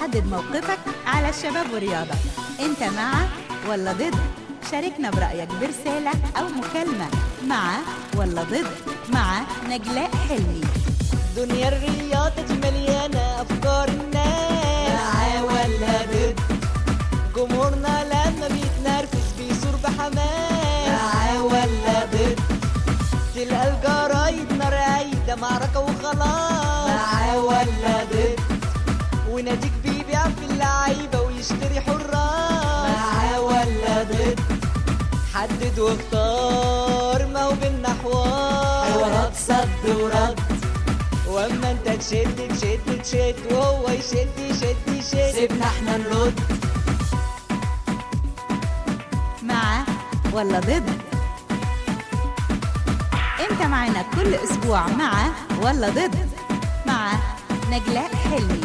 حدد موقفك على الشباب والرياضة انت مع ولا ضد شاركنا برأيك برسالة أو مكالمة مع ولا ضد مع نجلاء حلمي دنيا الرياضة دي مليانة أفكار الناس معاه ولا ضد جمهورنا لما بيتنرفز بيثور بحماس معاه ولا ضد تلقى الجرايد نار قايدة معركة وخلاص معاه ولا ضد وناديك بيبيع في اللعيبة ويشتري حراس معاه ولا ضد حدد واختار ما هو بينا حوار حوارات صد ورد واما انت تشد تشد تشد وهو يشد يشد يشد سيبنا احنا نرد مع ولا ضد انت معنا كل اسبوع مع ولا ضد مع نجلاء حلمي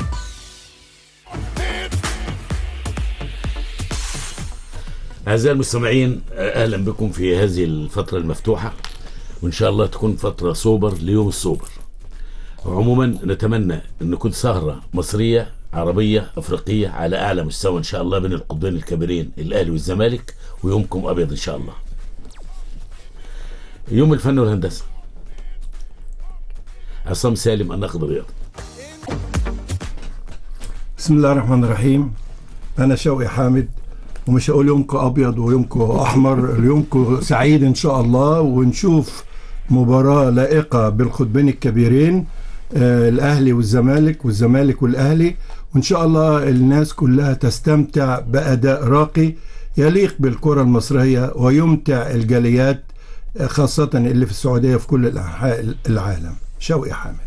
أعزائي المستمعين أهلا بكم في هذه الفترة المفتوحة وإن شاء الله تكون فترة سوبر ليوم السوبر عموما نتمنى أن نكون سهرة مصرية عربية أفريقية على أعلى مستوى إن شاء الله بين القطبين الكبيرين الأهلي والزمالك ويومكم أبيض إن شاء الله يوم الفن والهندسة عصام سالم الناقد الرياضي بسم الله الرحمن الرحيم انا شوقي حامد ومش هقول يومكم ابيض ويومكم احمر يومكم سعيد ان شاء الله ونشوف مباراه لائقه بالقطبين الكبيرين آه الاهلي والزمالك والزمالك والاهلي وان شاء الله الناس كلها تستمتع باداء راقي يليق بالكره المصريه ويمتع الجاليات آه، خاصه اللي في السعوديه في كل انحاء العالم شوقي حامد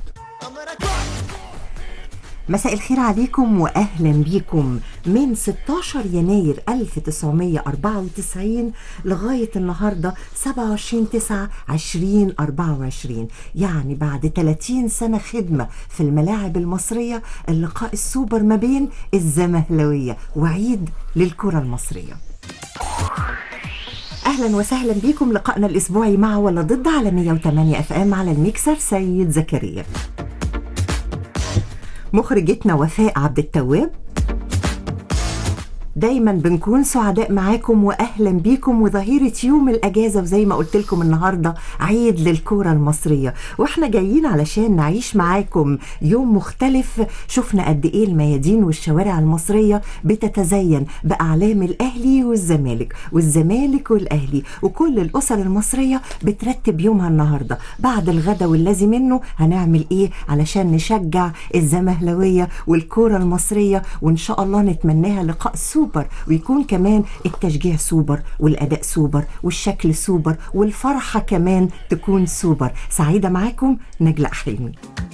مساء الخير عليكم واهلا بيكم من 16 يناير 1994 لغايه النهارده 27 9 2024 يعني بعد 30 سنه خدمه في الملاعب المصريه اللقاء السوبر ما بين الزمهلويه وعيد للكره المصريه اهلا وسهلا بيكم لقائنا الاسبوعي مع ولا ضد على 108 اف ام على الميكسر سيد زكريا مخرجتنا وفاء عبد التواب دايما بنكون سعداء معاكم واهلا بيكم وظهيره يوم الاجازه وزي ما قلت لكم النهارده عيد للكوره المصريه واحنا جايين علشان نعيش معاكم يوم مختلف شفنا قد ايه الميادين والشوارع المصريه بتتزين باعلام الاهلي والزمالك والزمالك والاهلي وكل الاسر المصريه بترتب يومها النهارده بعد الغدا والذي منه هنعمل ايه علشان نشجع الزمهلويه والكوره المصريه وان شاء الله نتمناها لقاء سوبر ويكون كمان التشجيع سوبر والاداء سوبر والشكل سوبر والفرحه كمان تكون سوبر سعيده معاكم نجلاء حلمي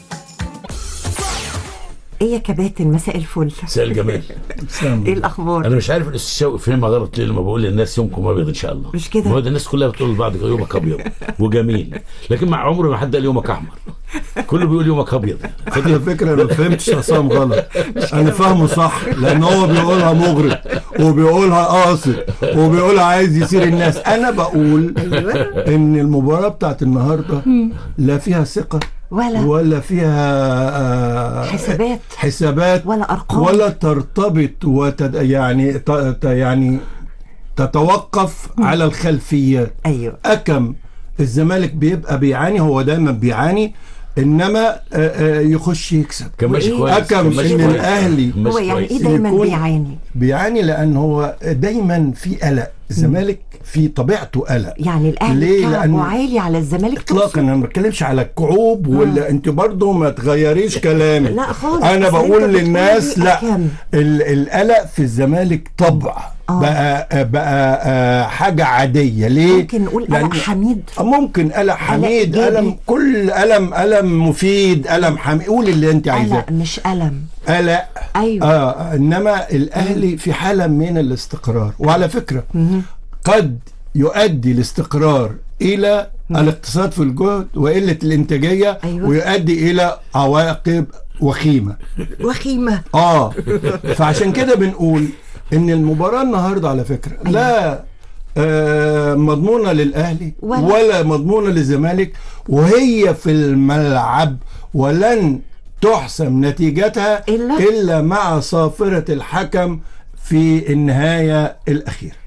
ايه يا كباتن مساء الفل مساء الجمال ايه الاخبار انا مش عارف الاستاذ شوقي فهمها غلط ليه لما بقول للناس يومكم ابيض ان شاء الله مش كده؟ ما هو ده الناس كلها بتقول لبعض يومك ابيض وجميل لكن مع عمر ما حد قال يومك احمر كله بيقول يومك ابيض على فكره انا ما فهمتش عصام غلط انا فاهمه صح لان هو بيقولها مغرب وبيقولها قاصد وبيقولها عايز يثير الناس انا بقول ايوه ان المباراه بتاعت النهارده لا فيها ثقه ولا ولا فيها آه، حسابات حسابات ولا أرقام. ولا ترتبط وتد يعني ت... ت... يعني تتوقف على الخلفيات ايوه أكم الزمالك بيبقى بيعاني هو دايما بيعاني انما آه، آه، يخش يكسب كان ماشي وإيه؟ كويس أكم كان ماشي إن كويس. الأهلي كان ماشي هو يعني كويس. ايه دايما يكون- بيعاني بيعاني لان هو دايما في قلق الزمالك في طبيعته قلق يعني الاهلي ليه؟ كعبه لأن- عالي على الزمالك اطلاقا انا ما بتكلمش على الكعوب ولا انت برضو ما تغيريش كلامي لا خالص، انا أصل أنت بقول بتقول للناس لي لا أكم. ال- القلق في الزمالك طبع آه. بقى بقى آه، حاجه عاديه ليه ممكن نقول قلق لأن- حميد ممكن قلق حميد إيجابي. ألم كل ألم ألم مفيد ألم حميد قول اللي أنت عايزاه قلق مش ألم قلق أيوة. آه إنما الأهلي في حالة من الاستقرار وعلى فكرة قد يؤدي الاستقرار إلى الاقتصاد في الجهد وقلة الإنتاجية أيوة. ويؤدي إلى عواقب وخيمة وخيمة اه فعشان كده بنقول ان المباراه النهارده على فكره لا آه مضمونه للاهلي ولا- ولا, ولا مضمونه للزمالك وهي في الملعب ولن تحسم نتيجتها إلا؟ إلا مع صافرة الحكم في النهاية الأخيرة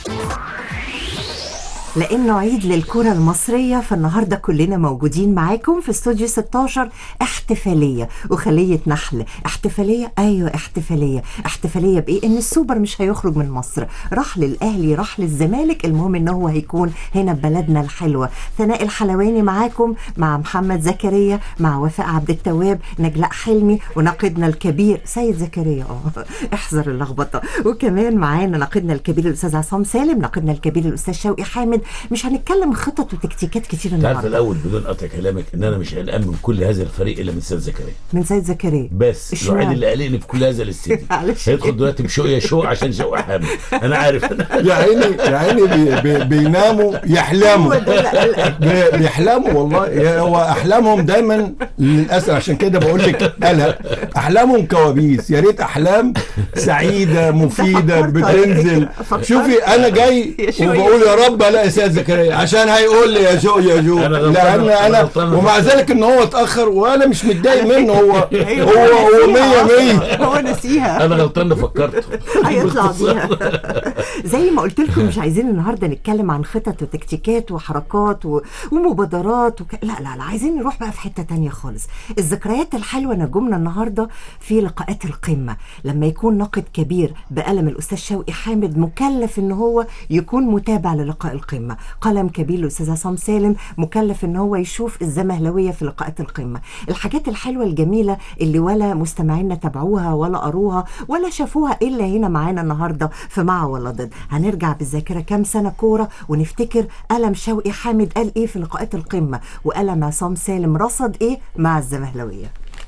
لانه عيد للكره المصريه فالنهارده كلنا موجودين معاكم في استوديو 16 احتفاليه وخليه نحل احتفاليه ايوه احتفاليه احتفاليه بايه ان السوبر مش هيخرج من مصر راح للاهلي راح للزمالك المهم ان هو هيكون هنا ببلدنا الحلوه ثناء الحلواني معاكم مع محمد زكريا مع وفاء عبد التواب نجلاء حلمي وناقدنا الكبير سيد زكريا اه احذر اللخبطه وكمان معانا ناقدنا الكبير الاستاذ عصام سالم ناقدنا الكبير الاستاذ شوقي حامد مش هنتكلم خطط وتكتيكات كتير انت عارف النهارده الاول بدون قطع كلامك ان انا مش قلقان من كل هذا الفريق الا من سيد زكريا من سيد زكريا بس اشمعنى؟ الوحيد اللي قلقني في كل هذا الاستديو معلش. هيدخل دلوقتي بشويه شوق عشان شوق حامد انا عارف يا عيني يا عيني بي بي بيناموا يحلموا هو ده اللي قلقك. بي- بيحلموا والله يا- هو احلامهم دايما للاسف عشان كده بقول لك قلق احلامهم كوابيس يا ريت احلام سعيده مفيده فكرت عليك. بتنزل فكرت. شوفي انا جاي يا شوقي. وبقول يا رب الاقي سيد زكريا عشان هيقول لي يا جو يا جو أنا غلطان- لان أنا انا غلطان. ومع ذلك ان هو اتاخر وانا مش متضايق منه هو أيوة، هو هو نسيها 100 أصلاً. 100 هو نسيها انا غلطان إني فكرته هيطلع بيها زي ما قلت لكم مش عايزين النهارده نتكلم عن خطط وتكتيكات وحركات و... ومبادرات وك... لا لا لا عايزين نروح بقى في حته تانية خالص الذكريات الحلوه نجومنا النهارده في لقاءات القمه لما يكون ناقد كبير بقلم الاستاذ شوقي حامد مكلف ان هو يكون متابع للقاء القمه قلم كبير الاستاذ عصام سالم مكلف ان هو يشوف الزمهلويه في لقاءات القمه الحاجات الحلوه الجميله اللي ولا مستمعينا تابعوها ولا قروها ولا شافوها الا هنا معانا النهارده في مع ولا ضد هنرجع بالذاكره كام سنه كوره ونفتكر قلم شوقي حامد قال ايه في لقاءات القمه وقلم عصام سالم رصد ايه مع الزمهلويه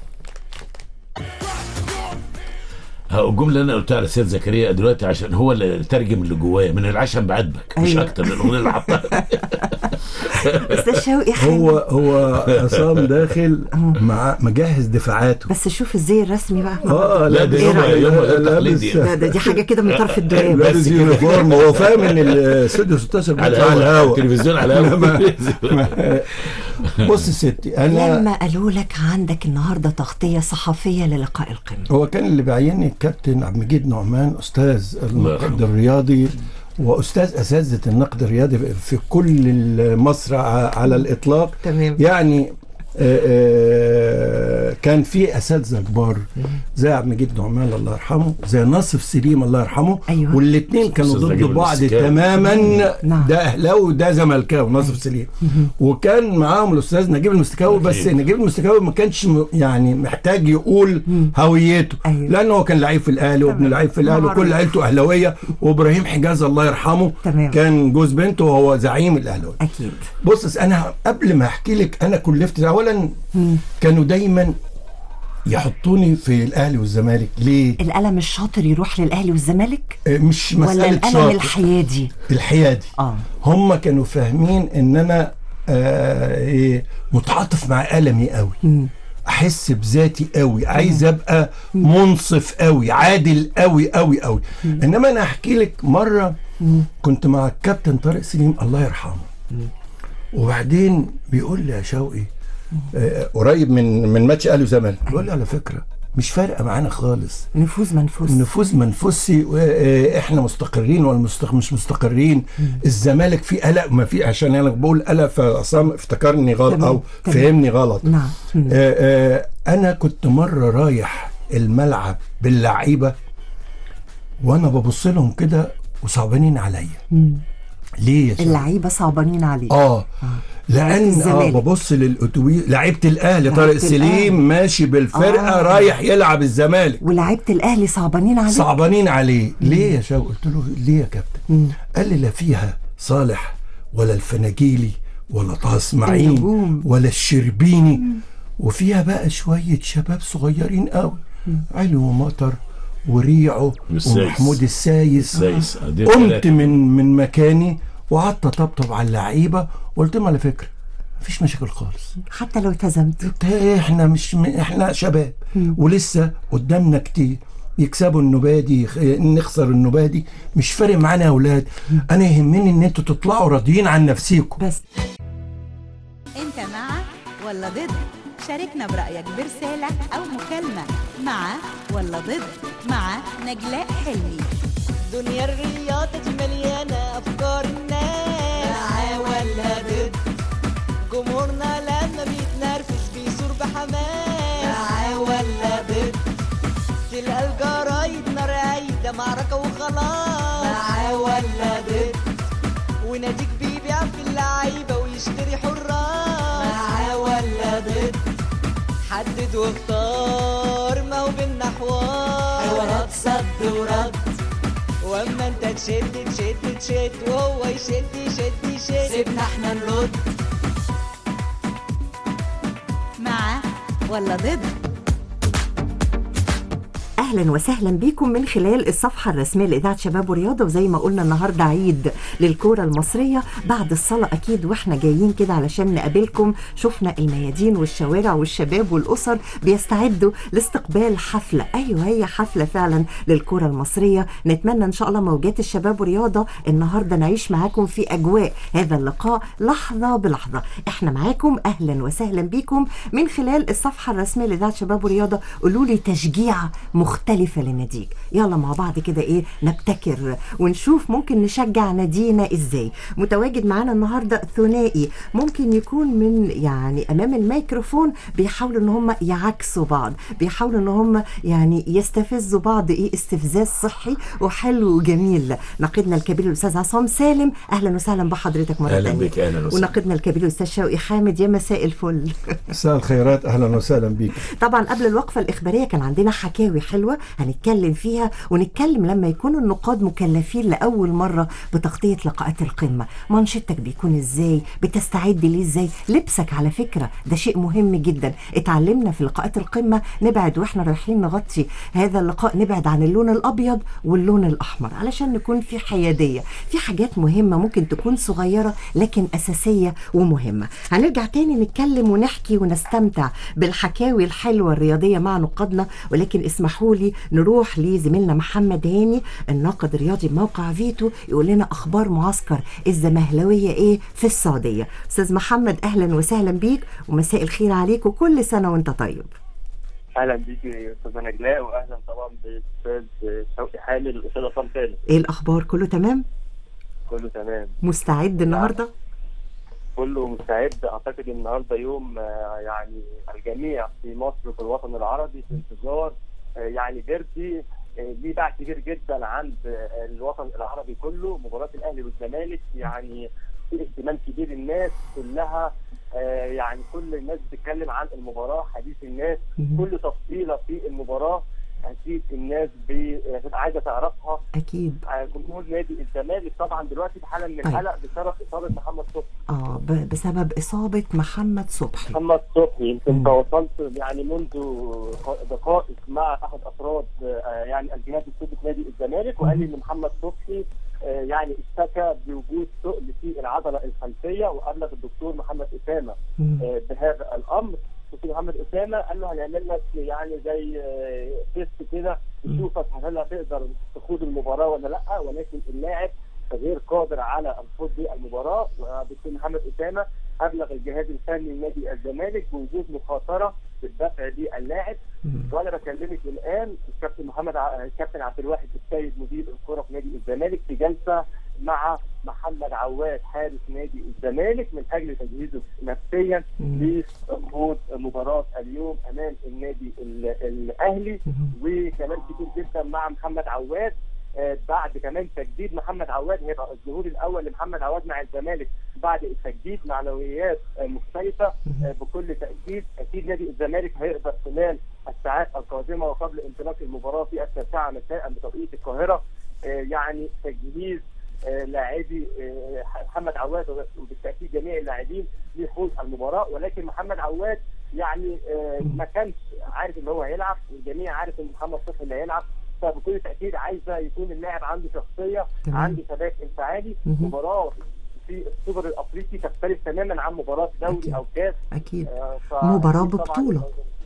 ها، الجمله اللي انا قلتها على سيد زكريا دلوقتي عشان هو اللي ترجم اللي جوايا من العشم بعاتبك مش أيوة. اكتر من الاغنيه اللي حطها استاذ شوقي حامد هو هو عصام داخل مع مجهز دفاعاته بس شوف الزي الرسمي بقى اه لا، ده لابس- يوم- يوم غير لابس- تقليدي. ده, ده دي حاجه كده من طرف الدولاب بس لابس كده. يونيفورم هو فاهم ان الاستوديو 16 على بيطلع على الهوا الهوا التلفزيون على الهوا بص يا ستي انا لما قالوا لك عندك النهارده تغطيه صحفيه للقاء القمه هو كان اللي بيعيني الكابتن عبد المجيد نعمان استاذ النقد يرحمه. الرياضي واستاذ اساتذه النقد الرياضي في كل مصر ع- على الاطلاق تمام. يعني آه، آه، كان في اساتذه كبار زي عبد المجيد نعمان الله يرحمه زي ناصف سليم الله يرحمه أيوة. والاثنين كانوا أستاذ ضد نجيب بعض المستكاوي. تماما نعم. ده اهلاوي وده زملكاوي ناصف سليم وكان معاهم الاستاذ نجيب المستكاوي بس أكيد. نجيب المستكاوي ما كانش م- يعني محتاج يقول هويته أيوة. لانه هو كان لعيب في الاهلي وابن تمام. لعيب في الاهلي معروف. وكل عيلته اهلاويه وابراهيم حجاز الله يرحمه تمام. كان جوز بنته وهو زعيم الاهلاوي اكيد بص انا قبل ما احكي لك انا كلفت اولا كانوا دايما يحطوني في الاهلي والزمالك ليه القلم الشاطر يروح للاهلي والزمالك آه، مش ولا مساله القلم شاطر الحيادي الحيادي اه هم كانوا فاهمين ان انا آه إيه متعاطف مع ألمي قوي احس بذاتي قوي عايز ابقى منصف قوي عادل قوي قوي قوي انما انا احكي لك مره كنت مع الكابتن طارق سليم الله يرحمه وبعدين بيقول لي يا شوقي آه، قريب من من ماتش اهلي وزمالك بيقول لي على فكره مش فارقه معانا خالص نفوذ منفوس نفوذ منفوسي آه، احنا مستقرين ولا مستق... مش مستقرين الزمالك في قلق ما في عشان انا بقول قلق فعصام افتكرني غلط تمام، او تمام. فهمني غلط نعم مم. آه، آه، انا كنت مره رايح الملعب باللعيبه وانا ببص لهم كده وصعبانين عليا ليه يا شباب؟ اللعيبه صعبانين عليه اه لان اه الزمالك. ببص للاتوبيس لعيبه الاهلي طارق لعيبة سليم الأهلي. ماشي بالفرقه آه. رايح يلعب الزمالك ولاعيبه الاهلي صعبانين عليه صعبانين عليه ليه يا شاو قلت له ليه يا كابتن قال لي لا فيها صالح ولا الفناجيلي ولا طه اسماعيل النجوم. ولا الشربيني وفيها بقى شويه شباب صغيرين قوي علي ومطر وريعو والسايس. ومحمود السايس السايس. دي قمت ثلاثة. من من مكاني وقعدت اطبطب على اللعيبه وقلت لهم على فكره مفيش مشاكل خالص حتى لو التزمت قلت احنا مش م... احنا شباب ولسه قدامنا كتير يكسبوا النبادي يخ- نخسر النبادي مش فارق معانا يا اولاد انا يهمني ان انتوا تطلعوا راضيين عن نفسيكم بس انت مع ولا ضد شاركنا برأيك برسالة أو مكالمة مع ولا ضد مع نجلاء حلمي دنيا الرياضة دي مليانة أفكار الناس معاه ولا ضد جمهورنا لما بيتنرفز بيثور بحماس معاه ولا ضد تلقى الجرايد نار عايدة معركة وخلاص معاه ولا ضد وناديك بيبيع في اللعيبة ويشتري حراس معاه ولا ضد حدد واختار ما هو بينا حوار حوارات صد ورد واما انت تشد تشد تشد وهو يشد يشد يشد سيبنا احنا نرد مع ولا ضد اهلا وسهلا بيكم من خلال الصفحه الرسميه لاذاعه شباب ورياضه وزي ما قلنا النهارده عيد للكوره المصريه بعد الصلاه اكيد واحنا جايين كده علشان نقابلكم شفنا الميادين والشوارع والشباب والاسر بيستعدوا لاستقبال حفله ايوه هي حفله فعلا للكوره المصريه نتمنى ان شاء الله موجات الشباب ورياضه النهارده نعيش معاكم في اجواء هذا اللقاء لحظه بلحظه احنا معاكم اهلا وسهلا بيكم من خلال الصفحه الرسميه لاذاعه شباب ورياضه قولوا لي تشجيعه مختلفه لناديك يلا مع بعض كده ايه نبتكر ونشوف ممكن نشجع نادينا ازاي متواجد معانا النهارده ثنائي ممكن يكون من يعني امام الميكروفون بيحاولوا ان هم يعكسوا بعض بيحاولوا ان هم يعني يستفزوا بعض ايه استفزاز صحي وحلو وجميل نقيدنا الكبير الاستاذ عصام سالم اهلا وسهلا بحضرتك مره أهلاً تانية بك، أهلاً وسهلاً. ونقيدنا الكبير الاستاذ شوقي حامد يا مساء الفل مساء الخيرات اهلا وسهلا بيك طبعا قبل الوقفه الاخباريه كان عندنا حكاوي حلوه هنتكلم فيها ونتكلم لما يكون النقاد مكلفين لاول مره بتغطيه لقاءات القمه منشطتك بيكون ازاي بتستعد ليه ازاي لبسك على فكره ده شيء مهم جدا اتعلمنا في لقاءات القمه نبعد واحنا رايحين نغطي هذا اللقاء نبعد عن اللون الابيض واللون الاحمر علشان نكون في حياديه في حاجات مهمه ممكن تكون صغيره لكن اساسيه ومهمه هنرجع تاني نتكلم ونحكي ونستمتع بالحكاوي الحلوه الرياضيه مع نقادنا ولكن اسمحوا لي نروح لزميلنا محمد هاني الناقد الرياضي بموقع فيتو يقول لنا اخبار معسكر الزمهلويه ايه في السعوديه استاذ محمد اهلا وسهلا بيك ومساء الخير عليك وكل سنه وانت طيب اهلا بيك يا استاذه نجلاء واهلا طبعا بالاستاذ شوقي حامد والاستاذ عصام سالم ايه الاخبار كله تمام كله تمام مستعد النهارده كله مستعد اعتقد النهارده يوم آه، يعني الجميع في مصر وفي الوطن العربي في انتظار آه، يعني ديربي آه، ليه باع كبير جدا عند آه، الوطن العربي كله مباراه الاهلي والزمالك يعني في اهتمام كبير الناس كلها آه، يعني كل الناس بتتكلم عن المباراه حديث الناس مهم. كل تفصيله في المباراه اكيد الناس بي- هتبقى عايزه تعرفها اكيد آه، جمهور نادي الزمالك طبعا دلوقتي في حاله من أيوة. القلق بسبب اصابه محمد صبحي اه ب- بسبب اصابه محمد صبحي محمد صبحي يمكن مم. تواصلت يعني منذ دقائق مع احد افراد آه، يعني الجهاز الطبي في نادي الزمالك وقال لي ان محمد صبحي آه، يعني اشتكى بوجود ثقل في العضله الخلفيه وابلغ الدكتور محمد اسامه مم. آه، بهذا الامر دكتور محمد اسامه قال له هنعمل لك يعني زي آه، تيست كده نشوفك هل هتقدر تخوض المباراه ولا لا ولكن اللاعب غير قادر على الخوض بالمباراه ودكتور محمد اسامه ابلغ الجهاز الفني لنادي الزمالك بوجود مخاطره بالدفع باللاعب مم. وانا بكلمك الان الكابتن محمد ع... الكابتن عبد الواحد السيد مدير الكره في نادي الزمالك في جلسه مع محمد عواد حارس نادي الزمالك من اجل تجهيزه نفسيا مم. لخوض مباراه اليوم امام النادي ال- الاهلي مم. وكمان كتير جدا مع محمد عواد آه، بعد كمان تجديد محمد عواد هيبقى الظهور الاول لمحمد عواد مع الزمالك بعد تجديد معنويات آه، مختلفه آه، بكل تاكيد اكيد نادي الزمالك هيقدر خلال الساعات القادمه وقبل انطلاق المباراه في التاسعه مساء بتوقيت القاهره آه، يعني تجهيز آه، لاعبي آه، محمد عواد وبالتاكيد جميع اللاعبين لخوض المباراه ولكن محمد عواد يعني آه، ما كانش عارف ان هو هيلعب والجميع عارف ان محمد صبحي اللي هيلعب فبكل تاكيد عايزه يكون اللاعب عنده شخصيه تمام. عنده ثبات انفعالي مهم. مباراه في السوبر الافريقي تختلف تماما عن مباراه أكيد. دوري او كاس اكيد آه، ف- مباراة أكيد طبعاً- ببطولة.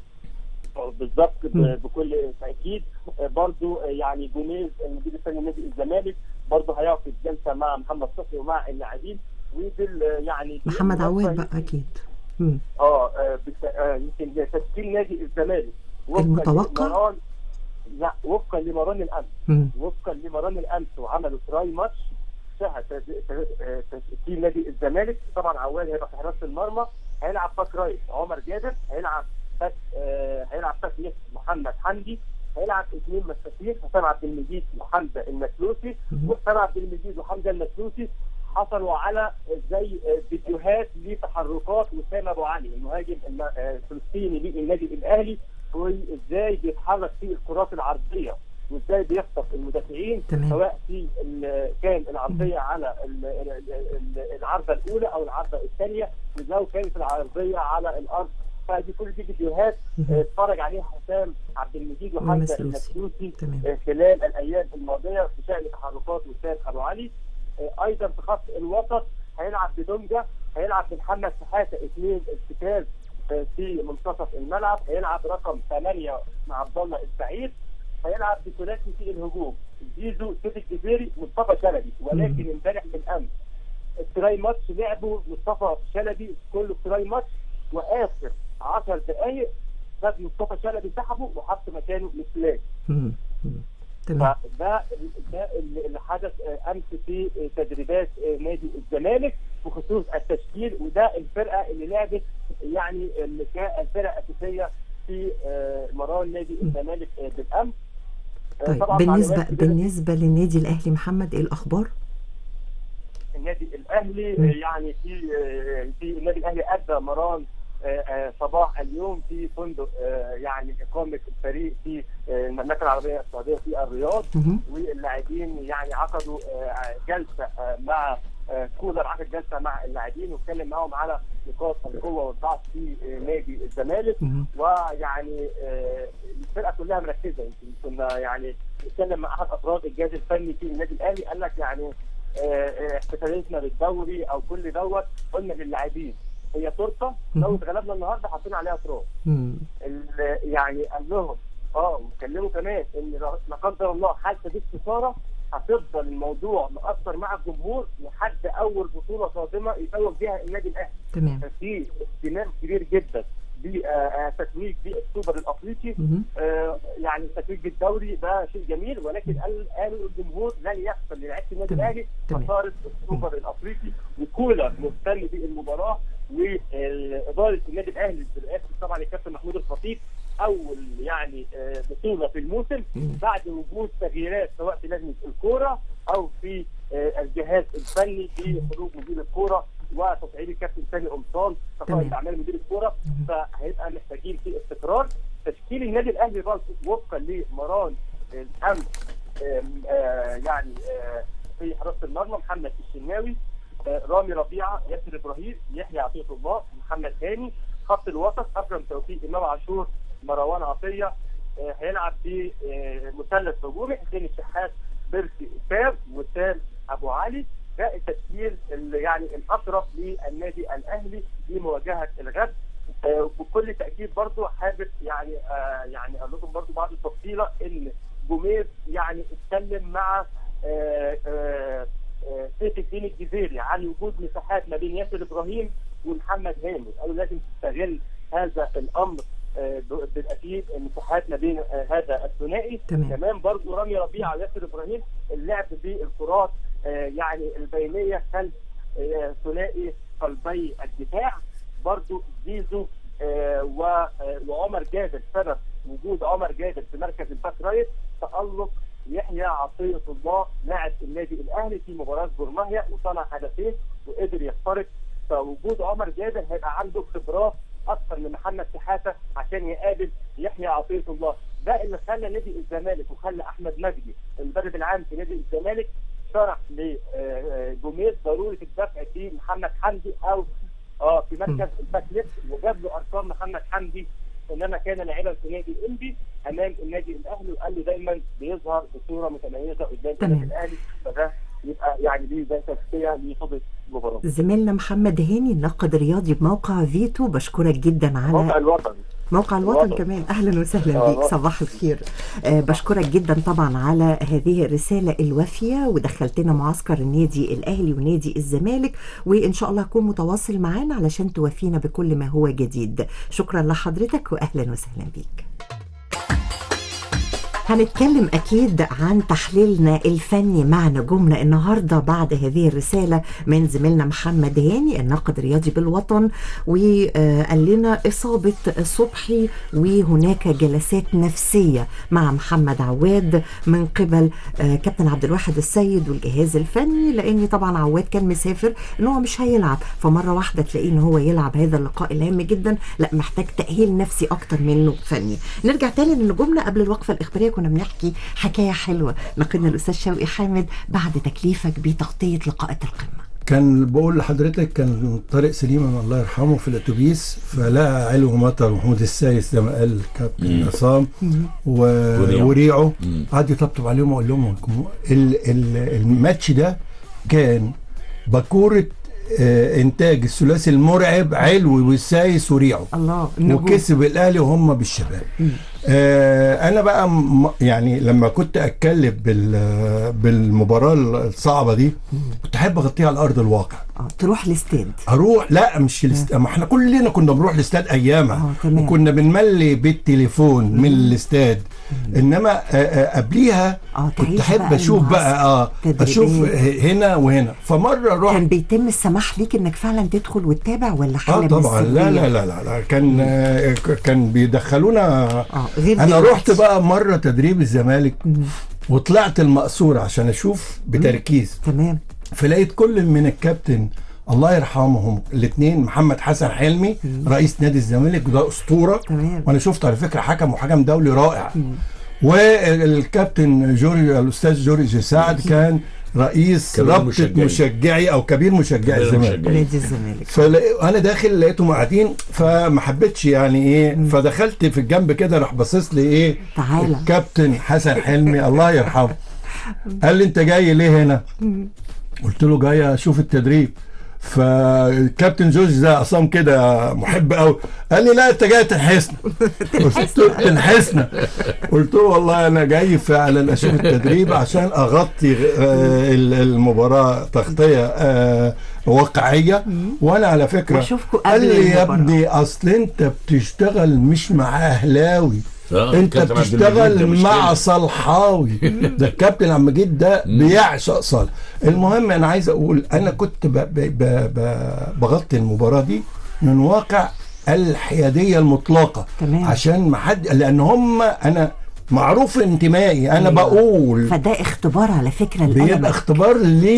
بالظبط ب- مم. بكل تاكيد آه، برضو آه، يعني جوميز المدير الفني نادي الزمالك برضو هيعقد جلسه مع محمد صبحي ومع اللاعبين ودول آه، يعني محمد عواد يمكن- بقى اكيد مم. اه آه، بت- آه، يمكن تشكيل نادي الزمالك وفقاً المتوقع؟ لمران لا وفقا لمران الامس مم. وفقا لمران الامس وعملوا تراي ماتش شهد تد- تد- آه، تشكيل نادي الزمالك طبعا عوال هيبقى في حراسه المرمى هيلعب باك رايت عمر جابر هيلعب باك آه، هيلعب باك ليفت محمد حمدي هيلعب اثنين مساكين حسام عبد المجيد وحمزه المسلوسي مم. وحسام عبد المجيد وحمزه المسلوسي حصلوا على زي آه، فيديوهات لتحركات وسام ابو علي المهاجم الم- آه، الفلسطيني للنادي الاهلي وازاي بيتحرك في الكرات العرضيه وازاي بيخطف المدافعين تمام. سواء في ال- كان العرضيه على ال- ال- ال- العرضه الاولى او العرضه الثانيه ولو كانت العرضيه على الارض فدي كل دي فيديوهات مهم. آه، اتفرج عليها حسام عبد المجيد وحمزه والمسلوسي. المسلوسي تمام. آه، خلال الايام الماضيه بشان تحركات وسام ابو علي آه، ايضا في خط الوسط هيلعب بدونجا هيلعب بمحمد شحاته اثنين ارتكاز آه، في منتصف الملعب هيلعب رقم 8 مع عبد الله السعيد هيلعب بثلاثي في الهجوم زيزو سيف الجزيري مصطفى شلبي ولكن امبارح بالامس التراي ماتش لعبوا مصطفى شلبي كل تراي ماتش واخر 10 دقائق خد مصطفى شلبي سحبه وحط مكانه مسلاك مم. مم. تمام فده ده اللي اللي حدث آه، امس في آه، تدريبات آه، نادي الزمالك بخصوص التشكيل وده الفرقه اللي لعبت يعني اللي كان الفرقه الاساسيه في آه، مران نادي الزمالك آه، بالامس آه، طيب طبعاً بالنسبة معلومات كبيرة بالنسبة للنادي الأهلي محمد إيه الأخبار؟ النادي الاهلي مم. آه، يعني في آه، في النادي الاهلي ادى مران آه، آه، صباح اليوم في فندق آه، يعني اقامه الفريق في آه، المملكه العربيه السعوديه في الرياض مهم. واللاعبين يعني عقدوا آه، جلسه آه، مع آه، كولر عقد جلسه مع اللاعبين واتكلم معاهم على نقاط القوه والضعف في آه، نادي الزمالك مهم. ويعني آه، الفرقه كلها مركزه يمكن كنا يعني نتكلم مع احد افراد الجهاز الفني في النادي الاهلي قال لك يعني آه، آه، احتفالاتنا بالدوري او كل دوت قلنا للاعبين هي تورته لو اتغلبنا النهارده حاطين عليها تراب مم. ال- يعني قال لهم اه وكلموا كمان ان لا قدر الله حتى دي خساره هتفضل الموضوع مأثر مع الجمهور لحد اول بطوله قادمه يتوج بها النادي الاهلي تمام في اهتمام كبير جدا بتتويج بالسوبر الافريقي مهم. آه، يعني التتويج بالدوري ده شيء جميل ولكن قال قالوا الجمهور لن يحصل للعيبه النادي تمام. الاهلي تمام. خساره السوبر الافريقي وكولر مهتم بالمباراه واداره النادي الاهلي برئاسه طبعا الكابتن محمود الخطيب اول يعني آه، بطوله في الموسم مم. بعد وجود تغييرات سواء في لجنه الكوره او في آه، الجهاز الفني في خروج مدير الكوره وتصعيد الكابتن سامي قمصان تمام. كقائد اعمال مدير الكوره فهيبقى محتاجين في استقرار تشكيل النادي الاهلي برضه وفقا لمران الامن آم، آه، يعني آه، في حراسه المرمى محمد الشناوي آه، رامي ربيعه ياسر ابراهيم يحيى عطيه الله محمد هاني خط الوسط اكرم توفيق امام عاشور مروان عطيه آه، هيلعب بمثلث هجومي حسين الشحات بيرسي اسام وسام ابو علي ده التشكيل اللي يعني الاقرب للنادي الاهلي لمواجهه الغد آه، بكل تاكيد برضو حابب يعني آه، يعني اقول لكم برضو بعض التفصيله ان جوميز يعني اتكلم مع آه، آه، آه، سيف الدين الجزيري عن وجود مساحات ما بين ياسر ابراهيم ومحمد هاني قالوا لازم تستغل هذا الامر آه، ب- بالاكيد مساحات ما بين آه، هذا الثنائي تمام. كمان برضو رامي ربيعه وياسر ابراهيم اللعب بالكرات آه، يعني البينيه خلف آه، ثنائي قلبي الدفاع برضو زيزو آه، و- آه، وعمر جابر سبب وجود عمر جابر في مركز الباك رايت تألق يحيى عطية الله لاعب النادي الأهلي في مباراة جورماهيا وصنع هدفين وقدر يخترق فوجود عمر جابر هيبقى عنده خبرات أكثر من محمد شحاتة عشان يقابل يحيى عطية الله ده اللي خلى نادي الزمالك وخلى أحمد مجدي المدرب العام في نادي الزمالك شرح لجوميز ضرورة الدفع في محمد حمدي أو اه في مركز الباك ليفت وجاب له ارقام محمد حمدي انما كان لاعبا في نادي انبي امام النادي الاهلي وقال له دايما بيظهر بصوره متميزه قدام تمام. النادي الاهلي فده يبقى يعني ليه زي تزكيه لخطه المباراه. زميلنا محمد هاني الناقد الرياضي بموقع فيتو بشكرك جدا موقع على الوطن موقع الوطن الوطن. كمان اهلا وسهلا آه، بيك الوطن. صباح الخير آه بشكرك جدا طبعا على هذه الرساله الوافيه ودخلتنا معسكر النادي الاهلي ونادي الزمالك وان شاء الله هكون متواصل معانا علشان توافينا بكل ما هو جديد شكرا لحضرتك واهلا وسهلا بيك هنتكلم أكيد عن تحليلنا الفني مع نجومنا النهاردة بعد هذه الرسالة من زميلنا محمد هاني الناقد الرياضي بالوطن وقال لنا إصابة صبحي وهناك جلسات نفسية مع محمد عواد من قبل آه، كابتن عبد الواحد السيد والجهاز الفني لأن طبعا عواد كان مسافر إن هو مش هيلعب فمرة واحدة تلاقيه إن هو يلعب هذا اللقاء الهام جدا لا محتاج تأهيل نفسي أكتر منه فني نرجع تاني لنجومنا قبل الوقفة الإخبارية كنا بنحكي حكاية حلوة نقلنا الأستاذ شوقي حامد بعد تكليفك بتغطية لقاءات القمة كان بقول لحضرتك كان طارق سليمان الله يرحمه في الاتوبيس فلقى علو مطر ومحمود السايس زي ما قال كابتن عصام و... وريعو. وريعو مم. قعد يطبطب عليهم ويقول لهم ال... ال... الماتش ده كان باكوره آه، انتاج الثلاثي المرعب علوي والسايس وريعو الله النجوم. وكسب الاهلي وهم بالشباب آه انا بقى م- يعني لما كنت اتكلم بال بالمباراه الصعبه دي كنت احب اغطيها على ارض الواقع آه تروح الاستاد اروح لا مش الاست... ما احنا كلنا كنا بنروح الاستاد ايامها آه، تمام. وكنا بنملي بالتليفون من الاستاد انما آه، آه، قبليها آه، كنت تعيش احب بقى اشوف بقى اه المعسكر، اشوف تدريبات. هنا وهنا فمره رحت كان بيتم السماح ليك انك فعلا تدخل وتتابع ولا حاله اه من طبعا لا السرية؟ لا لا لا, لا. كان آه، ك- كان بيدخلونا اه غير انا دلوقتي. رحت بقى مره تدريب الزمالك وطلعت المقصوره عشان اشوف بتركيز تمام فلقيت كل من الكابتن الله يرحمهم الاثنين محمد حسن حلمي رئيس نادي الزمالك وده اسطوره تمام. وانا شفته على فكره حكم وحكم دولي رائع والكابتن جورج الاستاذ جورج سعد كان رئيس كبير رابطه مشجعين. مشجعي او كبير مشجعي كبير الزمالك مشجعين. نادي الزمالك فانا داخل لقيتهم قاعدين فما حبيتش يعني ايه فدخلت في الجنب كده راح باصص لي ايه تعالى. الكابتن حسن حلمي الله يرحمه قال لي انت جاي ليه هنا قلت له جاي اشوف التدريب فالكابتن جورج ده عصام كده محب قوي قال لي لا انت جاي تنحسنا قلت له تنحسنا قلت له والله انا جاي فعلا اشوف التدريب عشان اغطي آه، ال- المباراه تغطيه آه، واقعيه وانا على فكره وأشوفكوا قال قبل لي يا المباراة. ابني اصل انت بتشتغل مش مع اهلاوي آه، انت كابتن عبد المجيد ده بتشتغل مشكلة. مع صلحاوي ده الكابتن عم جيد ده بيعشق صالح المهم انا عايز اقول انا كنت ب ب ب ب بغطي المباراه دي من واقع الحياديه المطلقه تمام. عشان ما حد لان هم انا معروف انتمائي انا بقول فده اختبار على فكره بيبقى للألم. اختبار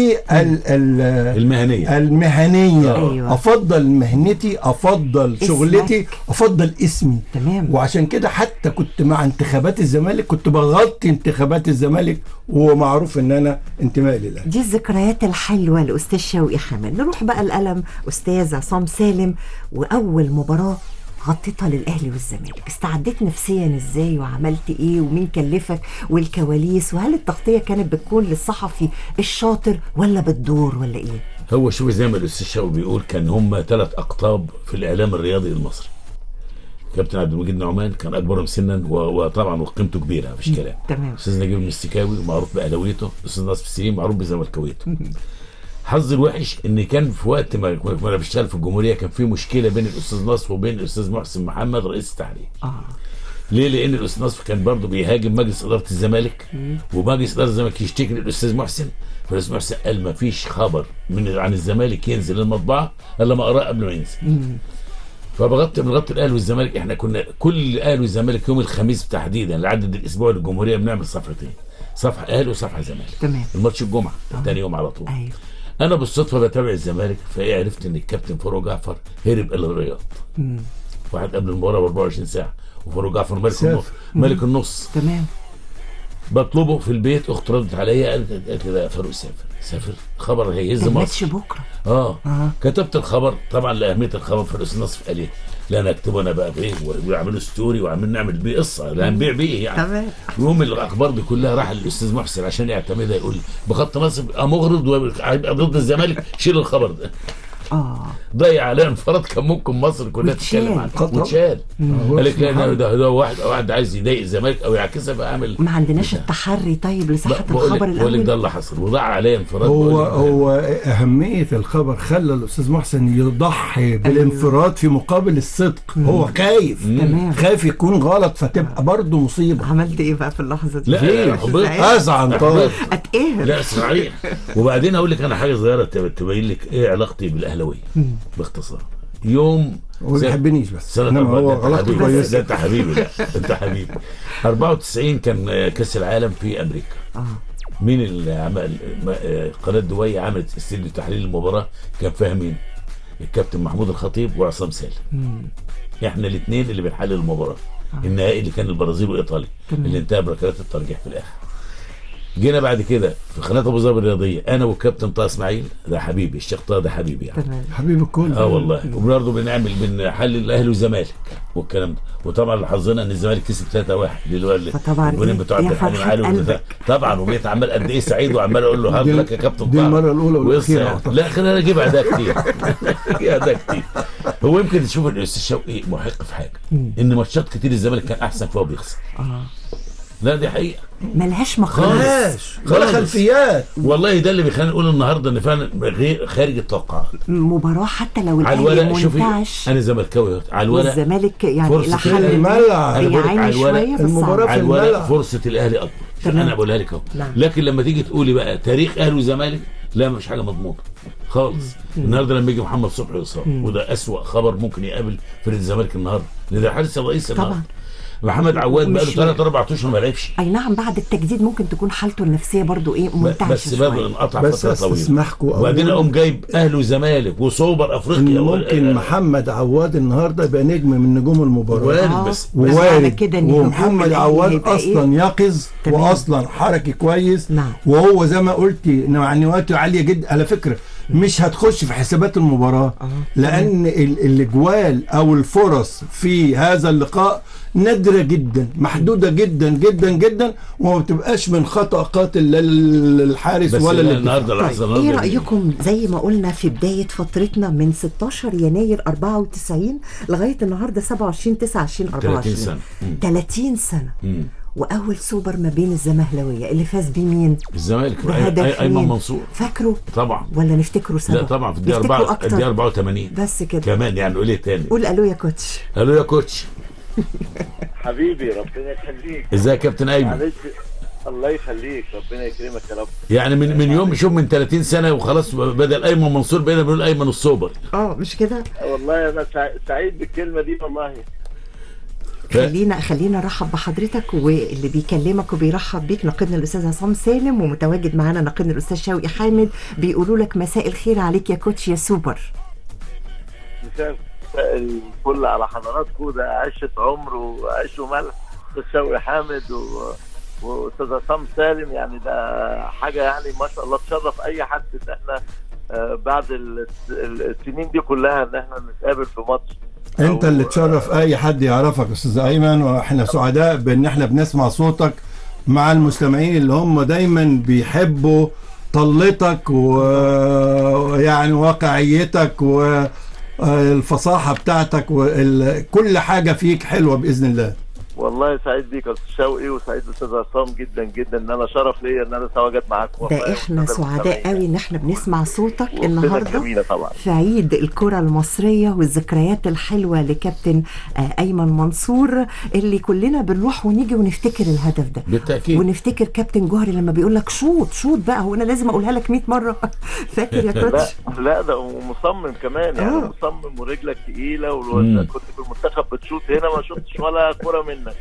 لل المهنيه المهنيه أيوة. افضل مهنتي افضل اسمك. شغلتي افضل اسمي تمام. وعشان كده حتى كنت مع انتخابات الزمالك كنت بغطي انتخابات الزمالك ومعروف ان انا انتمائي للاهلي دي الذكريات الحلوه لاستاذ شوقي حامد نروح بقى القلم استاذ عصام سالم واول مباراه غطيتها للاهلي والزمالك استعديت نفسيا ازاي وعملت ايه ومين كلفك والكواليس وهل التغطيه كانت بتكون للصحفي الشاطر ولا بالدور ولا ايه هو شوف زي ما الاستاذ شوقي بيقول كان هم ثلاث اقطاب في الاعلام الرياضي المصري كابتن عبد المجيد نعمان كان اكبرهم سنا و- وطبعا وقيمته كبيره مفيش كلام تمام. استاذ نجيب المستكاوي معروف باهلاويته استاذ ناصر السليم معروف بزملكاويته حظ الوحش ان كان في وقت ما كنا انا بشتغل في الجمهوريه كان في مشكله بين الاستاذ نصر وبين الاستاذ محسن محمد رئيس التحرير اه ليه؟ لان الاستاذ نصر كان برضه بيهاجم مجلس اداره الزمالك ومجلس اداره الزمالك يشتكي للاستاذ محسن فالاستاذ محسن قال ما فيش خبر من عن الزمالك ينزل المطبعه الا ما اقراه قبل ما ينزل. فبغطي بنغطي الاهلي والزمالك احنا كنا كل الاهلي والزمالك يوم الخميس تحديدا لعدد الاسبوع للجمهوريه بنعمل صفحتين صفحه اهلي وصفحه زمالك تمام. الماتش الجمعه تاني يوم على طول ايوه انا بالصدفه بتابع الزمالك فايه عرفت ان الكابتن فاروق جعفر هرب الى الرياض واحد قبل المباراه ب 24 ساعه وفاروق جعفر ملك سافر. النص ملك النص تمام بطلبه في البيت اخت ردت عليا قالت قالت لي ده فاروق سافر سافر خبر هيهز الماتش مصر بكره اه آه. كتبت الخبر طبعا لاهميه الخبر فالاستاذ نصر قال ايه لا انا اكتبه انا بقى بايه ويعملوا ستوري وعمل نعمل بيه قصه لا هنبيع بيه يعني تمام. يوم الاخبار دي كلها راح للاستاذ محسن عشان يعتمدها يقول لي بخط مصر يبقى مغرض وهيبقى ضد الزمالك شيل الخبر ده اه ضيع عليها انفراد كان ممكن مصر كلها واتشال. تتكلم عنه قطر. واتشال هو قال لك لا اسمه ده- ده ده واحد واحد عايز يضايق الزمالك او يعكسها فاعمل ما عندناش التحري طيب لصحه بقول لك الخبر بقول لك ده الاول اللي حصل وضاع عليه انفراد هو بقول لك. هو اهميه الخبر خلى الاستاذ محسن يضحي بالانفراد في مقابل الصدق هو خايف تمام. خايف يكون غلط فتبقى برضه مصيبه عملت ايه بقى في اللحظه دي؟ لا ليه؟ حضرتك ازعل طبعا اتقهر لا صحيح وبعدين اقول لك انا حاجه صغيره تب- تبين لك ايه علاقتي بالاهلاويه باختصار يوم هو ما زي- بيحبني بس سنة انما هو أربعة- ده أنت غلطه حبيبي. كويس ده انت حبيبي لا انت حبيبي 94 كان آه، كاس العالم في امريكا اه مين اللي عمل ما- آه، قناه دبي عملت استديو تحليل المباراه كان فيها مين؟ الكابتن محمود الخطيب وعصام سالم احنا الاثنين اللي بنحلل المباراه النهائي اللي كان البرازيل وايطاليا تمام. اللي انتهى بركلات الترجيح في الاخر جينا بعد كده في قناه ابو ظبي الرياضيه انا والكابتن طه اسماعيل ده حبيبي الشيخ طه ده حبيبي يعني تمام حبيب الكل اه والله وبرضه بنعمل بنحلل الاهلي والزمالك والكلام ده وطبعا اللي حظنا ان الزمالك كسب 3 1 اللي فطبعا الجولين إيه؟ بتوع يا عبد الحليم فرحة علي والبتاع. قلبك. طبعا وبقيت عمال قد ايه سعيد وعمال اقول له هارد دي- لك يا كابتن دي طه. المرة الأولى والأخيرة ويسع- أعتقد. لا خلينا نجيب اداء كتير يا اداء كتير هو يمكن تشوف الاستاذ شوقي محق في حاجه ان ماتشات كتير الزمالك كان احسن فهو بيخسر اه لا دي حقيقه ملهاش مقاييس ماشي ولا خالص. خلفيات والله ده اللي بيخلينا نقول النهارده ان فعلا غير خارج التوقعات مباراه حتى لو على الاهلي الورق شوفي منتعش انا زملكاوي أهو. على الورق والزمالك يعني فرصة الى حد الملعب. أنا بقولك على بيعاني الورق شويه بس المباراة صعب. في على الورق الملعب. فرصه الاهلي اكبر تمام. انا بقولها لك اهو نعم. لكن لما تيجي تقولي بقى تاريخ اهلي وزمالك لا مش حاجه مضمونه خالص النهارده لما يجي محمد صبحي يصاب وده اسوأ خبر ممكن يقابل فريق الزمالك النهارده لان ده الحارس الرئيسي طبعا. النهارده محمد عواد بقى له ومش- 3 4 اشهر ما لعبش اي نعم بعد التجديد ممكن تكون حالته النفسيه برضو ايه منتعشه بس برضه شويه انقطع بس فتره طويله استسمحكم وبعدين أولاً اقوم جايب اهلي وزمالك وسوبر افريقيا ان ممكن محمد عواد النهارده يبقى نجم من نجوم المباراه وارد آه. بس بس معنى ووارد كده إن هجوم ومحمد الأهلي عواد هيبقى إيه؟ اصلا يقظ تمام. واصلا حركي كويس نعم. وهو زي ما قلتي معنوياته عاليه جدا على فكره مش هتخش في حسابات المباراه آه. لان ال- الاجوال او الفرص في هذا اللقاء نادره جدا محدوده جدا جدا جدا وما بتبقاش من خطا قاتل لا للحارس بس ولا لا للدفاع النهارده اللحظه طيب ايه النهارده دي. رايكم زي ما قلنا في بدايه فترتنا من 16 يناير 94 لغايه النهارده 27 29 24 30 سنة. مم. 30 سنه مم. واول سوبر ما بين الزمهلاويه اللي فاز بيه مين؟ الزمالك بهدف أي- ايمن مين؟ منصور فاكره طبعا ولا نفتكره سوا؟ لا طبعا في الدقيقه نفتكره 4 اكتر الدقيقه 84 بس كده كمان يعني قول ايه تاني قول الو يا كوتش قالوا يا كوتش حبيبي ربنا يخليك ازيك يا كابتن ايمن معلش الله يخليك ربنا يكرمك يا رب يعني من من يوم شوف من 30 سنه وخلاص بدل ايمن منصور بقينا بنقول ايمن الصوبر اه مش كده والله انا سع- سعيد بالكلمه دي والله ف- خلينا خلينا نرحب بحضرتك واللي بيكلمك وبيرحب بيك ناقدنا الاستاذ عصام سالم ومتواجد معانا ناقدنا الاستاذ شوقي حامد بيقولوا لك مساء الخير عليك يا كوتش يا سوبر مساء الفل على حضراتكم ده عشة عمر وعيش وملح استاذ شوقي حامد و... واستاذ عصام سالم يعني ده حاجه يعني ما شاء الله تشرف اي حد ان احنا آه، بعد ال- ال- السنين دي كلها ان احنا نتقابل في ماتش انت أو- اللي تشرف اي حد يعرفك يا استاذ ايمن واحنا سعداء بان احنا بنسمع صوتك مع المستمعين اللي هم دايما بيحبوا طلتك ويعني واقعيتك والفصاحه بتاعتك وكل حاجه فيك حلوه باذن الله والله سعيد بيك يا استاذ شوقي وسعيد استاذ عصام جدا جدا ان انا شرف ليا ان انا اتواجد معاكم والله ده احنا وأستاذ سعداء المستمعين. قوي ان احنا بنسمع صوتك وقتنا النهارده جميله طبعا في عيد الكرة المصرية والذكريات الحلوة لكابتن آه، أيمن منصور اللي كلنا بنروح ونيجي ونفتكر الهدف ده بالتاكيد ونفتكر كابتن جوهري لما بيقول لك شوط شوط بقى هو انا لازم اقولها لك 100 مره فاكر يا لا كوتش لا ده ومصمم كمان يعني آه. مصمم ورجلك تقيله مم. ولو كنت في المنتخب بتشوط هنا ما شفتش ولا كره منك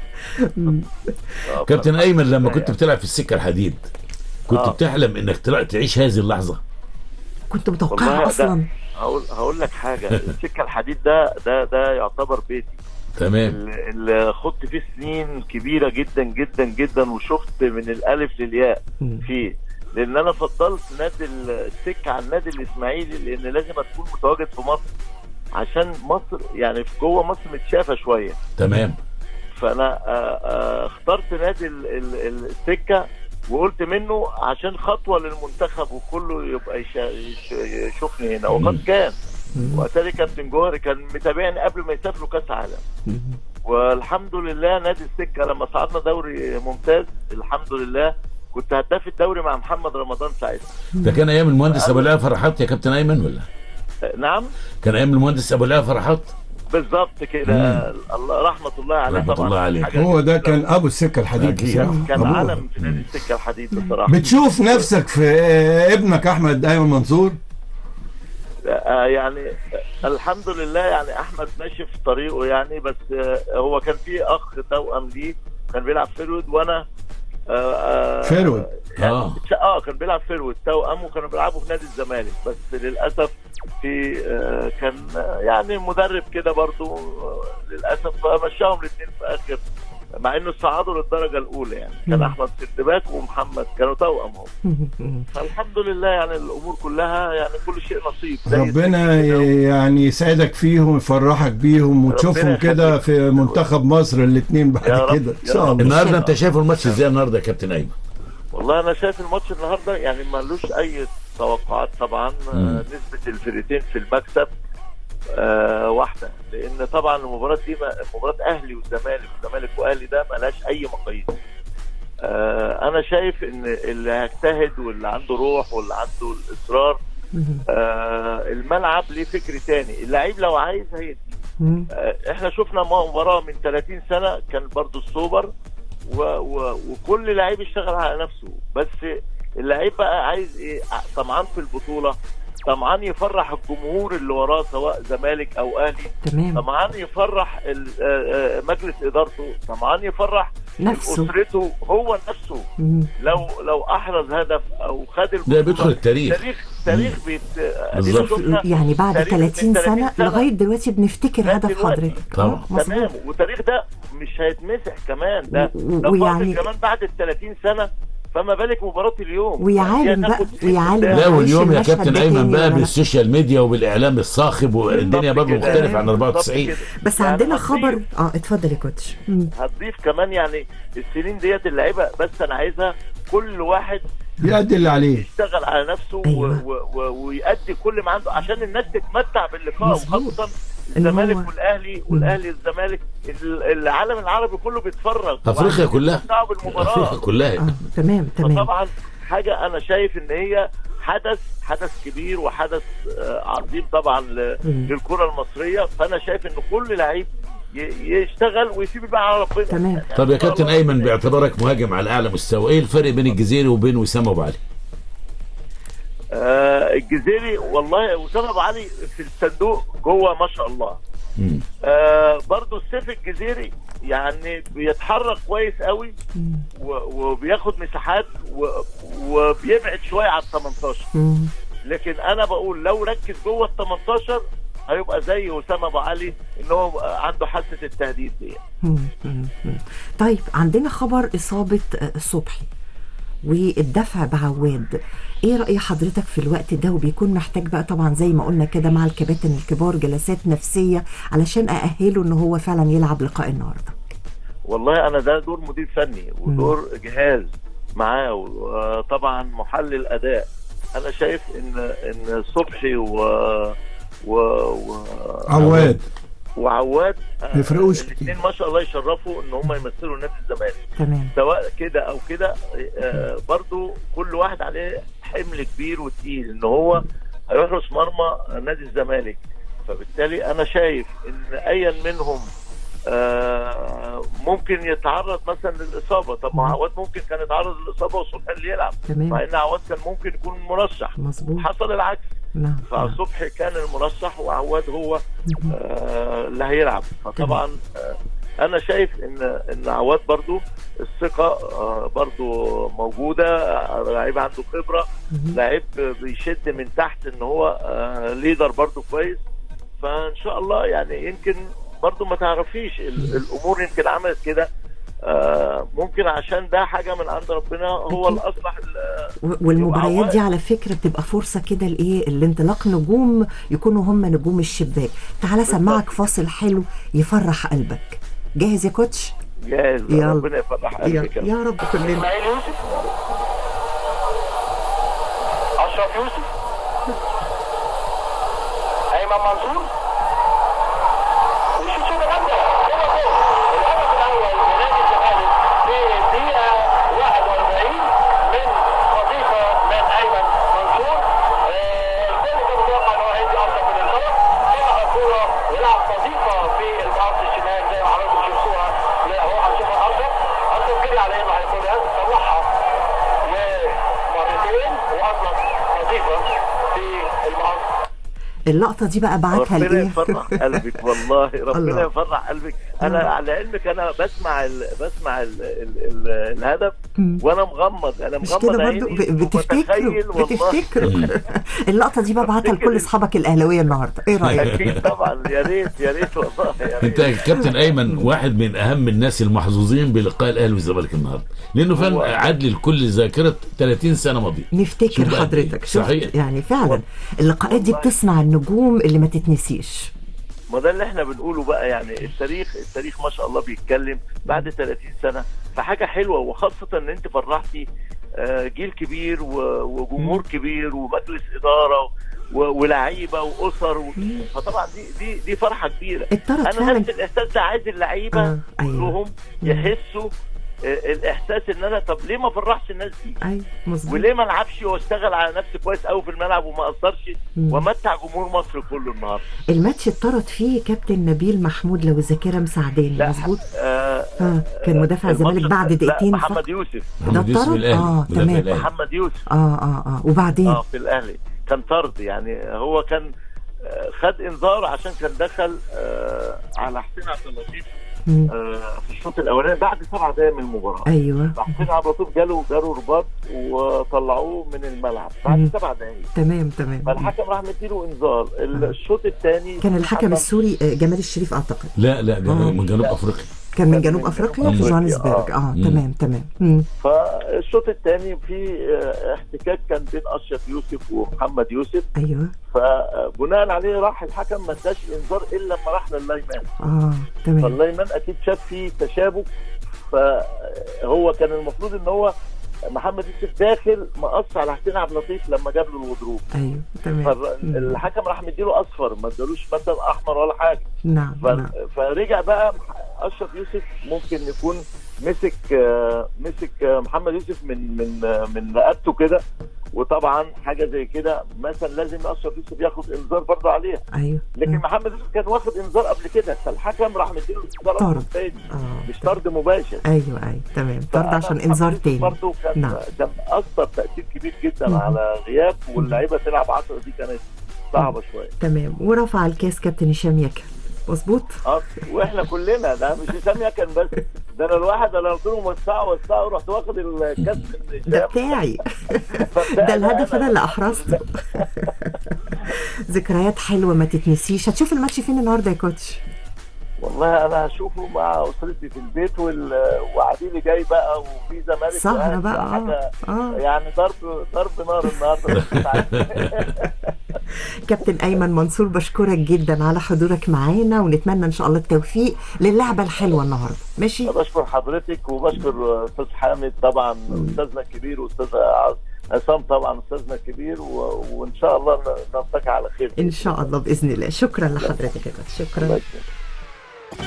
آه، كابتن ف- ايمن لما يعني. كنت بتلعب في السكه الحديد كنت آه. بتحلم انك تلا- تعيش هذه اللحظه كنت والله متوقعها ده- اصلا هقول هقول لك حاجه السكه الحديد ده ده ده يعتبر بيتي تمام اللي- اللي خدت فيه سنين كبيره جدا جدا جدا وشفت من الالف للياء مم. فيه لان انا فضلت نادي السكه عن نادي الاسماعيلي لان لازم اكون متواجد في مصر عشان مصر يعني في جوه مصر متشافه شويه تمام فانا آه، آه، اخترت نادي ال- ال- ال- السكه وقلت منه عشان خطوه للمنتخب وكله يبقى يش- يش- يشوفني هنا وقد كان واتاري كابتن جوهري كان متابعني قبل ما يسافروا كاس عالم والحمد لله نادي السكه لما صعدنا دوري ممتاز الحمد لله كنت هداف الدوري مع محمد رمضان ساعتها ده كان ايام المهندس ابو العلا فرحات يا كابتن ايمن ولا آه، نعم كان ايام المهندس ابو العلا فرحات بالظبط كده الله رحمه الله عليه رحمة طبعا الله عليه. حاجة هو ده جميلة. كان ابو السكه الحديد أكيد. بصراحه كان أبوه. علم في نادي السكه الحديد بصراحه بتشوف نفسك في ابنك احمد ايمن منصور آه، يعني آه، الحمد لله يعني احمد ماشي في طريقه يعني بس آه، هو كان في اخ توأم ليه كان بيلعب فيرود وانا آه، آه، فيرود. يعني آه. اه كان بيلعب فيرود توأم وكانوا بيلعبوا في نادي الزمالك بس للاسف في آه، كان آه، يعني مدرب كده برضو آه، للاسف مشاهم الاثنين في اخر مع انه صعدوا للدرجه الاولى يعني كان احمد سندباك ومحمد كانوا توأم هم فالحمد لله يعني الامور كلها يعني كل شيء نصيب زي ربنا السكة كده. يعني يسعدك فيهم ويفرحك بيهم وتشوفهم ربنا كده يخليك. في منتخب مصر الاثنين يا بعد رب، كده ان يا شاء رب. الله النهارده انت شايف الماتش ازاي النهارده يا كابتن ايمن والله انا شايف الماتش النهارده يعني ملوش اي توقعات طبعا آه، مم. نسبه الفرقتين في المكسب آه واحده لان طبعا المباراه دي ما- مباراه اهلي والزمالك والزمالك واهلي ده ملهاش اي مقاييس آه انا شايف ان اللي هيجتهد واللي عنده روح واللي عنده الاصرار آه الملعب ليه فكر تاني اللعيب لو عايز هيدي مم. آه، احنا شفنا مباراه من 30 سنه كان برضو السوبر و و وكل لعيب اشتغل على نفسه بس اللعيب بقى عايز ايه ع- طمعان في البطوله طمعان يفرح الجمهور اللي وراه سواء زمالك او اهلي تمام طمعان يفرح ال- آه، آه، مجلس ادارته طمعان يفرح نفسه اسرته هو نفسه مم. لو لو احرز هدف او خد ده البطولة، بيدخل التاريخ تاريخ تاريخ بيت بالظبط. شفنا يعني بعد تاريخ من 30 سنة لغاية دلوقتي بنفتكر لغاية هدف دلوقتي. حضرتك طبعا. آه، مظبوط. تمام والتاريخ ده مش هيتمسح كمان ده و- ده ويعني- فاضل كمان بعد ال 30 سنه فما بالك مباراه اليوم ويا عالم دي بقى- هتاخد ويا عالم قدام. لا معلش واليوم يا المشهد كابتن ده ايمن تاني بقى ولا لا؟ بالسوشيال ميديا والاعلام الصاخب والدنيا بالظبط برضه كده. مختلفه عن بالظبط 94 كده. بس يعني عندنا هتضيف- خبر اه اتفضل يا كوتش مم. هتضيف كمان يعني السنين ديت اللعيبه بس انا عايزها كل واحد يأدي اللي عليه يشتغل على نفسه أيوة. و و و ويأدي كل ما عنده عشان الناس تتمتع باللقاء مظبوط. وخاصه إن الزمالك هو- والاهلي والاهلي الزمالك ال- العالم العربي كله بيتفرج افريقيا كلها يتمتعوا افريقيا بالمباراه كلها اه تمام تمام فطبعا حاجه انا شايف ان هي حدث حدث كبير وحدث آه، عظيم طبعا ل- مم. للكره المصريه فانا شايف ان كل لعيب ي- يشتغل ويسيب الباقي على ربنا تمام. يعني طب يا إن شاء كابتن الله ايمن ربنا باعتبارك مهاجم على اعلى مستوى ايه الفرق بين الجزيري وبين وسام ابو علي؟ آه الجزيري والله اسامه ابو علي في الصندوق جوه ما شاء الله مم. آه برضو السيف الجزيري يعني بيتحرك كويس قوي مم. و- وبياخد مساحات و- وبيبعد شويه على ال 18 مم. لكن انا بقول لو ركز جوه ال 18 هيبقى زي اسامه ابو علي ان هو عنده حاسه التهديد دي مم. مم. مم. طيب عندنا خبر إصابة آه، صبحي والدفع بعواد ايه رأي حضرتك في الوقت ده وبيكون محتاج بقى طبعا زي ما قلنا كده مع الكباتن الكبار جلسات نفسية علشان أأهله ان هو فعلا يلعب لقاء النهاردة والله انا ده دور مدير فني ودور جهاز معاه وطبعا محلل اداء انا شايف ان ان صبحي و و, و... عواد وعواد آه، يفرقوش الاثنين ما شاء الله يشرفوا ان هم يمثلوا نادي الزمالك تمام سواء كده او كده آه، برضو كل واحد عليه حمل كبير وتقيل ان هو هيحرس مرمى نادي الزمالك فبالتالي انا شايف ان ايا منهم آه، ممكن يتعرض مثلا للاصابه طب ما عواد ممكن كان يتعرض للاصابه وصبحي اللي يلعب مع تمام ان عواد كان ممكن يكون مرشح مظبوط حصل العكس نعم نعم. فصبحي كان المرشح وعواد هو آه، اللي هيلعب فطبعا آه، انا شايف ان ان عواد برضو الثقه آه، برضو موجوده آه، لعيب عنده خبره مهم. لعيب بيشد من تحت ان هو آه، ليدر برضو كويس فان شاء الله يعني يمكن برضو ما تعرفيش ال- الامور يمكن عملت كده آه، ممكن عشان ده حاجه من عند ربنا هو أكيد. الاصلح ال- و- والمباريات عواد. دي على فكره بتبقى فرصه كده لايه الانطلاق نجوم يكونوا هم نجوم الشباك تعالى سمعك فاصل حلو يفرح قلبك جاهز يا كوتش جاهز يلا. ربنا يفرح يا, قلبك يا يا رب كلنا اسماعيل يوسف اشرف يوسف ايمن ايمن منصور وشوف شوطه جامده هو جول الهدف الاول لنادي الزمالك في الدقيقه 41 من وظيفه من ايمن منصور آه، الكل كان متوقع ان هو هيدي افضل من الغلط طلع الكوره ولعب وظيفه في الباص الشمال زي ما حضراتكم شفتوها لا هو هنشوفها اشرف اشرف جري على انه هياخدها طلعها ومرتين واطلق وظيفه في المقص اللقطه دي بقى بعتها ربنا لايه يفرح قلبك والله الله. ربنا يفرح قلبك انا على علمك انا بسمع ال... بسمع ال... ال... ال... الهدف مم. وانا مغمض انا مش مغمض كده برضو عيني ب- بتفتكروا ومتخيل والله بتفتكروا اللقطه دي بقى بعتها لكل اصحابك الاهلاويه النهارده ايه رايك اكيد طبعا يا ريت يا ريت والله يا انت ريت كابتن ايمن واحد من اهم الناس المحظوظين بلقاء الاهلي والزمالك النهارده لانه هو- فعلا عاد للكل ذاكره 30 سنه ماضيه نفتكر شوف بقى حضرتك إيه. شوف صحيح. يعني فعلا اللقاءات دي بتصنع النجوم اللي ما تتنسيش ما ده اللي احنا بنقوله بقى يعني التاريخ التاريخ ما شاء الله بيتكلم بعد 30 سنه فحاجه حلوه وخاصه ان انت فرحتي آه، جيل كبير و- وجمهور كبير ومجلس اداره و- ولاعيبه واسر و... فطبعا دي دي دي فرحه كبيره اتطرد انا فعلا نفس الاحساس ده عايز اللعيبه آه، أيوة. كلهم يحسوا آه، الاحساس ان انا طب ليه ما فرحش الناس دي اي مظبوط وليه ما العبش واشتغل على نفسي كويس قوي في الملعب وما اثرش مم. وامتع جمهور مصر كله النهارده الماتش اتطرد فيه كابتن نبيل محمود لو الذاكره مساعداني لا مظبوط آه اه كان مدافع الزمالك الماتش- بعد لا، دقيقتين محمد فقط. يوسف محمد يوسف اتطرد؟ الاهلي آه، مدافع تمام. الأهلي. محمد يوسف اه اه اه وبعدين اه في الاهلي كان طرد يعني هو كان آه، خد انذار عشان كان دخل آه على حسين عبد اللطيف مم. آه في الشوط الاولاني بعد سبع دقايق من المباراه ايوه حسين عبد اللطيف جاله جاله رباط وطلعوه من الملعب مم. بعد سبع دقايق تمام تمام فالحكم راح مديله انذار الشوط الثاني كان الحكم السوري آه، جمال الشريف اعتقد لا لا جنوب آه. من جنوب افريقيا كان من كان جنوب من افريقيا جنوب في أفريقيا، جوهانسبرج آه. اه مم. تمام تمام مم. فالشوط الثاني في آه، احتكاك كان بين اشرف يوسف ومحمد يوسف ايوه فبناء عليه راح الحكم ما اداش انذار الا لما راح لللايمان اه تمام فاللايمان اكيد شاف فيه تشابك فهو كان المفروض ان هو محمد يوسف داخل مقص على حسين عبد اللطيف لما جاب له الغضروف ايوه تمام مم. فالحكم راح مديله اصفر ما ادالوش مثلا احمر ولا حاجه نعم ف- نعم فرجع بقى اشرف يوسف ممكن يكون مسك آه، مسك آه، محمد يوسف من من آه، من رقبته كده وطبعا حاجه زي كده مثلا لازم اشرف يوسف ياخد انذار برضه عليها ايوه لكن مم. محمد يوسف كان واخد انذار قبل كده فالحكم راح مديله انذار طرد. أصلاً تاني اه مش طرد مباشر ايوه ايوه تمام طرد فأنا عشان محمد انذار يوسف تاني برضه كان نعم. كان اثر تاثير كبير جدا مم. على غياب واللعيبه تلعب 10 دي كانت صعبه شويه تمام ورفع الكاس كابتن هشام يكن مظبوط اه واحنا كلنا ده مش هشام يكن بس ده انا الواحد انا قلت لهم وسعوا وسعوا رحت واخد الكاس من ده هشام بتاعي فبتاع ده الهدف انا اللي احرزته ذكريات حلوه ما تتنسيش هتشوف الماتش فين النهارده يا كوتش والله انا هشوفه مع اسرتي في البيت وال... وعديلي جاي بقى وفي زمالك سهرة وأهلي، بقى، آه، حاجة آه. يعني ضرب ضرب نار النهارده بس أنت عارف. كابتن ايمن منصور بشكرك جدا على حضورك معانا ونتمنى ان شاء الله التوفيق للعبه الحلوه النهارده ماشي بشكر حضرتك وبشكر استاذ حامد طبعا استاذنا الكبير واستاذ عصام طبعا استاذنا الكبير و... وان شاء الله ن- نلتقي على خير ان شاء الله باذن الله شكرا لحضرتك يا كوتش الله شكرا يكرمك.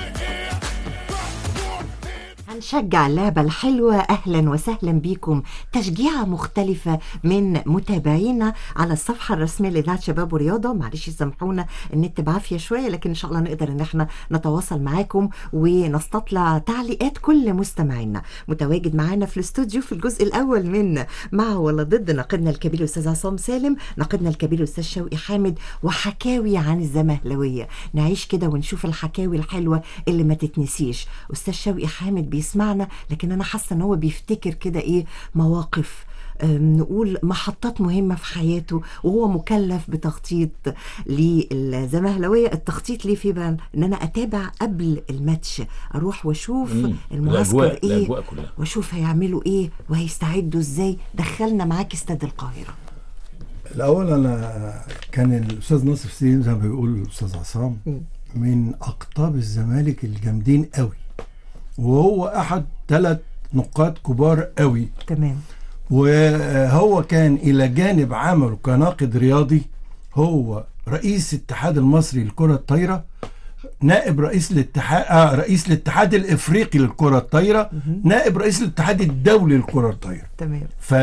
هنشجع اللعبة الحلوة أهلا وسهلا بيكم تشجيعة مختلفة من متابعينا على الصفحة الرسمية لإذاعة شباب ورياضة معلش سامحونا النت بعافية شوية لكن إن شاء الله نقدر إن احنا نتواصل معاكم ونستطلع تعليقات كل مستمعينا متواجد معانا في الاستوديو في الجزء الأول من مع ولا ضد ناقدنا الكبير الأستاذ عصام سالم ناقدنا الكبير الأستاذ شوقي حامد وحكاوي عن الزمهلوية نعيش كده ونشوف الحكاوي الحلوة اللي ما تتنسيش أستاذ شوقي حامد بيسمعنا لكن أنا حاسة إن هو بيفتكر كده إيه مواقف أم، نقول محطات مهمة في حياته وهو مكلف بتخطيط للزمهلوية التخطيط ليه في بقى ان انا اتابع قبل الماتش اروح واشوف مم. المعسكر الأجواء- ايه الأجواء كلها. واشوف هيعملوا ايه وهيستعدوا ازاي دخلنا معاك استاد القاهرة الاول انا كان الاستاذ ناصر سليم زي ما بيقول الاستاذ عصام من اقطاب الزمالك الجامدين قوي وهو احد ثلاث نقاط كبار قوي تمام وهو كان الى جانب عمله كناقد رياضي هو رئيس الاتحاد المصري للكره الطايره نائب رئيس الاتحاد آه رئيس الاتحاد الافريقي للكره الطايره نائب رئيس الاتحاد الدولي للكره الطايره تمام ف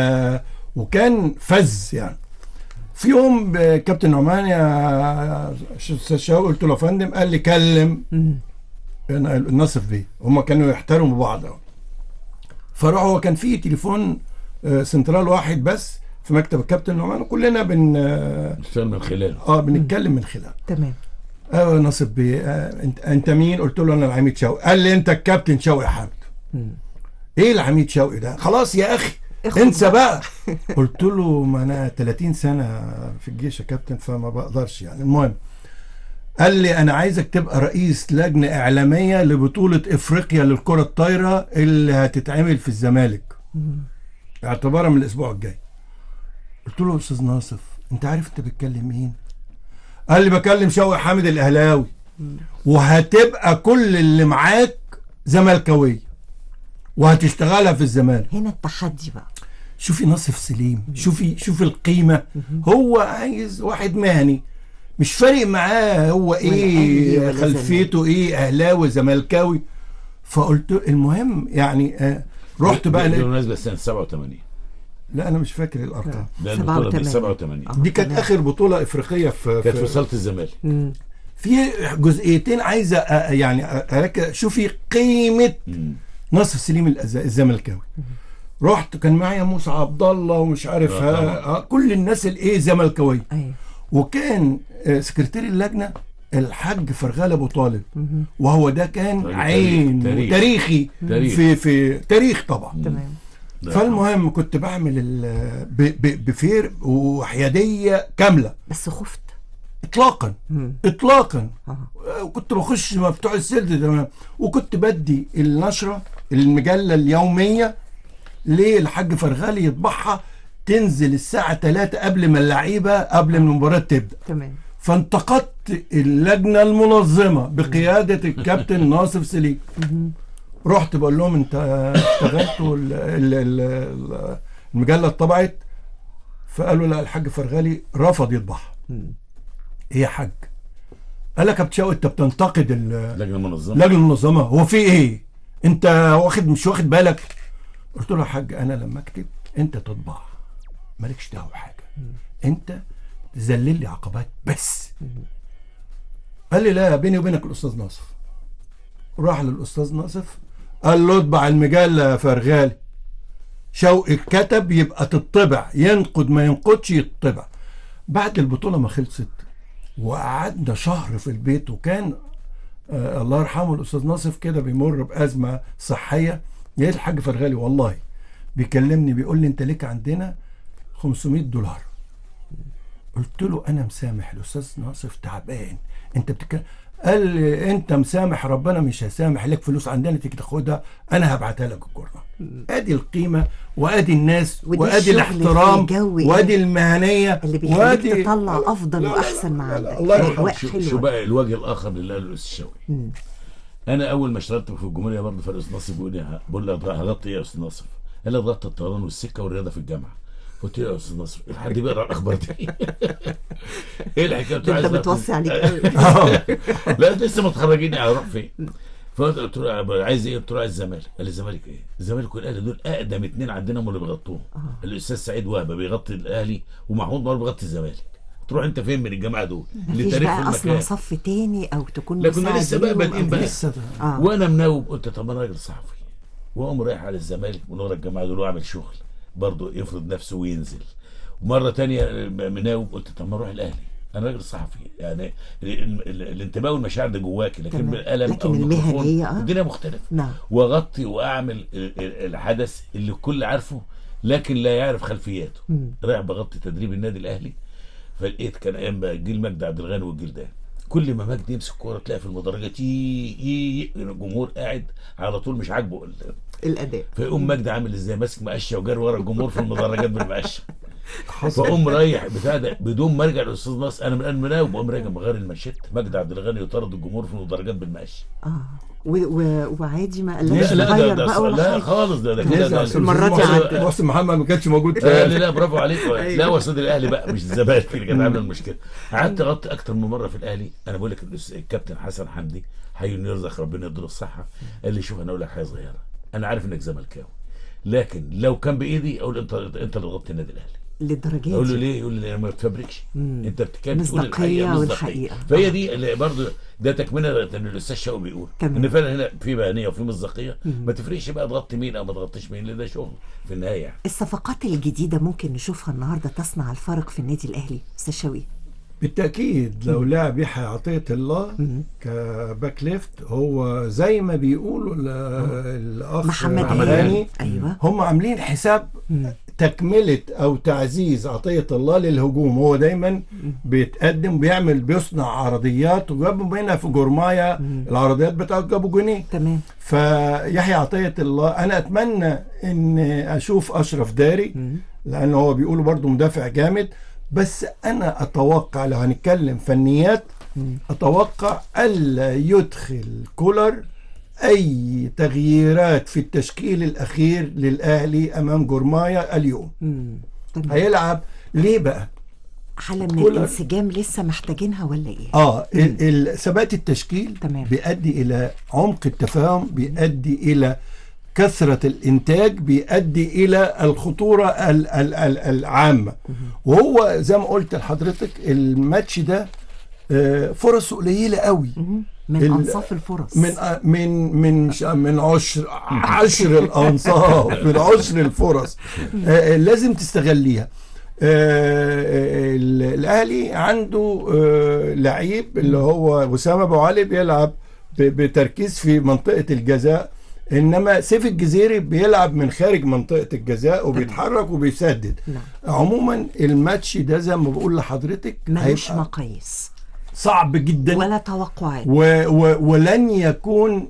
وكان فز يعني في يوم ب- كابتن نعمان يا ش- استاذ شوقي قلت له يا فندم قال لي كلم أنا الناصف بيه هم كانوا يحترموا بعض أوي. فراح هو كان في تليفون آه، سنترال واحد بس في مكتب الكابتن نعمان وكلنا بن آه، نشتغل من خلاله اه بنتكلم من خلاله تمام اه ناصف بيه آه انت انت مين قلت له انا العميد شوقي قال لي انت الكابتن شوقي حامد ايه العميد شوقي ده خلاص يا اخي اخد انسى بقى. بقى قلت له ما انا 30 سنه في الجيش يا كابتن فما بقدرش يعني المهم قال لي انا عايزك تبقى رئيس لجنه اعلاميه لبطوله افريقيا للكره الطايره اللي هتتعمل في الزمالك اعتبارا من الاسبوع الجاي قلت له يا استاذ ناصف انت عارف انت بتكلم مين قال لي بكلم شوقي حامد الاهلاوي وهتبقى كل اللي معاك زملكاويه وهتشتغلها في الزمالك هنا التحدي بقى شوفي ناصف سليم شوفي شوفي القيمه هو عايز واحد مهني مش فارق معاه هو أهلي ايه ولا خلفيته ايه اهلاوي زملكاوي فقلت له المهم يعني آه رحت بقى لقيت- بالمناسبه سنه 87 لا انا مش فاكر الارقام ده البطوله دي 87. 87 دي كانت تمام. اخر بطوله افريقيه في, كانت في في صاله الزمالك مم. في جزئيتين عايزه أ- يعني أركز شوفي قيمه مم. ناصر سليم الأز- الزملكاوي رحت كان معايا موسى عبد الله ومش عارف آه، ها طبعا. آه، كل الناس الايه زملكاويه ايوه وكان آه، سكرتير اللجنه الحاج فرغال ابو طالب وهو ده كان راجل عين تاريخ- تاريخ. تاريخي تاريخ. في في تاريخ طبعا تمام ده فالمهم كنت بعمل ال- ب- ب- بفير وحياديه كامله بس خفت اطلاقا مم. اطلاقا اه وكنت بخش مفتوح السلد تمام وكنت بدي النشره المجله اليوميه للحاج فرغالي يطبعها تنزل الساعه 3 قبل ما اللعيبه قبل ما المباراه تبدا تمام فانتقدت اللجنه المنظمه بقياده الكابتن ناصر سليم رحت بقول لهم انت اشتغلتوا ال- ال- ال- ال- المجله اتطبعت فقالوا لا الحاج فرغالي رفض يطبعها ايه يا حاج قال لك يا كابتن شوقي انت بتنتقد ال- لجنه منظمه اللجنه المنظمه هو في ايه انت واخد مش واخد بالك قلت له يا حاج انا لما اكتب انت تطبع مالكش دعوه بحاجه انت تذلل لي عقبات بس قال لي لا بيني وبينك الاستاذ ناصف راح للاستاذ ناصف قال له اطبع المجله يا فرغالي شوقي كتب يبقى تطبع ينقد ما ينقدش يطبع بعد البطوله ما خلصت وقعدنا شهر في البيت وكان آه الله يرحمه الاستاذ ناصف كده بيمر بازمه صحيه يا الحاج فرغالي والله بيكلمني بيقول لي انت ليك عندنا 500 دولار قلت له انا مسامح الاستاذ ناصف تعبان انت بتتكلم قال لي انت مسامح ربنا مش هسامح لك فلوس عندنا تيجي تاخدها انا هبعتها لك الجورنال ادي القيمه وادي الناس ودي وادي الشغل الاحترام في جو إيه؟ وادي المهنيه اللي بيخليك وادي تطلع افضل لا، لا، واحسن ما لا، لا، عندك الله يرحمه. اجواء شو, شو حلوه بقى الوجه الاخر اللي قاله الاستاذ شوقي مم. انا اول ما اشتغلت في الجمهوريه برضه فرق ناصف بيقول لي بقول لي هغطي ايه يا استاذ ناصف؟ قال لي هغطي الطيران والسكه والرياضه في الجامعه قلت له يا استاذ ناصف الحد بيقرا الاخبار دي ايه الحكايه قلت له ده انت عايز أغطي- بتوصي عليك قوي آه. لا لسه متخرجين هروح فين؟ فقلت له عايز ايه؟ قلت له عايز الزمالك قال لي الزمالك ايه؟ الزمالك والاهلي دول اقدم اثنين عندنا هم اللي بيغطوهم الاستاذ سعيد وهبه بيغطي الاهلي ومحمود مروان بيغطي الزمالك تروح انت فين من الجماعه دول؟ اللي مفيش تاريخ في بقى اصلا المكان صف تاني او تكون لا، كنا مساعد لسه بقى ليهم بادئين أو بقى. كده. لسه اه وانا مناوب قلت طب انا راجل صحفي واقوم رايح على الزمالك من ورا الجماعه دول واعمل شغل برضه يفرض نفسه وينزل ومره تانية مناوب قلت طب ما اروح الاهلي انا راجل صحفي يعني ال- ال- الانتماء والمشاعر ده جواكي لكن تمام. بالقلم لكن او الميكروفون المهنية، آه. الدنيا مختلفه نعم واغطي واعمل ال- ال- الحدث اللي الكل عارفه لكن لا يعرف خلفياته مم. رايح بغطي تدريب النادي الاهلي فلقيت كان ايام بقى جيل مجدي عبد الغني والجيل ده كل ما مجدي يمسك كوره تلاقي في المدرجات يي يي الجمهور قاعد على طول مش عاجبه ال- الاداء فيقوم مجدي عامل ازاي ماسك مقشه وجاري ورا الجمهور في المدرجات بالمقشه فاقوم رايح بتاع ده بدون ما ارجع للاستاذ ناصر انا من الان مناوب بقوم راجع مغير المشيت مجدي عبد الغني يطرد الجمهور في المدرجات بالمقشه اه و... و... وعادي ما لا قالهاش لا ده, نغير ده بقى ولا لا حاجه خالص ده ده كده نزل ده عشان المرة دي محسن- عدت. محسن محمد ما كانش موجود لا في لا لا برافو عليك أيوة. لا هو استاذ الاهلي بقى مش الزمالك اللي كانت عامله المشكله قعدت اغطي اكتر من مره في الاهلي انا بقول لك الأس- الكابتن حسن حمدي حي يرزق ربنا يديله الصحه قال لي شوف انا اقول لك حاجه صغيره انا عارف انك زملكاوي لكن لو كان بايدي اقول انت انت اللي تغطي النادي الاهلي للدرجه اقول له دي ليه يقول لي ما بتفبركش مم. انت بتتكلم تقول مصداقية الحقيقه والحقيقة. فهي دي اللي برضه ده تكمله ان الاستاذ شوقي بيقول تمام. ان فعلا هنا في بيانيه وفي مصداقيه ما تفرقش بقى تغطي مين او ما تغطيش مين لان ده شغل في النهايه يعني الصفقات الجديده ممكن نشوفها النهارده تصنع الفرق في النادي الاهلي استاذ شوقي بالتاكيد لو لاعب يحيى عطيه الله كباك ليفت هو زي ما بيقولوا ال- الاخ محمد محمد هاني هاني. ايوه هم عاملين حساب تكملة أو تعزيز عطية الله للهجوم هو دايما بيتقدم بيعمل بيصنع عرضيات وجابوا هنا في جورمايا العرضيات بتاعته جابوا جونين تمام فيحيى عطية الله أنا أتمنى إن أشوف أشرف داري لأن هو بيقولوا برضو مدافع جامد بس أنا أتوقع لو هنتكلم فنيات أتوقع ألا يدخل كولر أي تغييرات في التشكيل الأخير للأهلي أمام جورمايا اليوم مم. تمام هيلعب ليه بقى؟ حاله من كولر- الانسجام لسه محتاجينها ولا ايه اه ال- ال- ثبات التشكيل تمام. بيؤدي الى عمق التفاهم بيؤدي الى كثرة الإنتاج بيؤدي إلى الخطورة ال- ال- ال- العامة وهو زي ما قلت لحضرتك الماتش ده آه، فرصه قليلة قوي مم. من ال- انصاف الفرص من من من مش من عشر عشر الانصاف من عشر الفرص آه، لازم تستغليها آه، ال- الاهلي عنده آه، لعيب اللي هو وسام ابو علي بيلعب ب- بتركيز في منطقه الجزاء انما سيف الجزيري بيلعب من خارج منطقه الجزاء وبيتحرك وبيسدد نعم. عموما الماتش ده زي ما بقول لحضرتك ملوش هيبقى مقاييس صعب جدا ولا توقعات و و ولن يكون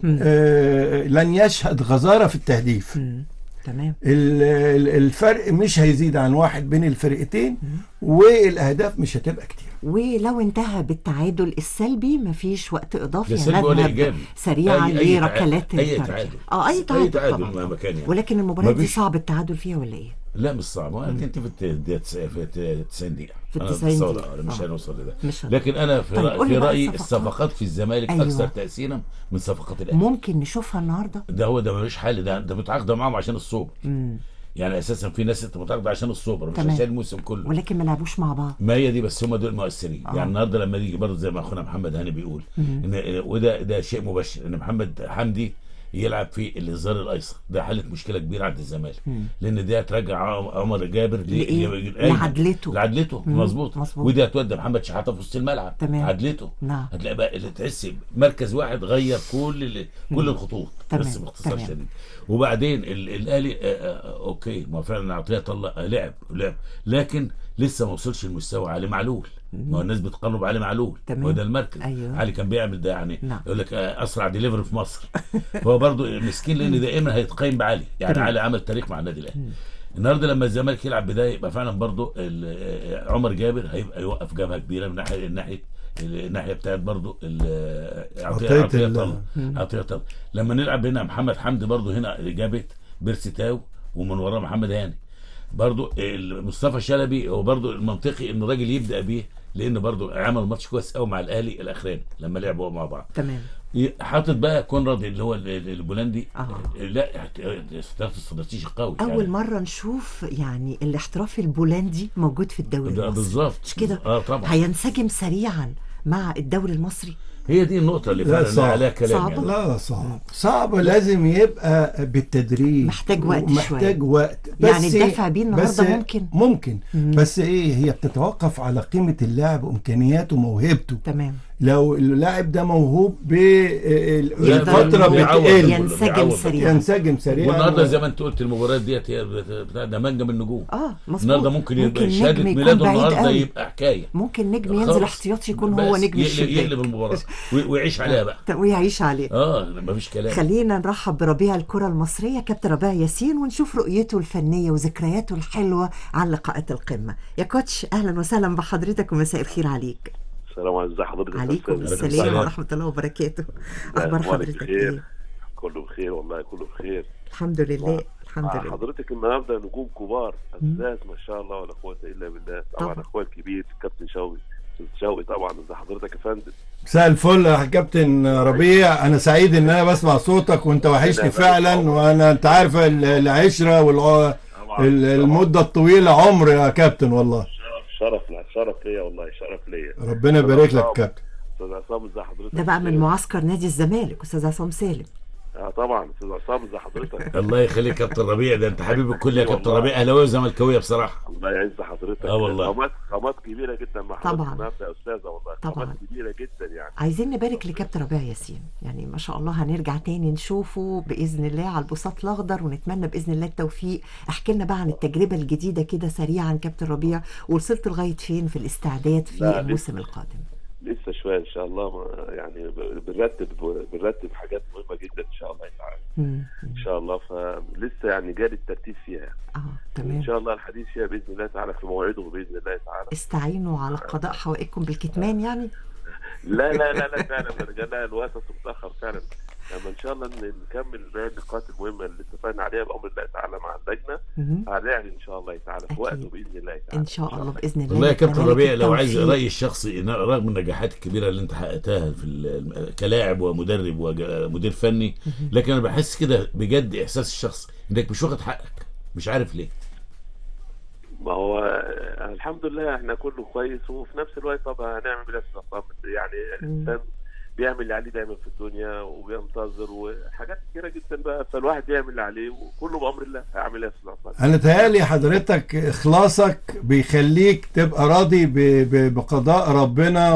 آه لن يشهد غزارة في التهديف مم. تمام ال- ال- الفرق مش هيزيد عن واحد بين الفرقتين والاهداف مش هتبقى كتير ولو انتهى بالتعادل السلبي مفيش وقت اضافي ده سلبي ولا نذهب إيجابي. سريعا أي- أي لركلات تعادل. أي الفرد. تعادل. اه اي أي تعادل, تعادل طبعاً. مهما كان يعني. ولكن المباراه دي مفيش- صعب التعادل فيها ولا ايه؟ لا مش صعب ما تنتهي في الت- الدقيقة تس- في الت- 90 دقيقة في أنا التسعين بتصور، دقيقة. أنا مش آه. هنوصل لده مش هن- لكن أنا في, طيب رأي قول لي في بقى رأيي الصفقات. الصفقات في الزمالك أيوة. أكثر تأثيرا من صفقات الأهلي ممكن نشوفها النهارده؟ ده هو ده ملوش حل ده ده متعاقدة معاهم عشان السوبر مم. يعني أساسا في ناس أنت متعاقدة عشان السوبر مش تمام. عشان الموسم كله ولكن ما لعبوش مع بعض ما هي دي بس هم دول مؤثرين آه. يعني النهارده لما يجي برضه زي ما اخونا محمد هاني بيقول ان وده ده شيء مبشر ان محمد حمدي يلعب في الظهير الايسر ده حلت مشكله كبيره عند الزمالك لان دي هترجع عم- عمر جابر ل- لإيه؟ ل- أيمن. لعدلته. لعدلته مم. مظبوط مظبوط. ودي هتودي محمد شحاته في وسط الملعب تمام. عدلته نعم. هتلاقي بقى اللي تحس مركز واحد غير كل ال- كل الخطوط تمام. بس باختصار تمام. شديد وبعدين ال- الاهلي آه، آه، اوكي ما فعلا عطيه الله آه، لعب لعب لكن لسه ما وصلش لمستوى علي معلول ما هو الناس بتقرب علي معلول تمام. هو ده المركز أيوه. علي كان بيعمل ده يعني نعم. يقول لك آه، اسرع ديليفري في مصر فهو برضه مسكين لان دائما هيتقيم بعلي يعني تمام. علي عمل تاريخ مع النادي الاهلي النهارده لما الزمالك يلعب بدايه يبقى فعلا برضه ال- آه، عمر جابر هيبقى يوقف جبهه كبيره من ناحيه الناحيه الناحيه بتاعت برضه ال- عطيه عطية عطيه ال- الله عطيه الله لما نلعب هنا محمد حمدي برضه هنا جابت بيرسي تاو ومن وراه محمد هاني برضه مصطفى شلبي هو برضه المنطقي ان الراجل يبدا بيه لان برضه عمل ماتش كويس قوي مع الاهلي الاخراني لما لعبوا مع بعض تمام حاطط بقى كونراد اللي هو ال- ال- البولندي آه. لا احتراف استراتيجي قوي اول يعني مره نشوف يعني الاحتراف البولندي موجود في الدوري ده المصري بالظبط مش كده اه طبعا هينسجم سريعا مع الدوري المصري هي دي النقطه اللي لا، فعلا صعب. عليها كلام صعبة. يعني لا صعب صعب لازم يبقى بالتدريج محتاج وقت محتاج شوية. وقت يعني الدفع بيه النهاردة بس ممكن. ممكن بس ايه هي بتتوقف على قيمة اللاعب وامكانياته وموهبته تمام لو اللاعب ده موهوب يقدر بفترة بيعوض بتقل كله، ينسجم بيعوض. سريعا. ينسجم سريعا والنهارده زي ما انت قلت المباريات ديت هي بت- بتاع ده منجم النجوم اه مظبوط النهارده ممكن يبقى ممكن شهاده نجم يكون ميلاده بعيد النهارده قوي. يبقى حكايه ممكن نجم ينزل خلاص. احتياطي يكون هو بس نجم يقلب, الشباك يقلب المباراه وي- ويعيش عليها بقى ويعيش عليه اه مفيش كلام خلينا نرحب بربيع الكرة المصرية كابتن ربيع ياسين ونشوف رؤيته الفنية وذكرياته الحلوة عن لقاءات القمة يا كوتش أهلا وسهلا بحضرتك ومساء الخير عليك السلام عليكم ازي حضرتك يا عليكم أستاذ؟ السلام السلام. ورحمه الله وبركاته اخبار أخبارك حضرتك بخير؟ ايه كله بخير والله كله بخير الحمد لله الحمد مع لله حضرتك النهارده نجوم كبار استاذ ما شاء الله ولا قوه الا بالله طبعا طبعا. اخويا الكبير كابتن شوقي أستاذ شوقي طبعا ازي حضرتك يا فندم مساء الفل يا كابتن ربيع انا سعيد ان انا بسمع صوتك وانت وحشني فعلا وانا انت عارف ال- العشره والع... طبعا ال- المده الطويله عمر يا كابتن والله شرف شرف شرف ليا والله شرف ليا ربنا يبارك لك كابتن استاذ عصام ازي حضرتك ده بقى من معسكر نادي الزمالك استاذ عصام سالم اه طبعا استاذ عصام ازي حضرتك الله يخليك كابتن ربيع ده انت حبيب الكل يا كابتن ربيع اهلاويه وزملكاويه بصراحه الله يعز حضرتك آه والله. خامات خامات كبيره جدا مع حضرتك طبعا. النهارده يا استاذه والله طبعا. خامات كبيره جدا يعني عايزين نبارك لكابتن ربيع ياسين يعني ما شاء الله هنرجع تاني نشوفه باذن الله على البساط الاخضر ونتمنى باذن الله التوفيق احكي لنا بقى عن التجربه الجديده كده سريعا كابتن ربيع وصلت لغايه فين في الاستعداد في لا، الموسم القادم لسه شويه ان شاء الله ما- يعني ب- بنرتب بنرتب حاجات مهمه جدا ان شاء الله تعالى مم. ان شاء الله فلسه يعني جاري الترتيب فيها اه ان تمام شاء الله الحديث فيها باذن الله تعالى في موعده باذن الله تعالى استعينوا على قضاء حوائجكم بالكتمان يعني لا لا لا لا فعلا ده لا الوقت متاخر فعلا لما ان شاء الله ن- نكمل باقي النقاط المهمه اللي اتفقنا عليها بامر الله تعالى مع اللجنه مهم. هنعلن ان شاء الله تعالى في أكيد. وقته باذن الله تعالى ان شاء الله باذن الله والله يا كابتن نتمنى لك ربيع لو عايز التوفيق. رايي الشخصي إن رغم النجاحات الكبيره اللي انت حققتها في ال- كلاعب ومدرب ومدير فني لكن انا بحس كده بجد احساس الشخص انك مش واخد حقك مش عارف ليه ما هو آه، الحمد لله احنا كله كويس وفي نفس الوقت طبعا هنعمل بنفس الأرقام. يعني الانسان بيعمل اللي عليه دايما في الدنيا وبينتظر وحاجات كتيره جدا بقى فالواحد بيعمل اللي عليه وكله بامر الله هيعمل ايه في الأرقام. انا تهيألي حضرتك اخلاصك بيخليك تبقى راضي ب- ب- بقضاء ربنا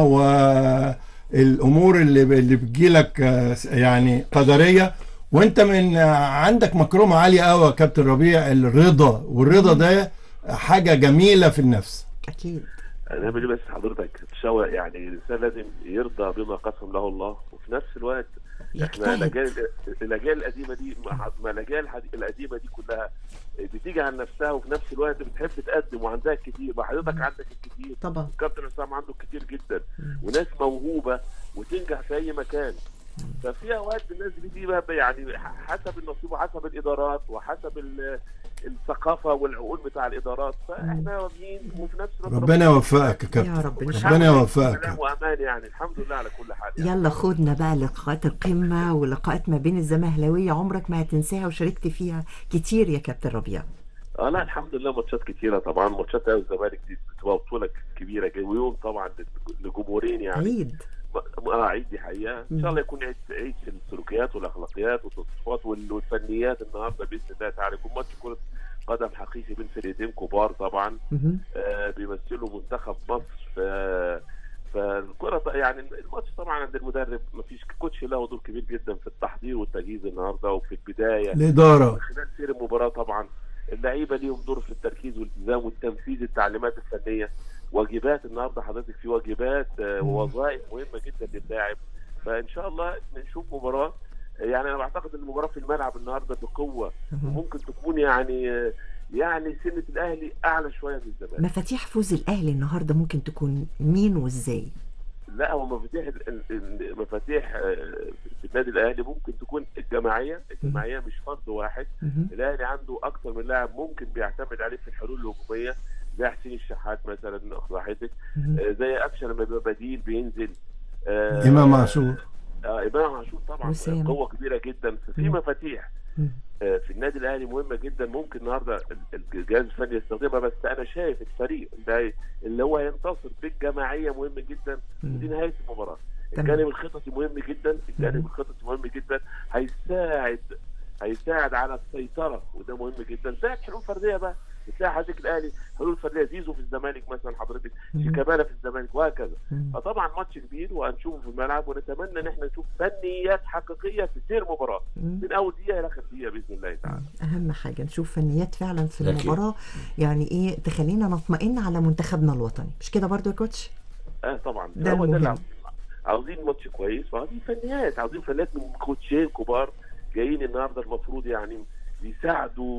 والامور اللي اللي بتجيلك آه، يعني قدريه وانت من عندك مكرمه عاليه قوي يا كابتن ربيع الرضا والرضا ده حاجه جميله في النفس اكيد هنعمل ايه بس حضرتك تشوق يعني الانسان لازم يرضى بما قسم له الله وفي نفس الوقت احنا يجتهد الاجيال الاجيال القديمه دي ما ما الاجيال الحدي- القديمه دي كلها بتيجي عن نفسها وفي نفس الوقت بتحب تقدم وعندها الكتير ما حضرتك عندك الكتير طبعا كابتن حسام عنده كتير جدا مم. وناس موهوبه وتنجح في اي مكان ففي اوقات الناس دي دي بقى يعني حسب النصيب وحسب الادارات وحسب ال- الثقافه والعقول بتاع الادارات فاحنا راضيين وفي نفس الوقت ربنا يوفقك يا يا كابتن رب ان شاء ربنا الله يوفقك سلام وامان يعني الحمد لله على كل حال يعني. يلا خدنا بقى لقاءات القمة ولقاءات ما بين الزمهلاوية عمرك ما هتنساها وشاركت فيها كتير يا كابتن ربيع اه لا الحمد لله ماتشات كتيره طبعا ماتشات اهلي والزمالك دي بتبقى بطوله كبيره جدا ويوم طبعا لجمهورين يعني عيد اه عيد دي حقيقه ان شاء الله يكون عيد عيد في السلوكيات والاخلاقيات والتصرفات وال- والفنيات النهارده باذن الله تعالى يكون ماتش كره قدم حقيقي بين فريقين كبار طبعا مهم. آه بيمثلوا منتخب مصر ف فالكرة ط- يعني الماتش طبعا عند المدرب مفيش كوتش له دور كبير جدا في التحضير والتجهيز النهارده وفي البدايه الاداره خلال سير المباراة طبعا اللعيبة ليهم دور في التركيز والالتزام والتنفيذ التعليمات الفنية واجبات النهارده حضرتك في واجبات آه، ووظائف مهمة جدا للاعب فإن شاء الله نشوف مباراة يعني أنا بعتقد إن المباراة في الملعب النهارده بقوة وممكن تكون يعني آه، يعني سنة الأهلي أعلى شوية من الزمالك مفاتيح فوز الأهلي النهاردة ممكن تكون مين وإزاي لا هو مفاتيح ال- ال- ال- مفاتيح آه، في النادي الاهلي ممكن تكون الجماعيه، الجماعيه مش فرد واحد، مهم. الاهلي عنده اكثر من لاعب ممكن بيعتمد عليه في الحلول الهجوميه زي حسين الشحات مثلا راحتك مهم. آه، زي قفشه لما بيبقى بديل بينزل آه، امام عاشور آه امام عاشور طبعا وسام. قوه كبيره جدا ففي مم. مفاتيح مم. آه، في النادي الاهلي مهمه جدا ممكن النهارده ال- الجهاز الفني يستخدمها بس انا شايف الفريق اللي هي- اللي هو هينتصر بالجماعيه مهم جدا مم. ودي نهايه المباراه تمام. الجانب الخططي مهم جدا الجانب مم. الخططي مهم جدا هيساعد هيساعد على السيطره وده مهم جدا زائد حلول فرديه بقى بتلاقي حضرتك الاهلي حلول فرديه زيزو في الزمالك مثلا حضرتك مم. شيكابالا في الزمالك وهكذا مم. فطبعا ماتش كبير وهنشوفه في الملعب ونتمنى ان احنا نشوف فنيات حقيقيه في سير مباراه مم. من اول دقيقه لاخر دقيقه باذن الله تعالى أهم حاجة نشوف فنيات فعلا في أكيد. المباراة يعني إيه تخلينا نطمئن على منتخبنا الوطني مش كده برضو يا كوتش اه طبعا ده هو المهم. اللي عاوزين. عاوزين ماتش كويس وعاوزين فنيات عاوزين فنيات من كوتشين كبار جايين النهارده المفروض يعني يساعدوا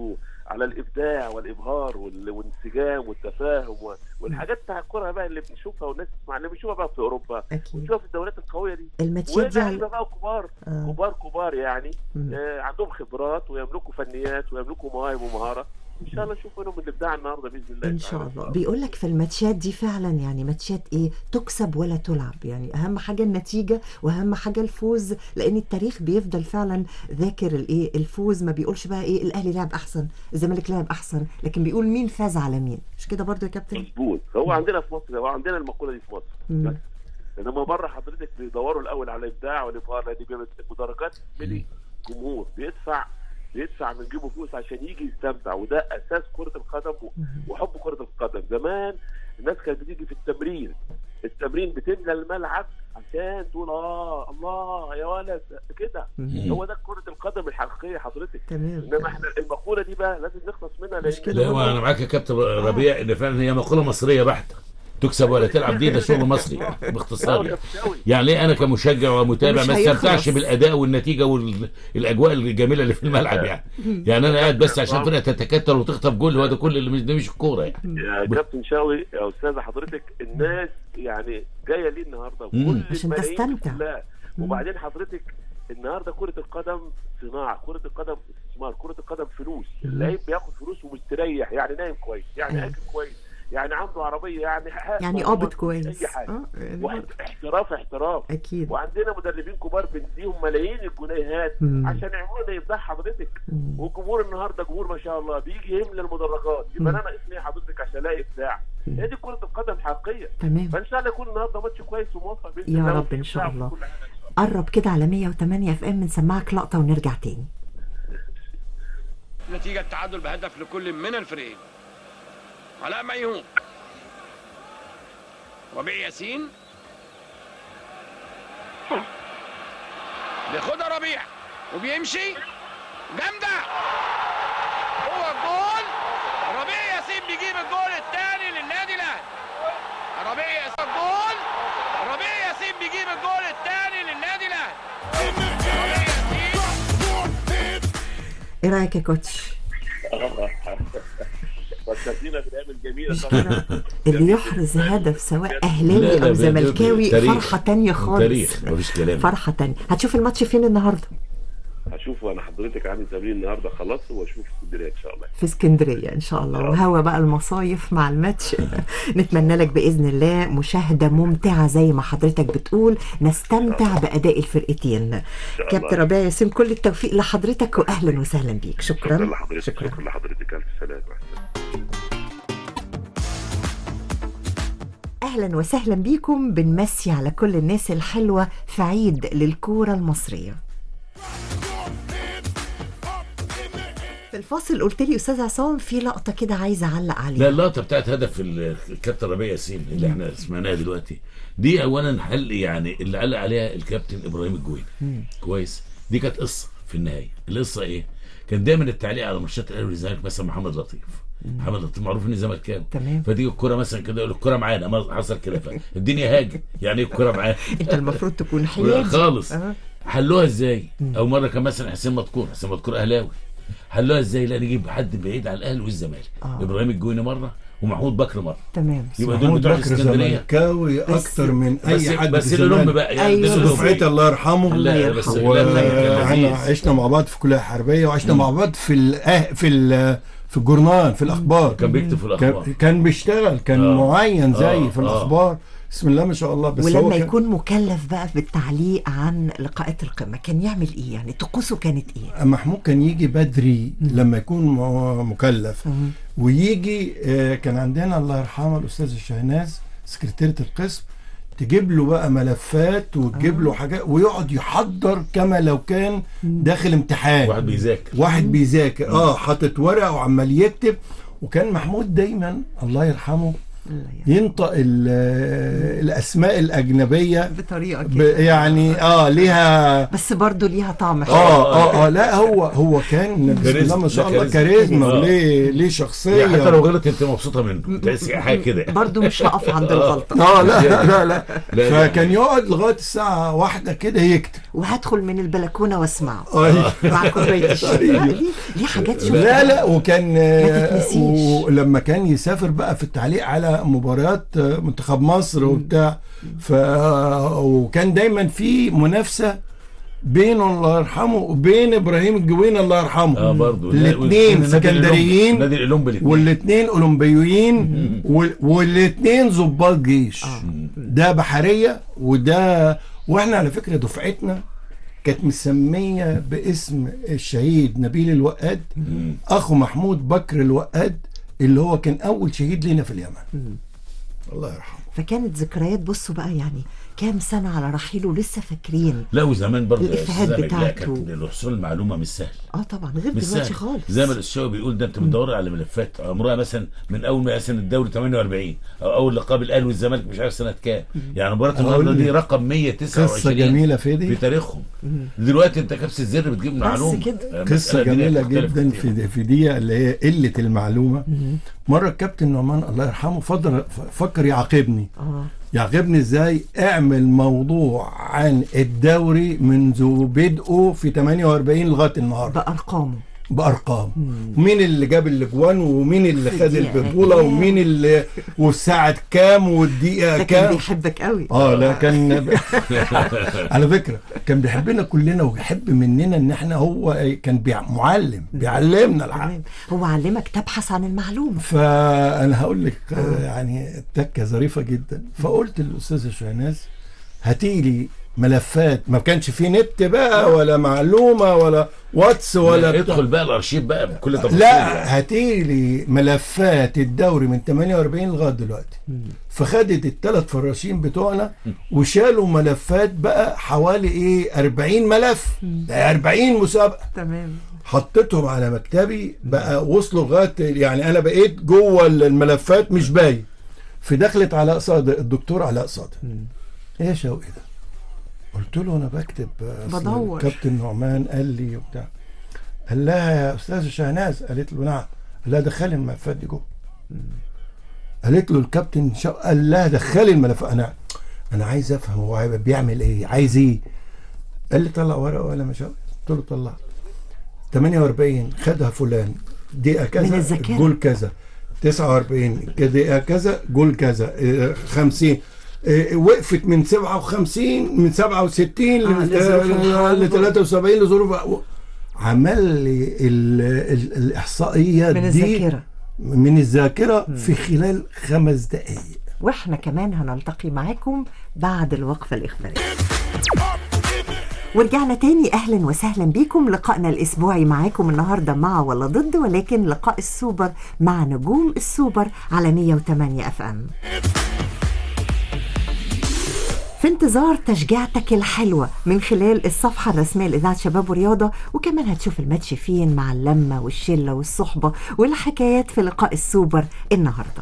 على الابداع والابهار وال- والانسجام والتفاهم و- والحاجات بتاع الكره بقى اللي بنشوفها والناس تسمع اللي بنشوفها بقى في اوروبا اكيد ونشوفها في الدوريات القويه دي الماتشات دي ولاعيبه على- بقى كبار آه. كبار كبار يعني مم. آه عندهم خبرات ويملكوا فنيات ويملكوا مواهب ومهاره ان شاء الله نشوف منهم الابداع النهارده باذن الله ان شاء تعالى. الله بيقول لك في الماتشات دي فعلا يعني ماتشات ايه تكسب ولا تلعب يعني اهم حاجه النتيجه واهم حاجه الفوز لان التاريخ بيفضل فعلا ذاكر الايه الفوز ما بيقولش بقى ايه الاهلي لعب احسن الزمالك لعب احسن لكن بيقول مين فاز على مين مش كده برضو يا كابتن مظبوط هو عندنا في مصر هو عندنا المقوله دي في مصر مم. بس انما بره حضرتك بيدوروا الاول على الابداع والابهار لان بيبقى المدرجات ملي جمهور بيدفع بيدفع من جيبه فلوس عشان يجي يستمتع وده اساس كره القدم و- وحب كره القدم زمان الناس كانت بتيجي في التمرين التمرين بتملى الملعب عشان تقول اه الله يا ولد كده مم. هو ده كره القدم الحقيقيه حضرتك تمام انما احنا المقوله دي بقى لازم نخلص منها مش لان كده لا وانا معاك يا كابتن ربيع ان فعلا هي مقوله مصريه بحته تكسب ولا تلعب دي ده شغل مصري باختصار يعني. يعني ليه انا كمشجع ومتابع مش ما هيخلص. استمتعش بالاداء والنتيجه والاجواء الجميله اللي في الملعب يعني يعني انا قاعد بس عشان فرقه تتكتل وتخطف جول هو ده كل اللي مش ده مش الكوره يعني يا كابتن شاوي يا استاذه حضرتك الناس يعني جايه ليه النهارده مم. كل عشان الملايين تستمتع. كلها وبعدين حضرتك النهارده كره القدم صناعه كره القدم استثمار كره القدم فلوس اللعيب بياخد فلوس ومستريح يعني نايم كويس يعني أيوة. اكل كويس يعني عنده عربيه يعني يعني هو قابض مفيش كويس اي حاجه آه، يعني واحد احتراف احتراف اكيد وعندنا مدربين كبار بنديهم ملايين الجنيهات مم. عشان يعملوا لنا ابداع حضرتك مم. وجمهور النهارده جمهور ما شاء الله بيجي يملى المدرجات يبقى مم. انا ناقصني إيه حضرتك عشان الاقي ابداع مم. هي دي كره القدم الحقيقيه تمام فان شاء الله يكون النهارده ماتش كويس وموفق باذن يا الله رب وفي إن شاء إبداع الله. وفي كل حاجة إن شاء الله. قرب كده على 108 اف ام نسمعك لقطه ونرجع تاني نتيجة تعادل بهدف لكل من الفريقين علاء ميهون ربيع ياسين بياخدها ربيع وبيمشي جامدة هو الجول ربيع ياسين بيجيب الجول الثاني للنادي الاهلي ربيع ياسين الجول ربيع ياسين بيجيب الجول الثاني للنادي الاهلي ربيع ياسين ايه رايك يا كوتش فكرتينا بالايام الجميله طبعا اللي يحرز هدف سواء لا، اهلاوي لا، او ب- ب- زملكاوي تاريخ. فرحه تانية خالص تاريخ مفيش كلام فرحه تانية هتشوف الماتش فين النهارده هشوف انا حضرتك عامل تمرين النهارده خلصت واشوف في اسكندريه ان شاء الله في اسكندريه ان شاء الله وهوا بقى المصايف مع الماتش نتمنى لك باذن الله مشاهده ممتعه زي ما حضرتك بتقول نستمتع باداء الفرقتين شاء كابتن الله. ربيع ياسين كل التوفيق لحضرتك واهلا وسهلا بيك شكرا شكرا لحضرتك شكرا شكرا لحضرتك الف سلامه اهلا وسهلا بيكم بنمسي على كل الناس الحلوه في عيد للكوره المصريه في الفاصل قلت لي استاذ عصام في لقطه كده عايزه اعلق لا عليها اللقطه بتاعت هدف ال- الكابتن ربيع ياسين اللي احنا سمعناها دلوقتي دي اولا حل يعني اللي علق عليها الكابتن ابراهيم الجويني كويس دي كانت قصه في النهايه القصه ايه كان دايما التعليق على ماتشات الاهلي والزمالك مثلا محمد لطيف محمد لطيف معروف ان زملكاوي تمام. فتيجي الكوره مثلا كده يقول الكوره معانا ما حصل كده الدنيا هاجم يعني ايه الكوره معانا انت المفروض تكون حيادي خالص آه. حلوها ازاي؟ او مره كان مثلا حسين مذكور حسين مذكور اهلاوي حلوها ازاي؟ لا نجيب حد بعيد على الاهلي والزمالك آه. ابراهيم الجويني مره ومحمود بكر مره تمام يبقى دول محمود بتوع بكر اسكندريه زملكاوي بس- اكتر من بس اي حد بس في لهم الزمالك. بقى يعني أيوة. ده لهم. دفعتي الله يرحمه الله لا بس يرحمه. لا لا كان واحنا لذيذ. عشنا مع بعض في كليه حربيه وعشنا مع بعض في الأه... في ال... في الجورنال في الاخبار كان بيكتب في كان, الاخبار كان بيشتغل كان آه. معين زي آه. في آه. الاخبار بسم الله ما شاء الله بس هو ولما كان يكون مكلف بقى بالتعليق عن لقاءات القمه كان يعمل ايه يعني طقوسه كانت ايه محمود كان يجي بدري لما يكون م- مكلف مم. ويجي آه، كان عندنا الله يرحمه الاستاذ الشهناز سكرتيرة القسم تجيب له بقى ملفات وتجيب له حاجات ويقعد يحضر كما لو كان داخل امتحان واحد بيذاكر واحد بيذاكر اه حاطط ورقه وعمال يكتب وكان محمود دايما الله يرحمه ينطق ال- الاسماء الاجنبيه بطريقه ب- كده يعني اه ليها بس برضه ليها طعم حلو اه اه اه لا هو هو كان بسم الله ما شاء لا، الله كاريزما. كاريزما آه. وليه ليه يعني شخصيه حتى لو غلط انت مبسوطه منه تحسي حاجه كده برضه مش هقف عند الغلطه اه لا لا لا, لا. لا. فكان يقعد لغايه الساعه واحدة كده يكتب وهدخل من البلكونه واسمعه أيوة. مع كوبايه الشاي أيوة. ليه ليه حاجات شوف لا لا وكان ما تتنسيش. ولما كان يسافر بقى في التعليق على مباريات منتخب مصر وبتاع ف وكان دايما في منافسه بينه الله يرحمه وبين ابراهيم الجويني الله يرحمه اه برضه الاثنين سكندريين نادي الاولمبي الاثنين والاثنين اولمبيين وال- والاثنين ضباط جيش ده بحريه وده واحنا على فكره دفعتنا كانت مسميه باسم الشهيد نبيل الوقاد اخو محمود بكر الوقاد اللي هو كان اول شهيد لنا في اليمن الله يرحمه فكانت ذكريات بصوا بقى يعني كام سنه على رحيله لسه فاكرين لا وزمان برضه يا الإفيهات أستاذ زمان، لا بتاعته. كانت الحصول المعلومه مش سهل اه طبعا غير مش دلوقتي سهل خالص زي ما الشاوي بيقول ده انت بتدور على ملفات عمرها مثلا من اول ما اسن الدوري 48 او اول لقب الاهلي والزمالك مش عارف سنه كام يعني مباراه أقول النهارده دي لك رقم 129 قصه جميله في دي في تاريخهم دلوقتي انت كبس الزر بتجيب معلومه كده. المسألة قصه دي جميله بتختلف جدا كتير. في دي في دي اللي هي قله المعلومه مره الكابتن نعمان الله يرحمه فضل فكر يعاقبني اه يعجبني ازاي اعمل موضوع عن الدوري منذ بدءه في 48 لغايه النهارده بارقامه بارقام مين اللي جاب الاجوان ومين اللي خد الدقيقة البطوله كام. ومين اللي والساعه كام والدقيقه ده كان كام بيحبك قوي اه لا كان على فكره كان بيحبنا كلنا ويحب مننا ان احنا هو كان بيع... معلم بيعلمنا الحق تمام هو علمك تبحث عن المعلومه فانا هقول لك آه، يعني تكه ظريفه جدا فقلت للاستاذه شهناز هاتي لي ملفات ما كانش في نت بقى ولا معلومه ولا واتس ولا بتاع. ادخل بقى الارشيف بقى بكل تفاصيل لا هاتي لي ملفات الدوري من 48 لغايه دلوقتي فخدت الثلاث فراشين بتوعنا وشالوا ملفات بقى حوالي ايه 40 ملف ده 40 مسابقه تمام حطيتهم على مكتبي بقى وصلوا لغايه يعني انا بقيت جوه الملفات مش باين في دخلت علاء صادق الدكتور علاء صادق ايه يا شوقي ده قلت له انا بكتب أصل بدور. كابتن نعمان قال لي وبتاع قال لها يا استاذ شهناز قالت له نعم قال لها دخلي الملفات دي جوه قالت له الكابتن شو... قال لها دخلي الملفات انا انا عايز افهم هو هيبقى بيعمل ايه عايز ايه قال لي طلع ورقه ولا مش قلت له طلع 48 خدها فلان دقيقه من كذا الذاكرة. جول كذا 49 دقيقه كذا جول كذا إيه، 50 إيه، وقفت من 57 من 67 آه، لظروف الحرب. ل 73 لظروف عمل لي ال- ال- الاحصائيات من دي الذاكره من الذاكره في خلال خمس دقائق واحنا كمان هنلتقي معاكم بعد الوقفة الإخبارية ورجعنا تاني أهلا وسهلا بيكم لقائنا الأسبوعي معاكم النهاردة مع ولا ضد ولكن لقاء السوبر مع نجوم السوبر على 108 اف ام في انتظار تشجيعتك الحلوة من خلال الصفحة الرسمية لإذاعة شباب ورياضة وكمان هتشوف الماتش فين مع اللمة والشلة والصحبة والحكايات في لقاء السوبر النهارده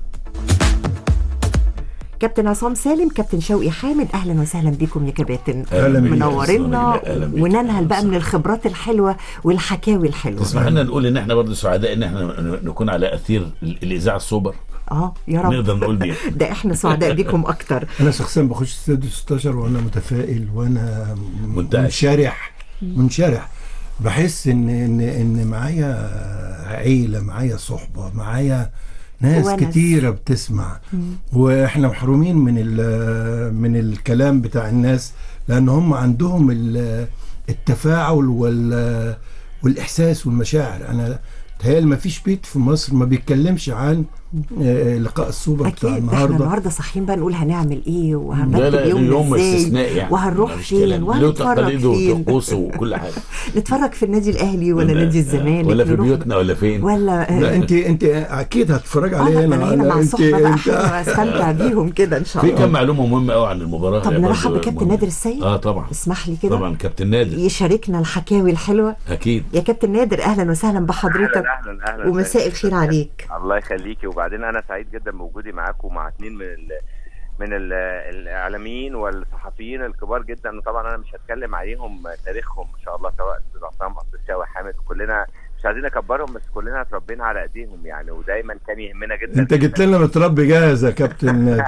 كابتن عصام سالم كابتن شوقي حامد اهلا وسهلا بكم يا كباتن أهلا بيك. منورنا أهلا بيك. وننهل بقى من الخبرات الحلوه والحكاوي الحلوه تسمح لنا نقول ان احنا برضه سعداء ان احنا نكون على اثير ال- الاذاعه السوبر اه يا رب نقدر نقول دي ده احنا سعداء بكم اكتر انا شخصيا بخش استوديو 16 وانا متفائل وانا منتعش. منشرح منشرح بحس ان ان ان معايا عيله معايا صحبه معايا ناس ونس. كتيره بتسمع واحنا محرومين من ال- من الكلام بتاع الناس لان هم عندهم ال- التفاعل وال والاحساس والمشاعر انا تهيألي ما فيش بيت في مصر ما بيتكلمش عن آه، لقاء السوبر بتاع اكيد ده احنا النهارده النهارده صاحيين بقى نقول هنعمل ايه لا وهنرتب لا يومنا يوم ازاي استثنائي يعني وهنروح مفيش فين كلام. له وهنتفرج تقاليده فين وطقوسه وكل حاجه نتفرج في النادي الاهلي ولا نادي الزمالك ولا في نروح- بيوتنا ولا فين ولا لا انت انت اكيد هتتفرج اه علينا لا، انا هنا مع انت الصحبه بقى انت حلوه استمتع بيهم كده ان شاء في الله كم معلومه مهمه قوي عن المباراه طب هي نرحب برضه بكابتن مهمة. نادر السيد اه طبعا اسمح لي كده طبعا كابتن نادر يشاركنا الحكاوي الحلوه اكيد يا كابتن نادر اهلا وسهلا بحضرتك اهلا اهلا ومساء الخير عليك الله يخليكي وبعد وبعدين انا سعيد جدا بوجودي معاكم مع اثنين من ال من ال الاعلاميين والصحفيين الكبار جدا طبعا انا مش هتكلم عليهم تاريخهم ان شاء الله سواء استاذ عصام او استاذ شاوي حامد وكلنا مش عايزين نكبرهم بس كلنا اتربينا على ايديهم يعني ودايما كان يهمنا جدا انت جيت لنا متربي جاهز يا كابتن نادر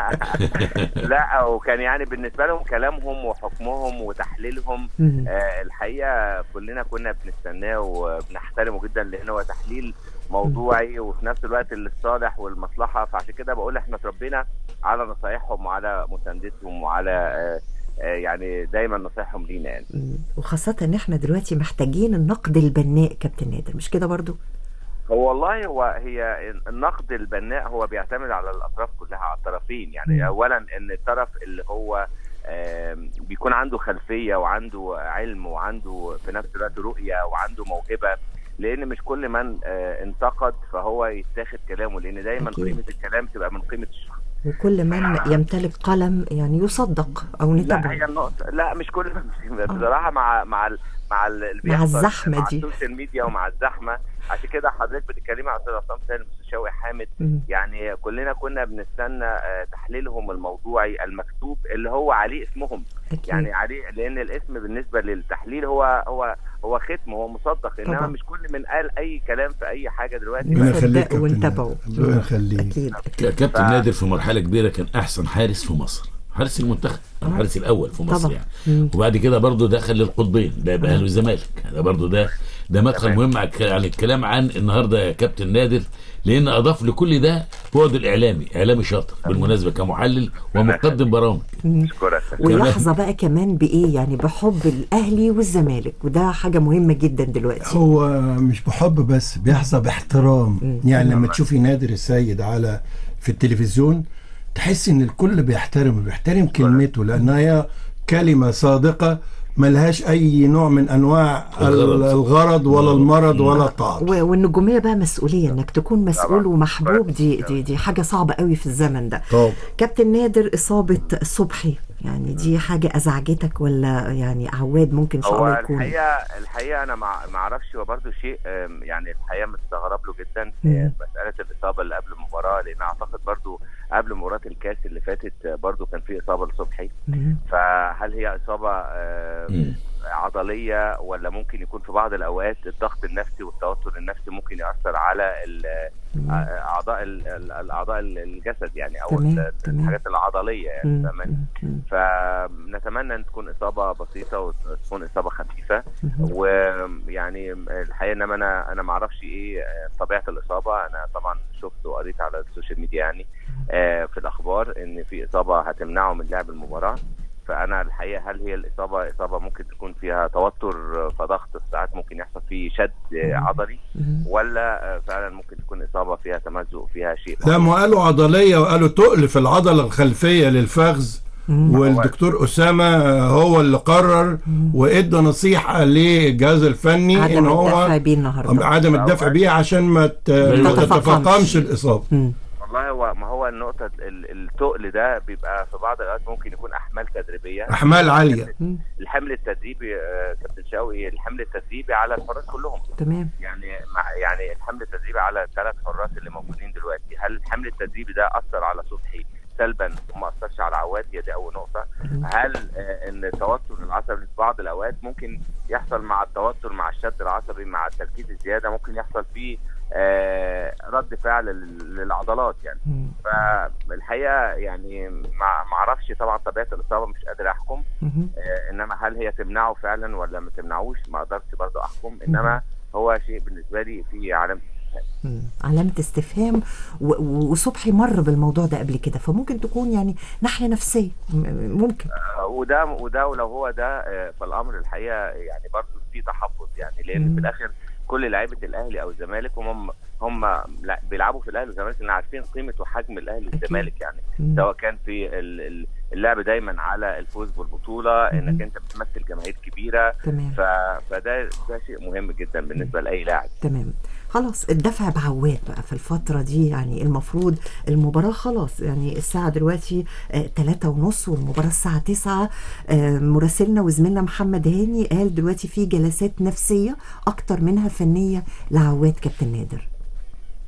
لا وكان يعني بالنسبه لهم كلامهم وحكمهم وتحليلهم مم. آه الحقيقه كلنا كنا بنستناه وبنحترمه جدا لان هو تحليل موضوعي وفي نفس الوقت للصالح والمصلحه فعشان كده بقول احنا اتربينا على نصايحهم وعلى مساندتهم وعلى آه آه يعني دايما نصايحهم لينا يعني مم. وخاصة ان احنا دلوقتي محتاجين النقد البناء كابتن نادر مش كده برضو هو والله هو هي النقد البناء هو بيعتمد على الاطراف كلها على الطرفين يعني مم. اولا ان الطرف اللي هو آم، بيكون عنده خلفيه وعنده علم وعنده في نفس الوقت رؤيه وعنده موهبه لان مش كل من آه، انتقد فهو يتاخد كلامه لان دايما أكيد. قيمه الكلام تبقى من قيمه الشخص وكل من يمتلك قلم يعني يصدق او لا هي نتابعه النقطة لا مش كل بصراحة مع مع ال مع ال- اللي مع بيحصل الزحمة مع دي. السوشيال ميديا ومع الزحمة عشان كده حضرتك بتتكلمي على استاذ عصام سالم استاذ شوقي حامد مم. يعني كلنا كنا بنستنى آه، تحليلهم الموضوعي المكتوب اللي هو عليه اسمهم أكيد. يعني عليه لان الاسم بالنسبه للتحليل هو هو هو ختم هو مصدق انما طبعا. مش كل من قال اي كلام في اي حاجه دلوقتي ربنا يخليك نصدقه كابتن ونتابعه نادر. ربنا يخليك اكيد ك- كابتن نادر في مرحله كبيره كان احسن حارس في مصر حارس المنتخب الحارس الاول في مصر طبعا. يعني مم. وبعد كده برضه دخل للقطبين ده يبقى اهلي والزمالك ده برضه ده ده مدخل تمام. مهم عن عن الكلام عن النهارده يا كابتن نادر لان اضاف لكل ده بعد الاعلامي اعلامي شاطر بالمناسبه كمحلل ومقدم برامج اشكرك ويحظى بقى كمان بايه يعني بحب الاهلي والزمالك وده حاجه مهمه جدا دلوقتي هو مش بحب بس بيحظى باحترام مم. يعني لما تشوفي نادر السيد على في التلفزيون تحس ان الكل بيحترمه بيحترم كلمته لانها هي كلمه صادقه ملهاش اي نوع من انواع الغرض. الغرض ولا المرض ولا الطعن و- والنجوميه بقى مسؤوليه انك تكون مسؤول طبعا. ومحبوب دي دي دي حاجه صعبه قوي في الزمن ده طب كابتن نادر اصابه صبحي يعني دي حاجه ازعجتك ولا يعني عواد ممكن ان شاء هو الله يكون الحقيقه الحقيقه انا ما ما اعرفش هو برضه شيء آم، يعني الحقيقه مستغرب له جدا مم. آه، مساله الاصابه اللي قبل المباراه لان اعتقد برضه قبل مباراه الكاس اللي فاتت آه، برضه كان في اصابه لصبحي مم. فهل هي اصابه آه، مم. عضليه ولا ممكن يكون في بعض الاوقات الضغط النفسي والتوتر النفسي ممكن ياثر على ال- مم. آه، اعضاء ال- ال- الاعضاء الجسد يعني او تمام، ال- تمام. الحاجات العضليه يعني مم. فاهماني؟ مم. فنتمنى ان تكون اصابه بسيطه وتكون اصابه خفيفه مم. ويعني الحقيقه انما انا انا ما اعرفش ايه طبيعه الاصابه انا طبعا شفت وقريت على السوشيال ميديا يعني آه، في الاخبار ان في اصابه هتمنعه من لعب المباراه فانا الحقيقه هل هي الاصابه اصابه ممكن تكون فيها توتر فضغط ساعات ممكن يحصل فيه شد آه، عضلي مم. ولا آه، فعلا ممكن تكون اصابه فيها تمزق فيها شيء لا ما قالوا عضليه وقالوا تقل في العضله الخلفيه للفخذ مم. والدكتور اسامه هو اللي قرر وادى نصيحه للجهاز الفني ان عدم هو الدفع بيه النهارده عدم الدفع بيه عشان ما ت- ما تتفاقمش. تتفاقمش الاصابه مم. والله هو ما هو النقطة ال- التقل ده بيبقى في بعض الأوقات ممكن يكون أحمال تدريبية احمال عاليه مم. الحمل التدريبي آه، كابتن شوقي الحمل التدريبي على الحراس كلهم تمام يعني مع يعني الحمل التدريبي على الثلاث حراس اللي موجودين دلوقتي هل الحمل التدريبي ده أثر على صبحي سلبا وما أثرش على عواد هي دي أول نقطة هل آه، إن التوتر العصبي في بعض الأوقات ممكن يحصل مع التوتر مع الشد العصبي مع التركيز الزيادة ممكن يحصل فيه آه، رد فعل لل- للعضلات يعني مم. فالحقيقه يعني ما ما اعرفش طبعا طبيعه الاصابه مش قادر احكم مم. آه، انما هل هي تمنعه فعلا ولا ما تمنعوش ما اقدرش برضه احكم انما هو شيء بالنسبه لي في علامه مم. علامة استفهام و- و- وصبحي مر بالموضوع ده قبل كده فممكن تكون يعني ناحية نفسية م- ممكن آه، وده وده ولو هو ده آه، فالامر الحقيقه يعني برضه في تحفظ يعني لان مم. في الاخر كل لعيبه الاهلي او الزمالك هم هم لا- بيلعبوا في الاهلي والزمالك لان عارفين قيمه وحجم الاهلي أكيد. والزمالك يعني مم. سواء كان في ال- ال- اللعب دايما على الفوز بالبطوله مم. انك انت بتمثل جماهير كبيره تمام ف... فده ده شيء مهم جدا بالنسبه لاي لاعب تمام خلاص الدفع بعواد بقى في الفترة دي يعني المفروض المباراة خلاص يعني الساعة دلوقتي آه، تلاتة ونص والمباراة الساعة تسعة آه، مراسلنا وزميلنا محمد هاني قال دلوقتي في جلسات نفسية أكتر منها فنية لعواد كابتن نادر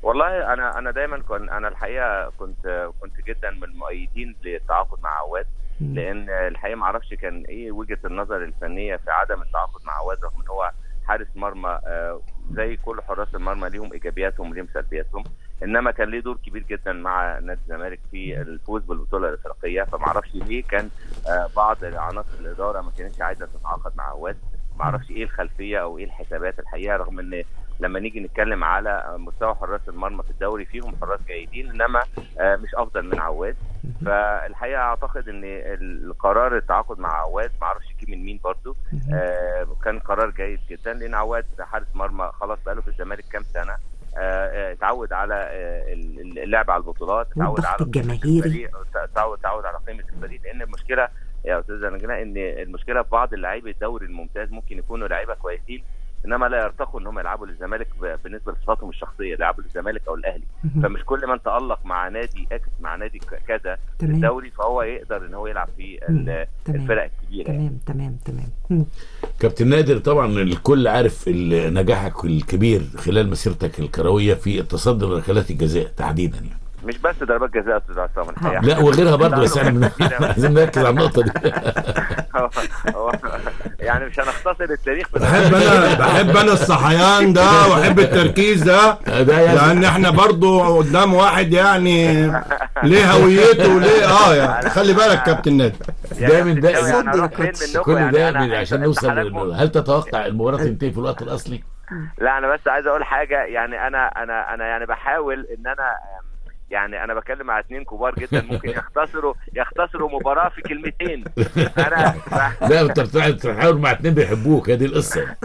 والله انا انا دايما كنت انا الحقيقه كنت كنت جدا من المؤيدين للتعاقد مع عواد لان الحقيقه ما اعرفش كان ايه وجهه النظر الفنيه في عدم التعاقد مع عواد رغم ان هو حارس مرمى آه، زي كل حراس المرمى ليهم ايجابياتهم وليهم سلبياتهم انما كان ليه دور كبير جدا مع نادي الزمالك في الفوز بالبطوله الافريقيه فما اعرفش ليه كان آه، بعض عناصر الاداره ما كانتش عايزه تتعاقد مع عواد ما اعرفش ايه الخلفيه او ايه الحسابات الحقيقه رغم ان لما نيجي نتكلم على مستوى حراس المرمى في الدوري فيهم حراس جيدين انما آه، مش افضل من عواد فالحقيقه اعتقد ان القرار التعاقد مع عواد ما اعرفش جه من مين برضو آه، كان قرار جيد جدا لان عواد حارس مرمى خلاص بقاله في الزمالك كام سنه آه، آه، اتعود على آه، اللعب على البطولات اتعود والضغط على قيمة الجماهيري. الفريق، اتعود اتعود على قيمه الفريق لان المشكله يا استاذ نجلاء ان المشكله في بعض اللاعبي الدوري الممتاز ممكن يكونوا لعيبه كويسين انما لا يرتقوا ان هم يلعبوا للزمالك ب- بالنسبه لصفاتهم الشخصيه يلعبوا للزمالك او الاهلي مهم. فمش كل من تالق مع نادي اكس مع نادي ك- كذا في تمام. الدوري فهو يقدر ان هو يلعب في مم. ال- تمام. الفرق الكبيره يعني. تمام تمام تمام مم. كابتن نادر طبعا الكل عارف ال- نجاحك الكبير خلال مسيرتك الكرويه في التصدي لركلات الجزاء تحديدا يعني مش بس ضربات جزاء يا استاذ عصام الحقيقه لا وغيرها برضه بس احنا بن- عايزين نركز على النقطه دي هو- هو- يعني مش هنختصر التاريخ في بحب انا بحب انا الصحيان ده واحب التركيز ده ده يعني لان احنا برضو قدام واحد يعني ليه هويته وليه اه يعني خلي بالك كابتن نادي دايما ده يعني صدق يا هنروح فين كوتش. منكم كل يعني ده أنا- من- عشان أنت- نوصل حضرتك لل- هل تتوقع المباراه تنتهي في الوقت الاصلي؟ لا انا بس عايز اقول حاجه يعني انا انا انا يعني بحاول ان انا آم، يعني انا بتكلم مع اتنين كبار جدا ممكن يختصروا يختصروا مباراه في كلمتين انا لا انت بتروح- بتحاول مع اتنين بيحبوك هذه القصه يعني.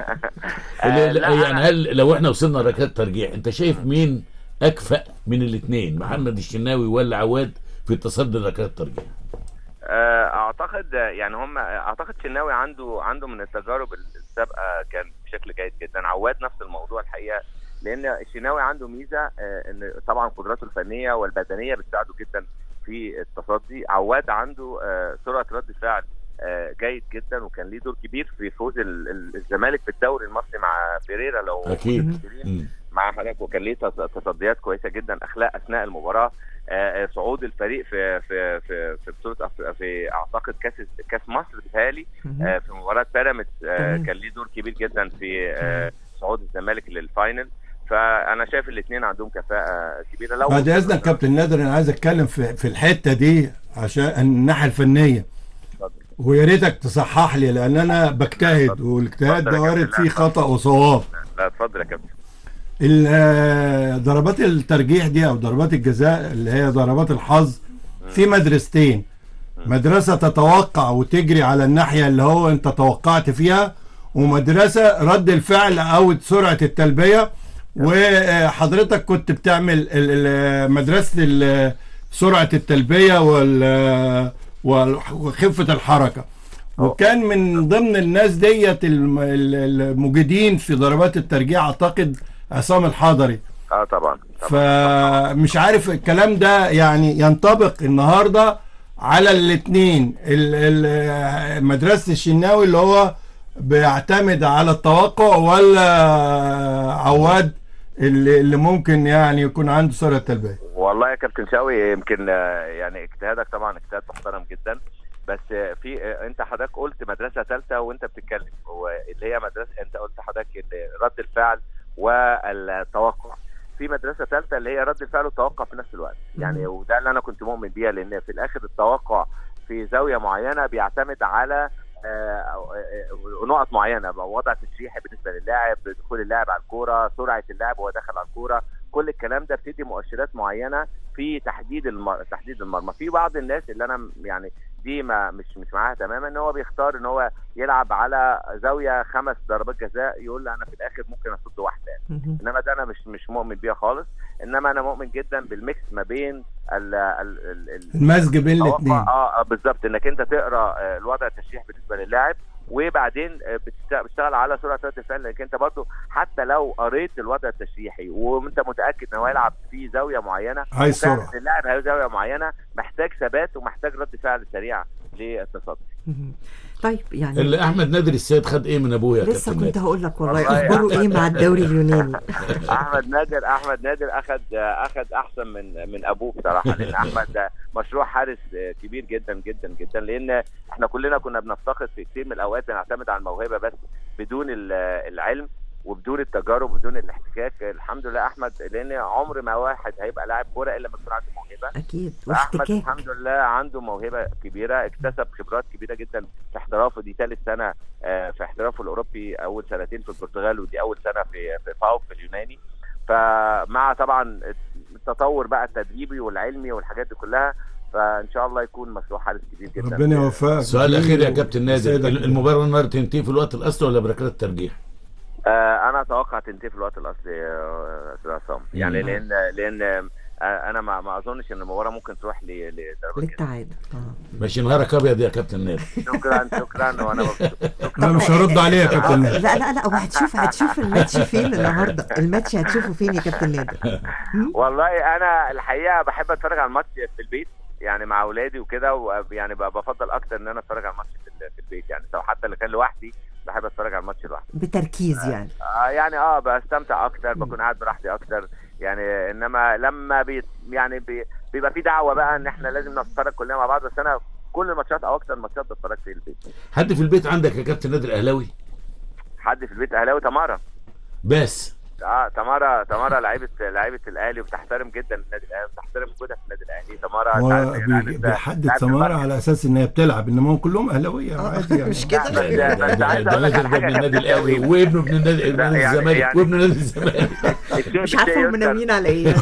آه، لا- لا، يعني أنا- هل لو احنا وصلنا ركلات ترجيح انت شايف مين اكفأ من الاثنين محمد الشناوي ولا عواد في التصدي لركلات الترجيح؟ آه، اعتقد يعني هم اعتقد شناوي عنده عنده من التجارب السابقه كان بشكل جيد جدا عواد نفس الموضوع الحقيقه لان الشناوي عنده ميزه آه، ان طبعا قدراته الفنيه والبدنيه بتساعده جدا في التصدي عواد عنده آه، سرعه رد فعل آه، جيد جدا وكان ليه دور كبير في فوز ال- ال- الزمالك في الدوري المصري مع فيريرا لو اكيد متذكرين. مم. مع حضرتك وكان ليه تص- تصديات كويسه جدا اخلاق اثناء المباراه آه، آه، صعود الفريق في في في في بطوله أف- في اعتقد كاس كاس مصر بيتهيألي مهم. آه، في مباراه بيراميدز آه، تمام. كان ليه دور كبير جدا في آه، صعود الزمالك للفاينل فانا شايف الاثنين عندهم كفاءه كبيره لو بعد اذنك كابتن نادر انا عايز اتكلم في في الحته دي عشان الناحيه الفنيه اتفضل. ويا ريتك تصحح لي لان انا بجتهد والاجتهاد اتفضل ده يا وارد كابتن. فيه خطا وصواب لا اتفضل يا كابتن ال- آه، ضربات الترجيح دي او ضربات الجزاء اللي هي ضربات الحظ في مدرستين مدرسة تتوقع وتجري على الناحية اللي هو انت توقعت فيها ومدرسة رد الفعل او سرعة التلبية وحضرتك كنت بتعمل ال- ال- مدرسة ال- سرعة التلبية وال- وال- وخفة الحركة وكان من ضمن الناس ديت الم- ال- المجيدين في ضربات الترجيع اعتقد عصام الحضري اه طبعا طبعا فمش عارف الكلام ده يعني ينطبق النهارده على الاثنين مدرسه الشناوي اللي هو بيعتمد على التوقع ولا عواد اللي, اللي ممكن يعني يكون عنده سرعه تلبيه والله يا كابتن شاوي يمكن آه، يعني اجتهادك طبعا اجتهاد محترم جدا بس آه، في آه، انت حضرتك قلت مدرسه ثالثه وانت بتتكلم واللي هي مدرسه انت قلت حضرتك ان رد الفعل والتوقع في مدرسه ثالثه اللي هي رد الفعل والتوقع في نفس الوقت يعني وده اللي انا كنت مؤمن بيها لان في الاخر التوقع في زاويه معينه بيعتمد على آه، آه، نقط معينه وضع تشريحي بالنسبه للاعب دخول اللاعب على الكوره سرعه اللاعب وهو داخل على الكوره كل الكلام ده بتدي مؤشرات معينه في تحديد المر... تحديد المرمى في بعض الناس اللي انا يعني دي ما مش مش معاها تماما ان هو بيختار ان هو يلعب على زاويه خمس ضربات جزاء يقول انا في الاخر ممكن اصد واحده يعني. مهم. انما ده انا مش مش مؤمن بيها خالص انما انا مؤمن جدا بالميكس ما بين ال ال ال ال المزج بين التوقع- الاثنين اه آه، بالظبط انك انت تقرا آه، الوضع التشريح بالنسبه للاعب وبعدين آه، بتشت- بتشتغل على سرعه رد الفعل لانك انت برضو حتى لو قريت الوضع التشريحي وانت متاكد ان هو هيلعب في زاويه معينه عايز وفعلاً سرعة. اللاعب هيلعب زاويه معينه محتاج ثبات ومحتاج رد فعل سريع للتصدي مهم. طيب يعني اللي احمد نادر السيد خد ايه من ابوه يا لسه كابتن كنت نادر هقول لك والله والله اخباره ايه مع الدوري اليوناني احمد نادر احمد نادر اخذ اخذ احسن من من ابوه بصراحه لان احمد ده مشروع حارس كبير جدا جدا جدا لان احنا كلنا كنا بنفتقد في كتير من الاوقات بنعتمد على الموهبه بس بدون ال- العلم وبدون التجارب وبدون الاحتكاك الحمد لله احمد لان عمر ما واحد هيبقى لاعب كوره الا لما يكون عنده موهبه اكيد فاحمد واحتكاك الحمد لله عنده موهبه كبيره اكتسب خبرات كبيره جدا في احترافه دي ثالث سنه آه، في احترافه الاوروبي اول سنتين في البرتغال ودي اول سنه في في فاوك في اليوناني فمع طبعا التطور بقى التدريبي والعلمي والحاجات دي كلها فان شاء الله يكون مشروع حارس كبير جدا ربنا يوفقك السؤال الاخير يا كابتن نادر سيدك. المباراه النهارده تنتهي في الوقت الاصلي ولا بركلات الترجيح؟ آه، انا اتوقع تنتهي في الوقت الاصلي يا استاذ عصام يعني مم. لان لان آه، انا ما ما اظنش ان المباراه ممكن تروح ل- لضربات جزاء. للتعادل آه. ماشي نهارك ابيض يا كابتن نادر شكرا شكرا وانا مبسوط انا مش هرد عليه يا كابتن نادر. لا لا لا وهتشوف هتشوف الماتش فين النهارده الماتش هتشوفه فين يا كابتن نادر والله انا الحقيقه بحب اتفرج على الماتش في البيت يعني مع اولادي وكده ويعني ب- بفضل اكتر ان انا اتفرج على الماتش في ال- في البيت يعني سواء حتى اللي كان لوحدي بحب اتفرج على الماتش لوحدي بتركيز يعني آه يعني اه بستمتع اكتر بكون قاعد براحتي اكتر يعني انما لما بي يعني بي بيبقى في دعوه بقى ان احنا لازم نتفرج كلنا مع بعض بس انا كل الماتشات او اكتر الماتشات بتفرج في البيت حد في البيت عندك يا كابتن نادر اهلاوي؟ حد في البيت اهلاوي تمارا بس اه تمارا تمارا لعيبه لعيبه الاهلي وبتحترم جدا النادي الاهلي وبتحترم وجودها في النادي الاهلي تمارا هو أنت عارف يعني بي- لسه- بيحدد لعبت سمارة الماتش. على اساس ان هي بتلعب انما هم كلهم اهلاويه عادي يعني مش كده لا، ده بس ده- عايز ده أقول لك نادر على ده حاجة ابن يا النادي كابتن الاهلي شوقي. وابنه ابن النادي ابن لا، نادي يعني- الزمالك يعني- وابن نادي الزمالك الشيء مش عارفه بالشيء هم يذكر. ناويين على ايه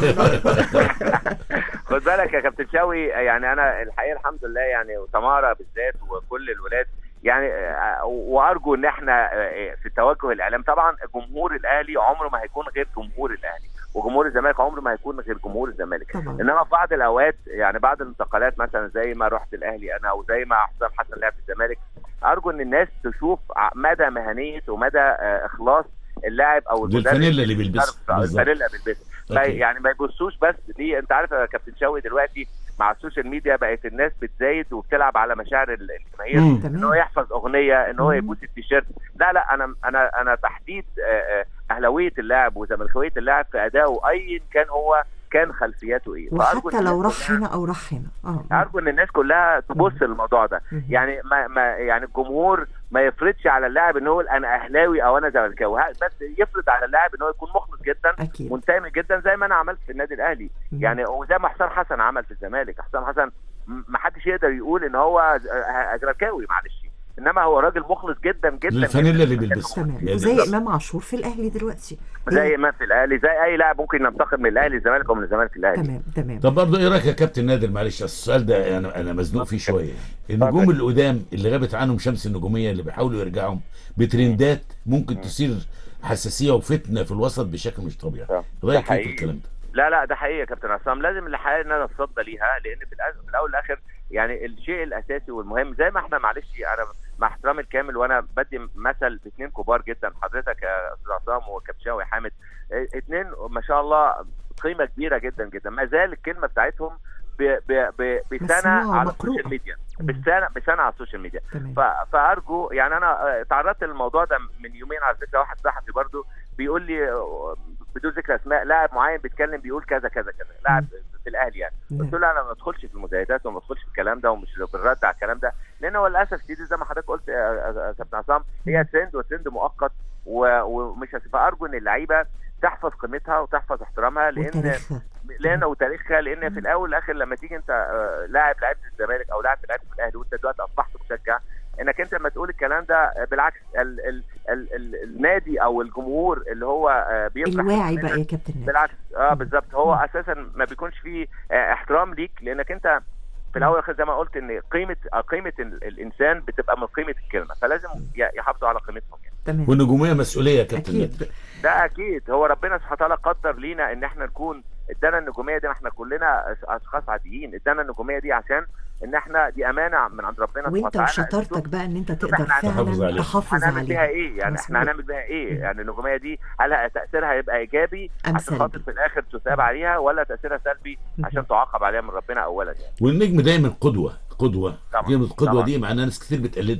خد بالك يا كابتن شاوي يعني انا الحقيقه الحمد لله يعني وتمارا بالذات وكل الولاد يعني آه، وارجو ان احنا آه، في توجه الاعلام طبعا جمهور الاهلي عمره ما هيكون غير جمهور الاهلي وجمهور الزمالك عمره ما هيكون غير جمهور الزمالك طبعا انما في بعض الاوقات يعني بعض الانتقالات مثلا زي ما رحت الاهلي انا وزي ما حسام حسن لعب في الزمالك ارجو ان الناس تشوف ع- مدى مهنيه ومدى آه، اخلاص اللاعب او دي المدرب الفانيلا اللي بيلبسها بالظبط، بالظبط. الفانيلا اللي بيلبسها ما- أوكي. يعني ما يبصوش بس دي انت عارف يا كابتن شوقي دلوقتي مع السوشيال ميديا بقت الناس بتزايد وبتلعب على مشاعر ال- الجماهير مم. ان هو تمام يحفظ اغنيه ان هو مم. يبوس التيشيرت لا لا انا انا انا تحديد آه، آه، اهلاويه اللاعب وزملكاويه اللاعب في ادائه ايا كان هو كان خلفياته ايه فأرجو وحتى إن لو الناس راح كلها- هنا او راح هنا اه ارجو ان الناس كلها تبص للموضوع ده مم. يعني ما, ما يعني الجمهور ما يفرضش على اللاعب ان هو يقول انا اهلاوي او انا زملكاوي ها- بس يفرض على اللاعب ان هو يكون مخلص جدا اكيد منتمي جدا زي ما انا عملت في النادي الاهلي مم. يعني وزي ما حسام حسن عمل في الزمالك حسام حسن م- ما حدش يقدر يقول ان هو ز- آه، زملكاوي معلش انما هو راجل مخلص جدا جدا للفانيلا جداً. اللي بيلبسها تمام يعني وزي بالظبط. امام عاشور في الاهلي دلوقتي زي ما في الاهلي زي اي لاعب ممكن ينتقل من الاهلي للزمالك او من الزمالك للاهلي تمام تمام طب برضه ايه رايك يا كابتن نادر معلش السؤال ده يعني انا مزنوق فيه شويه النجوم اللي قدام اللي غابت عنهم شمس النجوميه اللي بيحاولوا يرجعوا بترندات ممكن تصير حساسيه وفتنه في الوسط بشكل مش طبيعي ده رايك ايه في حقيقي. الكلام ده لا لا ده حقيقي يا كابتن عصام لازم الحقيقه ان انا اتصدى ليها لان في الأز- في الاول والاخر يعني الشيء الاساسي والمهم زي ما احنا معلش انا مع احترامي الكامل وانا بدي مثل باثنين كبار جدا حضرتك يا استاذ عصام وكابتشاوي حامد اه، اتنين ما شاء الله قيمه كبيره جدا جدا ما زال الكلمه بتاعتهم ب- ب- ب- بسنه مسموعة على ومقروءة. السوشيال ميديا مم. بسنه بسنه على السوشيال ميديا تمام ف- فارجو يعني انا آه، تعرضت للموضوع ده من يومين على فكره واحد صحفي برضو بيقول لي آه، بدون ذكر اسماء لاعب معين بيتكلم بيقول كذا كذا كذا لاعب في الاهلي يعني نعم. قلت له انا ما بدخلش في المزايدات وما بدخلش في الكلام ده ومش بالرد على الكلام ده لان هو للاسف الشديد زي ما حضرتك قلت يا يا- يا كابتن عصام هي ترند وترند مؤقت و- ومش هت- فارجو ان اللعيبه تحفظ قيمتها وتحفظ احترامها لان وتاريخها لان وتاريخها لان في الاول والاخر لما تيجي انت آه، لاعب لعبت في الزمالك او لاعب لعبت في الاهلي وانت دلوقتي اصبحت مشجع انك انت لما تقول الكلام ده آه، بالعكس ال ال ال ال النادي او الجمهور اللي هو آه، بيفرح الواعي منك بقى يا كابتن نادر. بالعكس اه بالظبط هو اساسا ما بيكونش فيه آه، احترام ليك لانك انت في الاول والاخر زي ما قلت ان قيمه آه، قيمه ال- الانسان بتبقى من قيمه الكلمه فلازم ي- يحافظوا على قيمتهم يعني تمام والنجوميه مسؤوليه يا كابتن نادر اكيد ده اكيد هو ربنا سبحانه وتعالى قدر لينا ان احنا نكون ادانا النجوميه دي ما احنا كلنا أش- اشخاص عاديين ادانا النجوميه دي عشان ان احنا دي امانه من عند ربنا سبحانه وانت وتعالى وشطارتك بقى ان انت تقدر إحنا هنحافظ فعلا عليها. تحافظ هنعمل بيها عليها ايه يعني مظبوط. احنا هنعمل بيها ايه مم. يعني النجوميه دي هل تاثيرها هيبقى ايجابي أم عشان خاطر سلبي؟ في الاخر تثاب عليها ولا تاثيرها سلبي مم. عشان تعاقب عليها من ربنا اولا يعني والنجم دايما قدوه قدوه طبعاً. كلمه قدوه طبعاً. دي معناها ناس كتير بتقلده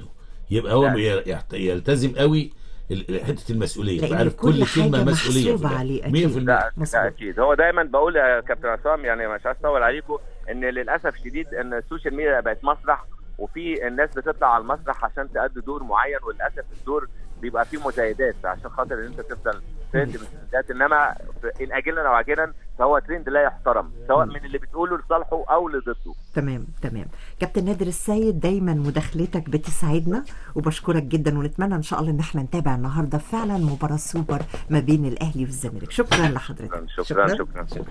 يبقى هو نعم. يحت- يلتزم قوي ال- حته المسؤوليه لأن يبقى عارف كل كل حاجة كلمه مسؤوليه محسوبة في عليه، الآخر. 100% أكيد. ده, مظبوط. ده اكيد هو دايما بقول يا كابتن عصام يعني مش عايز اطول عليكم ان للاسف شديد ان السوشيال ميديا بقت مسرح وفي الناس بتطلع على المسرح عشان تأدي دور معين وللاسف الدور بيبقى فيه مزايدات عشان خاطر ان انت تفضل ترند من الترندات انما في- ان اجلا او عاجلا فهو ترند لا يحترم سواء من اللي بتقوله لصالحه او لضده تمام تمام كابتن نادر السيد دايما مداخلتك بتسعدنا وبشكرك جدا ونتمنى ان شاء الله ان احنا نتابع النهارده فعلا مباراه سوبر ما بين الاهلي والزمالك شكرا لحضرتك شكرا شكرا, شكرا.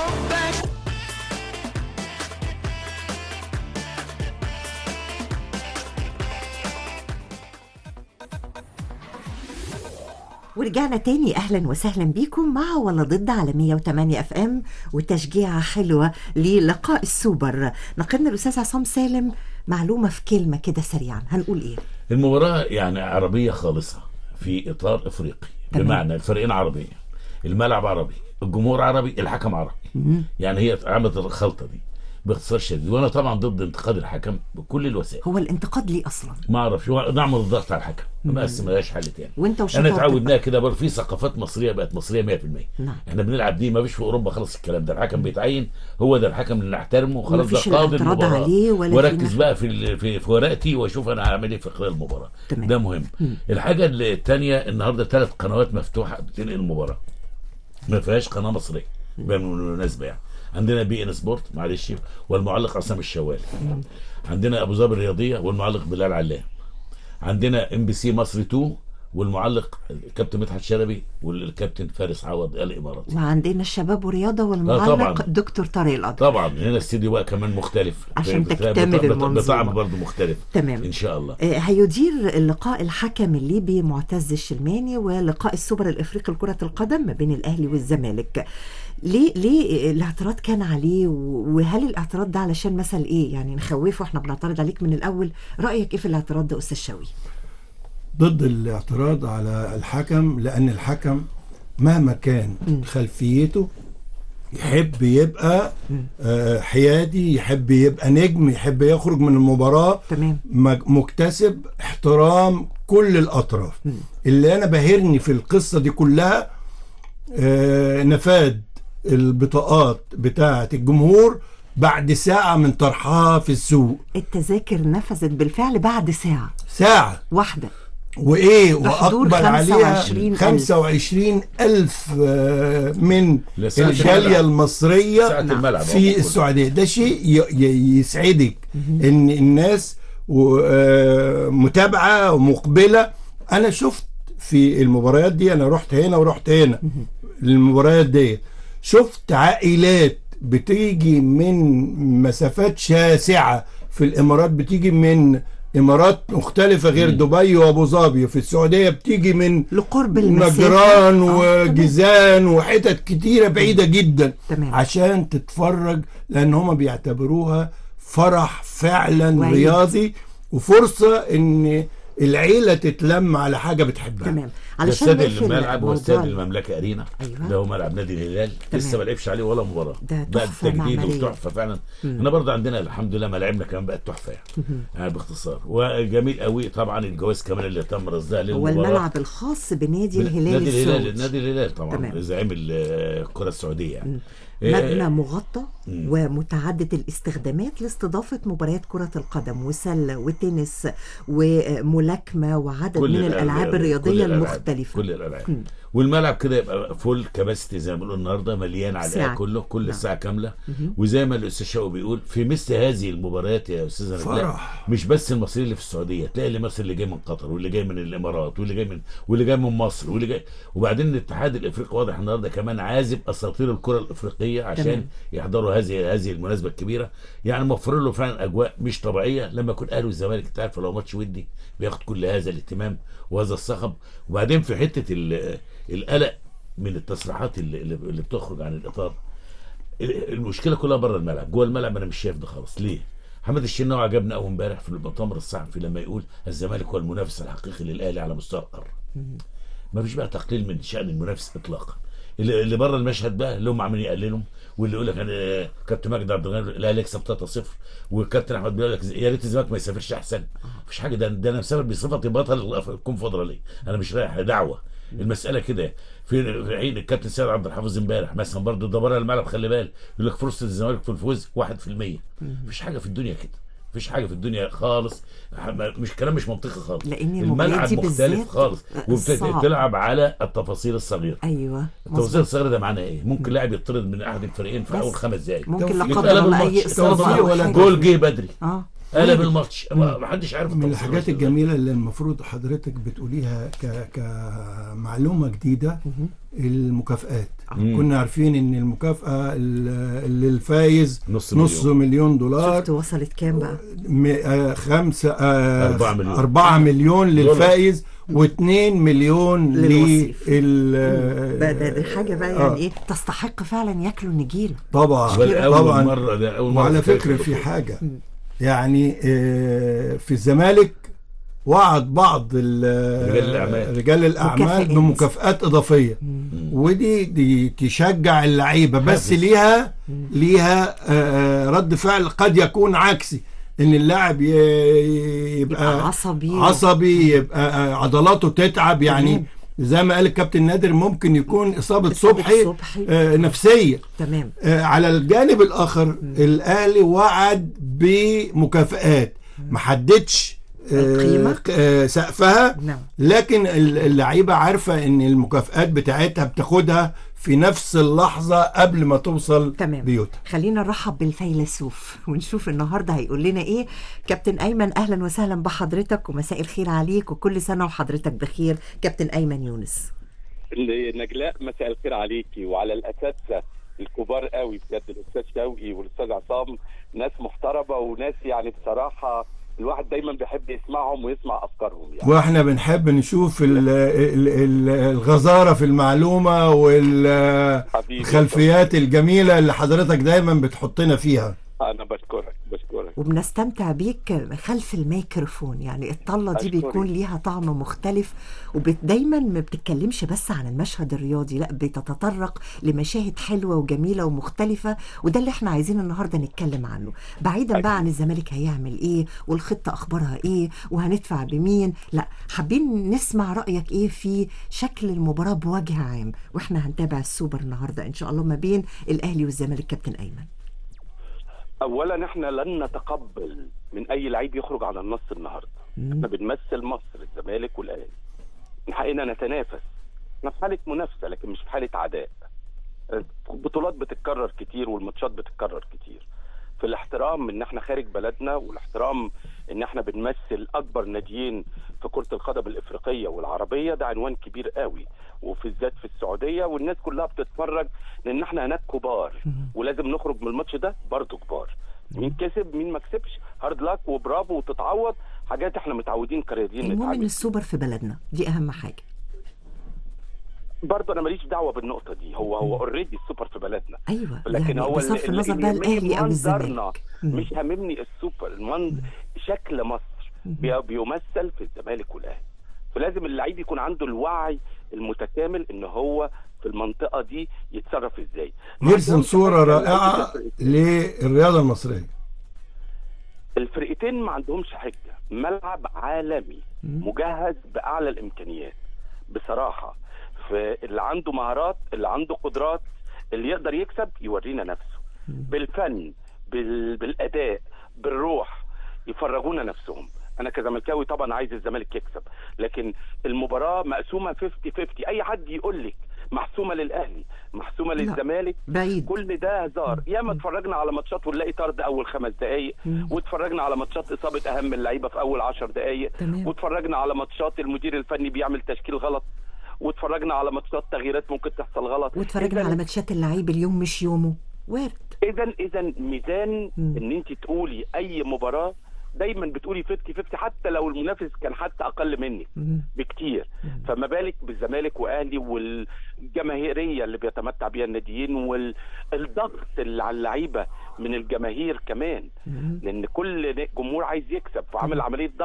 ورجعنا تاني اهلا وسهلا بيكم مع ولا ضد على 108 اف ام وتشجيعه حلوه للقاء السوبر نقلنا الاستاذ عصام سالم معلومه في كلمه كده سريعا هنقول ايه المباراه يعني عربيه خالصه في اطار افريقي تمام. بمعنى الفريقين عربيه الملعب عربي الجمهور عربي الحكم عربي يعني هي عملت الخلطه دي باختصار شديد وانا طبعا ضد انتقاد الحكم بكل الوسائل هو الانتقاد ليه اصلا ما اعرفش هو نعمل الضغط على الحكم بس ما لهاش حل تاني وانت انا وشطارتك اتعودناها كده برضه في ثقافات مصريه بقت مصريه 100% نعم. احنا بنلعب دي ما فيش في اوروبا خلاص الكلام ده الحكم بيتعين هو ده الحكم اللي نحترمه وخلاص ده ومفيش قاضي الاعتراض المباراه عليه ولا في وركز نح- بقى في ال- في, في ورقتي واشوف انا هعمل ايه في خلال المباراه تمام. ده مهم الحاجه اللي الثانيه النهارده ثلاث قنوات مفتوحه بتنقل المباراه ما فيهاش قناه مصريه بالمناسبه يعني عندنا بي ان سبورت معلش والمعلق عصام الشوالي عندنا ابو ظبي الرياضيه والمعلق بلال علام عندنا ام بي سي مصر 2 والمعلق كابتن مدحت شلبي والكابتن فارس عوض الاماراتي وعندنا الشباب ورياضه طبعاً. والمعلق دكتور طارق القضر طبعا هنا استديو بقى كمان مختلف عشان بت- تكتمل بط- بط- المنظومة. بطعم برضه مختلف تمام. ان شاء الله آه، هيدير اللقاء الحكم الليبي معتز الشلماني ولقاء السوبر الافريقي لكره القدم ما بين الاهلي والزمالك ليه ليه الاعتراض كان عليه و- وهل الاعتراض ده علشان مثلا ايه يعني نخوفه احنا بنعترض عليك من الاول رايك ايه في الاعتراض ده استاذ شوقي ضد الاعتراض على الحكم لأن الحكم مهما كان خلفيته يحب يبقى آه، حيادي يحب يبقى نجم يحب يخرج من المباراة تمام مج- مكتسب احترام كل الأطراف اللي أنا باهرني في القصة دي كلها آه، نفاد البطاقات بتاعة الجمهور بعد ساعة من طرحها في السوق التذاكر نفذت بالفعل بعد ساعه ساعة واحده وايه بحضور واقبل عليها 25,000. 25 الف آه، من لساعة الجاليه الملعب. المصريه ساعة الملعب في السعوديه ده شيء ي- ي- يسعدك ان الناس و- آه، متابعه ومقبله انا شفت في المباريات دي انا رحت هنا ورحت هنا المباريات دي شفت عائلات بتيجي من مسافات شاسعه في الامارات بتيجي من امارات مختلفه غير دبي وابو ظبي في السعوديه بتيجي من لقرب المسافه نجران آه، تمام. وجيزان وحتت كتيره بعيده جدا تمام. عشان تتفرج لان هم بيعتبروها فرح فعلا وعيد. رياضي وفرصه ان العيله تتلم على حاجه بتحبها تمام ده علشان استاد نقفل الملعب هو موضوع استاد المملكه ارينا أيوة. ده هو ملعب نادي الهلال تمام. لسه ما لعبش عليه ولا مباراه ده بقى تحفة تجديد معمارية. وتحفه فعلا احنا برضه عندنا الحمد لله ملاعبنا كمان بقت تحفه يعني آه باختصار وجميل قوي طبعا الجواز كمان اللي تم رصدها هو للمباراه الملعب الخاص بنادي الهلال نادي الهلال السعودي نادي الهلال طبعا تمام. زعيم ال- الكره السعوديه يعني مبنى آه، مغطى ومتعدد الاستخدامات لاستضافة مباريات كرة القدم وسلة وتنس وملاكمة وعدد من الألعاب كل الرياضية الألعاب- المختلفة كل الالعاب والملعب كده يبقى فول كباستي زي ما بنقول النهارده مليان على ساعة. الآخر كله كل نعم. الساعه كامله وزي ما الاستاذ شوقي بيقول في مثل هذه المباريات يا استاذ نجلاء فرح. مش بس المصريين اللي في السعوديه تلاقي اللي مصر اللي جاي من قطر واللي جاي من الامارات واللي جاي من واللي جاي من مصر واللي جاي وبعدين الاتحاد الافريقي واضح النهارده كمان عازب اساطير الكره الافريقيه عشان تمام. يحضروا هذه هذه المناسبه الكبيره يعني موفر له فعلا اجواء مش طبيعيه لما يكون اهلي والزمالك انت عارف لو ماتش ودي بياخد كل هذا الاهتمام وهذا الصخب وبعدين في حته ال- القلق من التصريحات اللي, اللي اللي بتخرج عن الاطار المشكله كلها بره الملعب جوه الملعب انا مش شايف ده خالص ليه محمد الشناوي عجبنا قوي امبارح في المؤتمر الصحفي لما يقول الزمالك هو المنافس الحقيقي للاهلي على مستوى القاره ما فيش بقى تقليل من شان المنافس اطلاقا اللي اللي بره المشهد بقى اللي هم عاملين يقللوا واللي يقول لك انا كابتن مجدي عبد الغني الاهلي يكسب 3-0 والكابتن احمد بيقول لك يا ريت الزمالك ما يسافرش احسن مفيش حاجه ده ده انا مسافر بصفتي بطل الكونفدراليه انا مش رايح دعوه المساله كده في في عين الكابتن سيد عبد الحافظ امبارح مثلا برضه ده بره الملعب خلي بالك يقول لك فرصه الزمالك في الفوز 1% مفيش حاجه في الدنيا كده مفيش حاجه في الدنيا خالص مش كلام مش منطقي خالص لأن المباريات الملعب دي مختلف بالذات خالص صعب. وبتلعب على التفاصيل الصغيره ايوه التفاصيل مظبوط. الصغيره ده معناه ايه؟ ممكن لاعب يطرد من احد الفريقين في بس. اول خمس دقائق ممكن لا توفيق. قدر قلب الله اي الماتش. اصابه توفيق أو ولا حاجة. جول جه بدري اه قلب الماتش ما ما حدش عارف من التفاصيل الحاجات بس. الجميلة اللي المفروض حضرتك بتقوليها ك... كمعلومة جديدة المكافآت مم. كنا عارفين ان المكافأة ال- اللي الفايز نص نص مليون. مليون دولار شفت وصلت كام بقى م... آه خمسة آه أربعة مليون. أربعة مليون للفائز واثنين مليون للوصيف. لل بقى ده, ده حاجه بقى آه. يعني ايه تستحق فعلا ياكلوا النجيله طبعا بل اول طبعا مره ده اول مره وعلى في فكرة تاريخ في البطولة. حاجة يعني آه، في الزمالك وعد بعض ال- رجال الأعمال. رجال الأعمال مكافآت. بمكافآت إضافية ودي دي تشجع اللعيبة بس حافز. ليها ليها آه، رد فعل قد يكون عكسي ان اللاعب ي- يبقى يبقى عصبي. عصبي يبقى آه، عضلاته تتعب يعني تمام. زي ما قال الكابتن نادر ممكن يكون اصابه إصابة صبحي صبحي. آه، نفسيه تمام آه، على الجانب الاخر الاهلي وعد بمكافآت ما حددش آه، القيمة؟ آه، سقفها نعم لكن ال- اللعيبه عارفه ان المكافآت بتاعتها بتاخدها في نفس اللحظه قبل ما توصل تمام بيوتها خلينا نرحب بالفيلسوف ونشوف النهارده هيقول لنا ايه كابتن ايمن اهلا وسهلا بحضرتك ومساء الخير عليك وكل سنه وحضرتك بخير كابتن ايمن يونس نجلاء مساء الخير عليكي وعلى الاساتذه الكبار قوي بجد الاستاذ شوقي والاستاذ عصام ناس محترمه وناس يعني بصراحه الواحد دايما بيحب يسمعهم ويسمع افكارهم يعني واحنا بنحب نشوف ال ال ال الغزاره في المعلومه حبيبي والخلفيات الجميله اللي حضرتك دايما بتحطنا فيها انا بشكرك بشكرك وبنستمتع بيك خلف الميكروفون يعني الطلة دي أشكرك. بيكون ليها طعم مختلف ودايما ما بتتكلمش بس عن المشهد الرياضي لا بتتطرق لمشاهد حلوة وجميلة ومختلفة وده اللي احنا عايزين النهاردة نتكلم عنه بعيدا بقى عن الزمالك هيعمل ايه والخطة اخبارها ايه وهندفع بمين لا حابين نسمع رأيك ايه في شكل المباراة بوجه عام واحنا هنتابع السوبر النهاردة ان شاء الله ما بين الاهلي والزمالك كابتن ايمن اولا احنا لن نتقبل من اي لعيب يخرج على النص النهارده احنا بنمثل مصر الزمالك والاهلي من حقنا نتنافس احنا في حاله منافسه لكن مش في حاله عداء البطولات بتتكرر كتير والماتشات بتتكرر كتير في الاحترام ان احنا خارج بلدنا والاحترام ان احنا بنمثل اكبر ناديين في كره القدم الافريقيه والعربيه ده عنوان كبير قوي وفي الذات في السعوديه والناس كلها بتتفرج لان احنا هناك كبار ولازم نخرج من الماتش ده برضه كبار مين كسب مين ما كسبش هارد لاك وبرافو وتتعوض حاجات احنا متعودين كرياضيين المهم ان نتعامل السوبر في بلدنا دي اهم حاجة برضه انا ماليش دعوه بالنقطه دي هو هو اوريدي السوبر في بلدنا ايوه لكن يعني هو بصرف اللي- النظر اللي بقى يهمني الاهلي او منظرنا، الزمالك مم. مش هاممني السوبر المن... شكل مصر بي... بيمثل في الزمالك والاهلي فلازم اللعيب يكون عنده الوعي المتكامل ان هو في المنطقه دي يتصرف ازاي ما يرسم عندهمش صوره حاجة رائعه للرياضه المصريه الفرقتين ما عندهمش حجه ملعب عالمي مجهز باعلى الامكانيات بصراحه فاللي عنده مهارات اللي عنده قدرات اللي يقدر يكسب يورينا نفسه بالفن بال... بالاداء بالروح يفرغونا نفسهم انا كزملكاوي طبعا عايز الزمالك يكسب لكن المباراه مقسومه 50 50 اي حد يقول لك محسومه للاهلي محسومه لا. للزمالك بعيد كل ده هزار ياما اتفرجنا على ماتشات ونلاقي طرد اول خمس دقائق واتفرجنا على ماتشات اصابه اهم اللعيبه في اول عشر دقائق تمام. واتفرجنا على ماتشات المدير الفني بيعمل تشكيل غلط واتفرجنا على ماتشات تغييرات ممكن تحصل غلط واتفرجنا على ماتشات اللعيب اليوم مش يومه وارد اذا اذا ميزان مم. ان انت تقولي اي مباراه دايما بتقولي 50 50 حتى لو المنافس كان حتى اقل منك مم. بكتير فما بالك بالزمالك واهلي والجماهيريه اللي بيتمتع بيها الناديين والضغط اللي على اللعيبه من الجماهير كمان لان كل جمهور عايز يكسب فعامل عمليه ضغط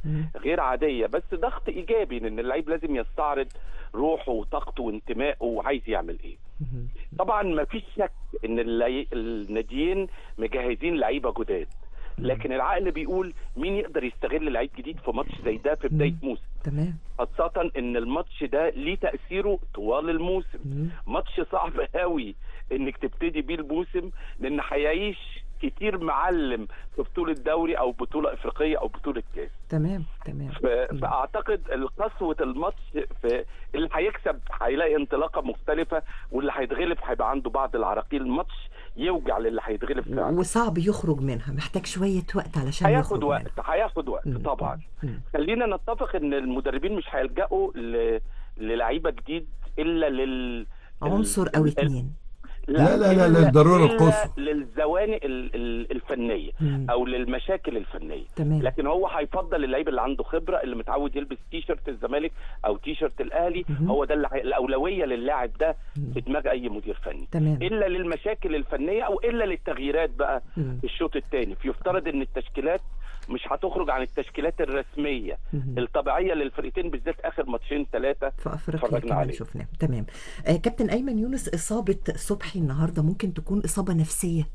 غير عاديه بس ضغط ايجابي ان اللعيب لازم يستعرض روحه وطاقته وانتمائه وعايز يعمل ايه طبعا ما فيش شك ان اللي- الناديين مجهزين لعيبه جداد لكن العقل بيقول مين يقدر يستغل لعيب جديد في ماتش زي ده في بدايه موسم تمام خاصة ان الماتش ده ليه تأثيره طوال الموسم ماتش صعب قوي انك تبتدي بيه الموسم لان هيعيش كتير معلم في بطولة دوري او بطولة افريقية او بطولة كاس تمام تمام ف- فاعتقد قسوة الماتش في اللي هيكسب هيلاقي انطلاقة مختلفة واللي هيتغلب هيبقى عنده بعض العراقيل الماتش يوجع للي هيتغلب فعلا وصعب يخرج منها محتاج شويه وقت علشان هياخد يخرج وقت هياخد وقت طبعا خلينا نتفق ان المدربين مش هيلجأوا ل... للعيبه جديد الا لل عنصر او ال- اتنين لا، لا، لا، إلا- للضرورة إلا القصوى. للزوانق ال- ال- الفنيه مم. او للمشاكل الفنيه تمام. لكن هو هيفضل اللعيب اللي عنده خبره اللي متعود يلبس تي شيرت الزمالك او تي شيرت الاهلي هو ده اللي هي- الاولويه للاعب ده في دماغ اي مدير فني تمام. الا للمشاكل الفنيه او الا للتغييرات بقى مم. في الشوط الثاني فيفترض ان التشكيلات مش هتخرج عن التشكيلات الرسميه مم. الطبيعيه للفرقتين بالذات اخر ماتشين ثلاثه في افريقيا اتفرجنا كمان عليه شفناه تمام آه كابتن ايمن يونس اصابه صبحي النهارده ممكن تكون اصابه نفسيه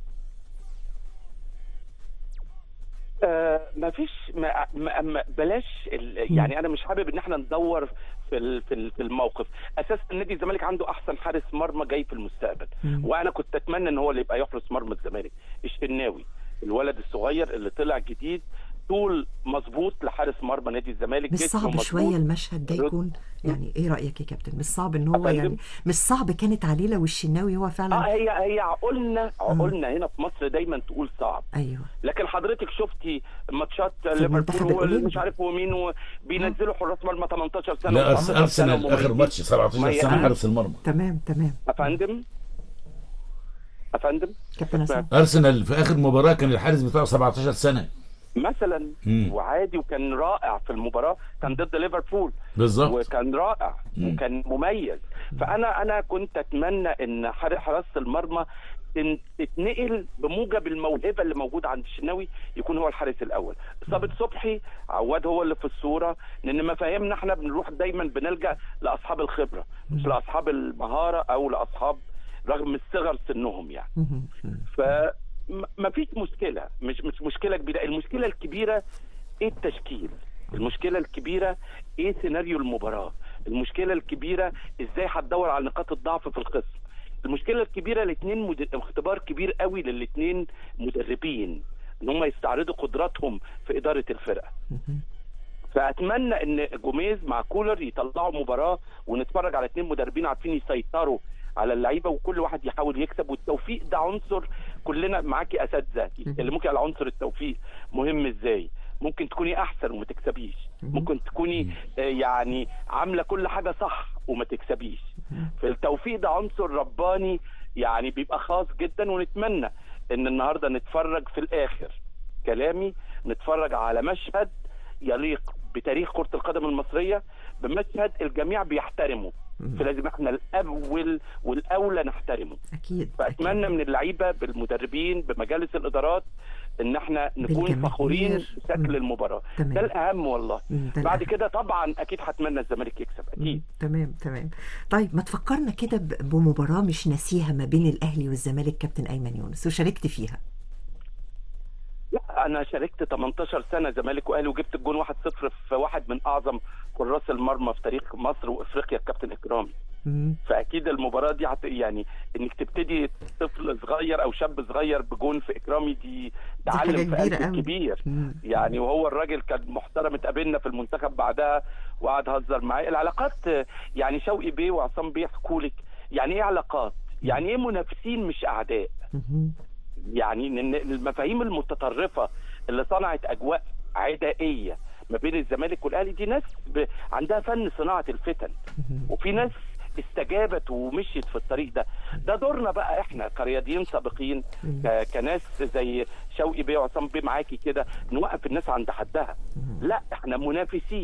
آه ما فيش ما ما ما بلاش ال- يعني انا مش حابب ان احنا ندور في ال- في ال- في الموقف اساسا نادي الزمالك عنده احسن حارس مرمى جاي في المستقبل مم. وانا كنت اتمنى ان هو اللي يبقى يحرس مرمى الزمالك الشناوي الولد الصغير اللي طلع جديد طول مظبوط لحارس مرمى نادي الزمالك مش جسمه صعب مظبوط. شويه المشهد ده رد- يكون يعني ايه رايك يا كابتن مش صعب ان هو أفندم؟ يعني مش صعب كانت عليه لو الشناوي هو اه فعلا هي هي عقولنا عقولنا هنا في مصر دايما تقول صعب ايوه لكن حضرتك شفتي ماتشات المنتخب ليفربول الأولمبي. مش عارف ومين وبينزلوا حراس مرمى 18 سنه لا و19 أرس- سنة ارسنال اخر ومميزين. ماتش 17 ما هي سنه أهم. حارس المرمى تمام تمام افندم افندم كابتن عصام ارسنال في اخر مباراه كان الحارس بتاعه 17 سنه مثلا مم. وعادي وكان رائع في المباراه كان ضد ليفربول بالظبط وكان رائع مم. وكان مميز فانا انا كنت اتمنى ان حر- حراسه المرمى تن- تتنقل بموجب الموهبه اللي موجوده عند الشناوي يكون هو الحارس الاول اصابه صبحي عواد هو اللي في الصوره لان مفاهيمنا احنا بنروح دايما بنلجا لاصحاب الخبره مش لاصحاب المهاره او لاصحاب رغم الصغر سنهم يعني مهم. ف ما فيش مشكله مش مش مشكله كبيره المشكله الكبيره ايه التشكيل المشكله الكبيره ايه سيناريو المباراه المشكله الكبيره ازاي هتدور على نقاط الضعف في الخصم المشكله الكبيره الاثنين مد... اختبار كبير قوي للاثنين مدربين ان هم يستعرضوا قدراتهم في اداره الفرقه فاتمنى ان جوميز مع كولر يطلعوا مباراه ونتفرج على اثنين مدربين عارفين يسيطروا على اللعيبه وكل واحد يحاول يكسب والتوفيق ده عنصر كلنا معاكي اساتذه اللي ممكن على عنصر التوفيق مهم ازاي ممكن تكوني احسن وما تكسبيش ممكن تكوني آه، يعني عامله كل حاجه صح وما تكسبيش فالتوفيق ده عنصر رباني يعني بيبقى خاص جدا ونتمنى ان النهارده نتفرج في الاخر كلامي نتفرج على مشهد يليق بتاريخ كرة القدم المصرية بمشهد الجميع بيحترمه فلازم احنا الاول والاولى نحترمه اكيد فاتمنى من اللعيبه بالمدربين بمجالس الادارات ان احنا نكون بالجماهير. فخورين بشكل المباراه تمام. ده الاهم والله مم، ده بعد الأهم. كده طبعا اكيد هتمنى الزمالك يكسب اكيد تمام تمام طيب ما تفكرنا كده ب- بمباراة مش ناسيها ما بين الأهلي والزمالك كابتن أيمن يونس وشاركت فيها لا انا شاركت 18 سنه زمالك واهلي وجبت الجون 1-0 في واحد من اعظم حراس المرمى في تاريخ مصر وافريقيا الكابتن اكرامي مم. فاكيد المباراه دي هت يعني انك تبتدي طفل صغير او شاب صغير بجون في اكرامي دي دي حاجة تعلم في كبيرة قلب قوي. كبير مم. يعني وهو الراجل كان محترم اتقابلنا في المنتخب بعدها وقعد هزر معايا العلاقات آه، يعني شوقي بيه وعصام بيه يحكوا لك يعني ايه علاقات يعني ايه منافسين مش اعداء مهم. يعني إن المفاهيم المتطرفه اللي صنعت اجواء عدائيه ما بين الزمالك والاهلي دي ناس ب... عندها فن صناعه الفتن وفي ناس استجابت ومشيت في الطريق ده ده دورنا بقى احنا كرياضيين سابقين ك... كناس زي شوقي بيه وعصام بيه معاكي كده نوقف الناس عند حدها لا احنا منافسين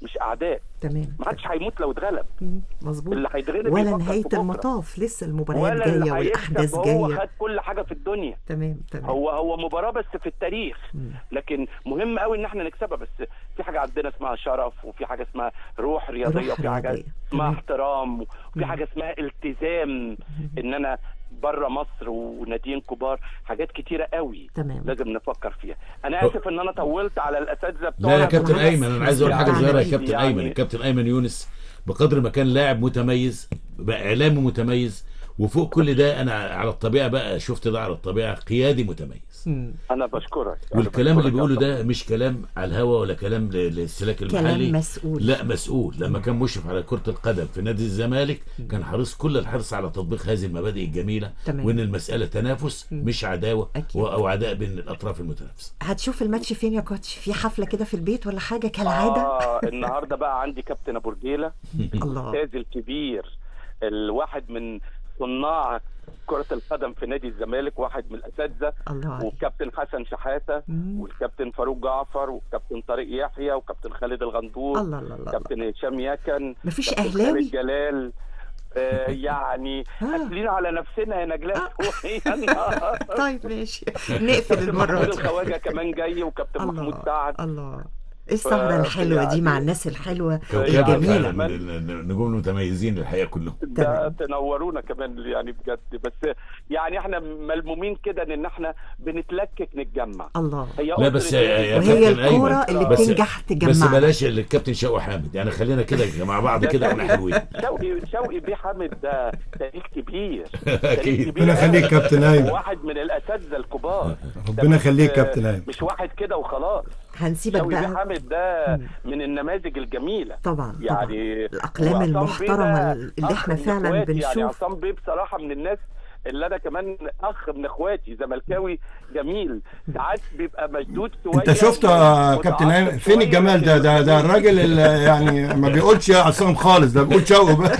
مش اعداء تمام ما حدش هيموت لو اتغلب مظبوط اللي هيتغلب ولا يفكر نهايه في بكرة. المطاف لسه المباريات ولا اللي جايه والاحداث هيكسب هو جايه خد كل حاجه في الدنيا تمام تمام هو هو مباراه بس في التاريخ مم. لكن مهم قوي ان احنا نكسبها بس في حاجه عندنا اسمها شرف وفي حاجه اسمها روح رياضيه روح وفي حاجه رياضية. اسمها تمام. احترام وفي مم. حاجه اسمها التزام ان انا بره مصر وناديين كبار حاجات كتيره قوي تمام لازم نفكر فيها انا اسف ان انا طولت على الاساتذه بتوع لا يا كابتن بالعكس. ايمن انا عايز اقول حاجه يعني- صغيره يا كابتن يعني- ايمن الكابتن ايمن يونس بقدر ما كان لاعب متميز بقى اعلامي متميز وفوق كل ده انا على الطبيعه بقى شفت ده على الطبيعه قيادي متميز مم. انا بشكرك أنا والكلام اللي بشكرك يا بيقوله ده مش كلام على الهوا ولا كلام ل- للسلاك المحلي كلام مسؤول لا مسؤول لما كان مشرف على كرة القدم في نادي الزمالك كان حريص كل الحرص على تطبيق هذه المبادئ الجميلة تمام. وان المسألة تنافس مش عداوة أكيد. و- او عداء بين الاطراف المتنافسة هتشوف الماتش فين يا كوتش في حفله كده في البيت ولا حاجه كالعاده اه النهارده بقى عندي كابتن ابو رجيله الله الاستاذ الكبير الواحد من صناع كرة القدم في نادي الزمالك واحد من الأساتذة الله عليك والكابتن حسن شحاتة مم. والكابتن فاروق جعفر والكابتن طارق يحيى وكابتن خالد الغندور الله الله الله كابتن هشام يكن مفيش كابتن أهلاوي؟ خالد جلال آه يعني آه. قاتلين على نفسنا يا نجلاء يا نهار. طيب ماشي نقفل كابتن المره محمود دي الخواجه كمان جاي وكابتن محمود الله سعد الله ايه السهره الحلوه دي مع الناس الحلوه كوكبة فعلا الجميله من ال- النجوم المتميزين الحقيقة كلهم ده تنورونا كمان يعني بجد بس يعني احنا ملمومين كده ان احنا بنتلكك نتجمع الله هي لا أسرة بس يا- يا وهي كابتن الكورة أيمن، اللي بس- بتنجح بس تجمعنا. بلاش الكابتن شوقي حامد يعني خلينا كده مع بعض كده احنا حلوين شوقي شوقي بيه حامد ده تاريخ كبير أكيد. تاريخ كبير ربنا يخليك أوي. كابتن أيمن. واحد من الاساتذه الكبار ربنا ده مش- يخليك كابتن أيمن. مش واحد كده وخلاص هنسيبك شوقي بيه بقى حامد ده من النماذج الجميله طبعا يعني الأقلام وعصام بيه المحترمة ده اللي إحنا أخ من فعلاً إخواتي، بنشوف. يعني عصام بيه بصراحه من الناس اللي انا كمان اخ من اخواتي زملكاوي جميل ساعات بيبقى مشدود شويه انت شفت يا كابتن ايمن فين الجمال ده ده ده الراجل اللي يعني ما بيقولش يا عصام خالص ده بيقول شوقي بقى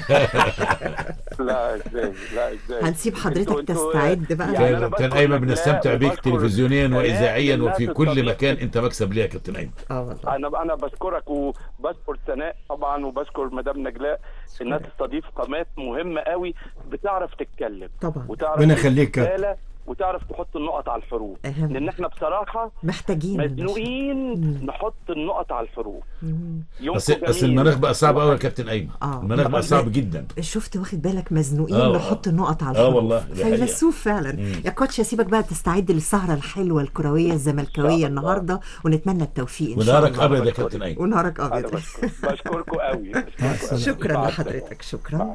لا ازاي لا ازاي هنسيب حضرتك انتوا- انتوا- تستعد بقى. يعني أنا كان كان بشكر ايمن نجلاء بنستمتع بيك وبشكر تلفزيونيا قناة واذاعيا الناس وفي كل الصديقة. مكان انت مكسب ليا يا كابتن ايمن اه والله انا انا بشكرك وبشكر سناء طبعا وبشكر مدام نجلاء انها تستضيف قامات مهمه قوي بتعرف تتكلم طبعا وتعرف ربنا يخليك كابتن. رسالة وتعرف تحط النقط على الحروف أهم. لان احنا بصراحه محتاجين المشهد. مزنوقين مم. نحط النقط على الحروف مم. يومكم بس بس جميل. المناخ بقى صعب قوي يا كابتن ايمن آه. المناخ بقى لا. صعب جدا شفت واخد بالك مزنوقين آه، نحط آه. النقط على آه الحروف والله، دي حقيقة. فيلسوف فعلا مم. يا كوتش اسيبك بقى تستعد للسهره الحلوه الكرويه الزملكاويه النهارده ونتمنى التوفيق ان شاء ونهارك الله ابيض يا كابتن ايمن ونهارك انا ابيض بشكر بشكركم قوي بشكركم قوي. شكرا مع لحضرتك شكرا مع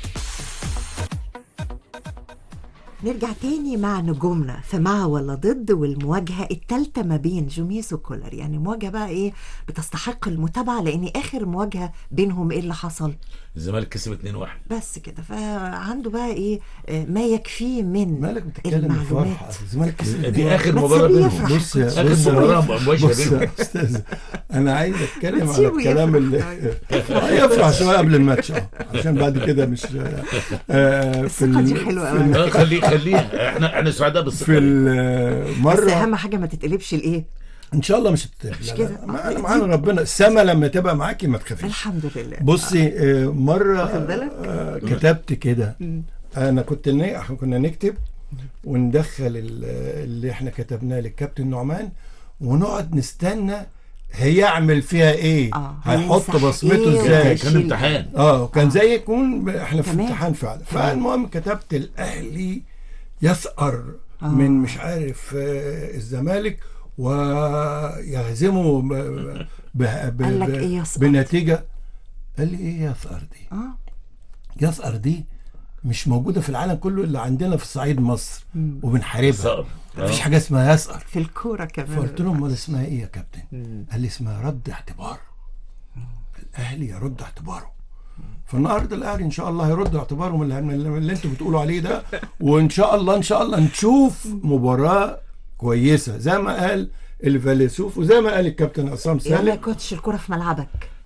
نرجع تاني مع نجومنا في مع ولا ضد والمواجهة التالتة ما بين جوميس وكولر يعني مواجهة بقى ايه بتستحق المتابعة لان اخر مواجهة بينهم ايه اللي حصل الزمالك كسب 2-1 بس كده فعنده بقى ايه آه، ما يكفيه من مالك بتتكلم المعلومات بفرحه الزمالك كسب دي اخر ما مباراه تسيبيه بينهم يفرح. بص يا اخر بص مباراه يا مباشره بص بينهم يا استاذ انا عايز اتكلم على بتسيبه الكلام يفرح. اللي يفرح شويه قبل الماتش اه عشان بعد كده مش آه في الثقة دي ال- حلوة في ال- اه خليه خليه احنا احنا سعداء في بالثقه دي. بس المره اهم حاجة ما تتقلبش لايه ان شاء الله مش هتتقلب. مش لا، كده. لا، معانا معانا ربنا السما لما تبقى معاكي ما تخافيش الحمد لله بصي آه، مره واخد بالك؟ آه، كتبت كده انا كنت ن- إحنا كنا نكتب وندخل ال- اللي احنا كتبناه للكابتن نعمان ونقعد نستنى هيعمل فيها ايه آه، هيحط هيمسح بصمته إيه ازاي وهيشيل كان امتحان اه كان زي يكون احنا في تمام. امتحان فعلا فالمهم كتبت الاهلي يسأر آه. من مش عارف آه، الزمالك ويهزمه ب- ب- ب- قال لك ب- إيه يسأر؟ بنتيجه قال لي ايه يسأر دي اه يسأر دي مش موجوده في العالم كله الا عندنا في صعيد مصر وبنحاربها صقر مفيش حاجه اسمها يسأر في الكورة كمان فقلت له امال اسمها ايه يا كابتن؟ قال لي اسمها رد اعتبار الاهلي يرد اعتباره فالنهارده الاهلي ان شاء الله هيرد اعتباره من اللي, من اللي انتوا بتقولوا عليه ده وان شاء الله ان شاء الله نشوف مباراه كويسه زي ما قال الفيلسوف وزي ما قال الكابتن عصام يلا يا سالم كوتش الكرة في ملعبك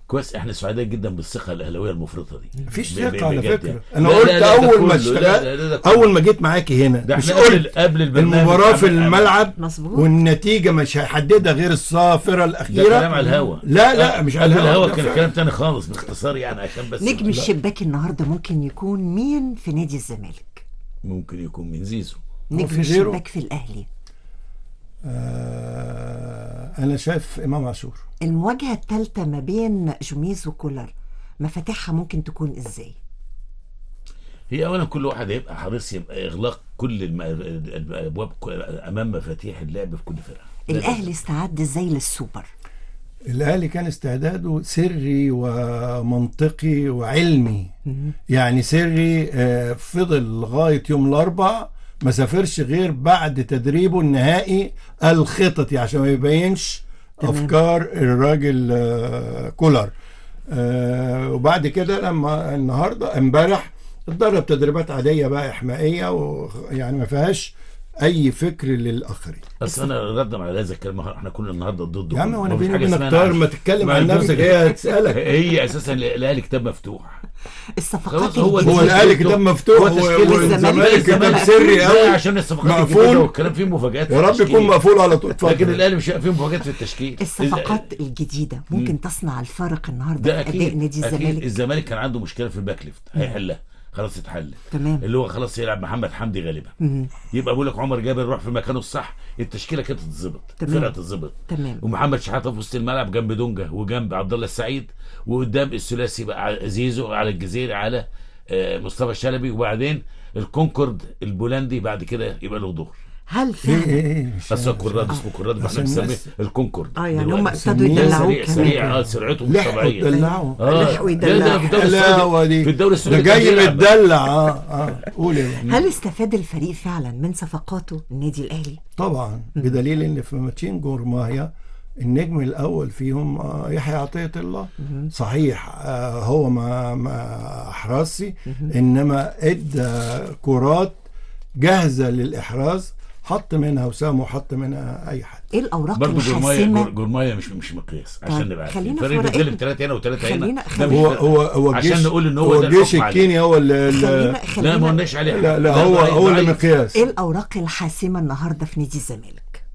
كويس احنا سعداء جدا بالثقه الاهلاويه المفرطه دي مفيش ب- ب- ثقة على بجد فكرة يعني. أنا لا، قلت لا، لا، ده أول ما كله. لا، اشتغلت لا، لا، ده كله. أول ما جيت معاكي هنا ده مش احنا قبل قلت قبل البرنامج المباراة في عمل- عمل- الملعب مظبوط. والنتيجة مش هيحددها غير الصافرة ده الأخيرة كلام على الهوا لا لا مش على قبل الهوا الهوا كان ده كلام تاني خالص باختصار يعني عشان بس نجم لا، الشباك النهارده ممكن يكون مين في نادي الزمالك ممكن يكون من زيزو نجم في غيره؟ الشباك في الاهلي آه أنا شايف إمام عاشور المواجهه الثالثه ما بين جوميز وكولر مفاتيحها ممكن تكون ازاي هي اولا كل واحد هيبقى حريص يبقى اغلاق كل الم- الابواب امام مفاتيح اللعب في كل فرقه الاهلي استعد ازاي للسوبر الأهلي كان استعداده سري ومنطقي وعلمي يعني سري آه، فضل لغاية يوم الأربع ما سافرش غير بعد تدريبه النهائي الخططي عشان ما يبينش تمام. أفكار الراجل آه، كولر آه، وبعد كده لما النهارده امبارح اتدرب تدريبات عادية بقى إحمائية ويعني ما فيهاش أي فكر للآخرين بس انا ردا على هذا الكلام احنا كنا النهارده ضده يا عم وانا مفيش بيني حاجة وبينك اسمها طاهر نعرف. ما تتكلم ما عن عندوش- نفسك هي هتسألك هي اساسا الاهلي كتاب مفتوح الصفقات خلاص هو الجديدة. هو الاهلي كتاب مفتوح هو و- تشكيل والزمالك كتاب الزمالك. سري لا قوي عشان الصفقات مقفول. الجديدة والكلام فيه مفاجآت في يا رب التشكيل. يكون مقفول على طول اتفضل. لكن الاهلي مش فيه مفاجآت في التشكيل الصفقات الجديده ممكن تصنع الفرق النهارده ده في اداء اكيد نادي اكيد الزمالك الزمالك كان عنده مشكله في الباك ليفت هيحلها خلاص اتحل تمام. اللي هو خلاص يلعب محمد حمدي غالبا مم. يبقى بقول لك عمر جابر يروح في مكانه الصح التشكيله كانت تتظبط تمام. الفرقه تتظبط تمام ومحمد شحاته في وسط الملعب جنب دونجا وجنب عبد الله السعيد وقدام الثلاثي بقى زيزو على الجزيري على آه، مصطفى شلبي وبعدين الكونكورد البولندي بعد كده يبقى له دور هل ايه فعلا ايه ايه مش- اصل كوراد اسمه كوراد واحنا عشان بنسميه الناس- الكونكورد اه يعني دلوقتي. هم ابتدوا سميه يدلعوك سريع كمان سريع اه سرعته مش لحقوا طبيعيه تدلعوا اه لحقوا لا، ده يدلعوا. في الدوري حلاوة السعودي دي في الدوري ده السعودي جاي كان بيلعب. متدلع اه اه قول يا بابا. هل استفاد الفريق فعلا من صفقاته النادي الاهلي طبعا بدليل ان في ماتشين جورماهيا النجم الاول فيهم آه، يحيى عطيه الله صحيح آه، هو ما ما احرزش انما ادى كرات جاهزه للاحراز حط منها وسام وحط منها اي حد ايه الاوراق برضه جورمايا الحاسمه جور- جورمايا مش مش مقياس عشان طيب، نبقى خلينا عارفين في الفريق ورقة- بيتكلم ثلاثه هنا وثلاثه هنا خلينا- ده خلينا- هو مش- هو هو عشان الجيش نقول ان هو ده الجيش الحكم عليه. الكيني هو اللي خلينا اللي- لا خلينا ما قلناش عليه لا لا هو ضعيف- هو اللي ضعيف. مقياس ايه الاوراق الحاسمه النهارده في نادي الزمالك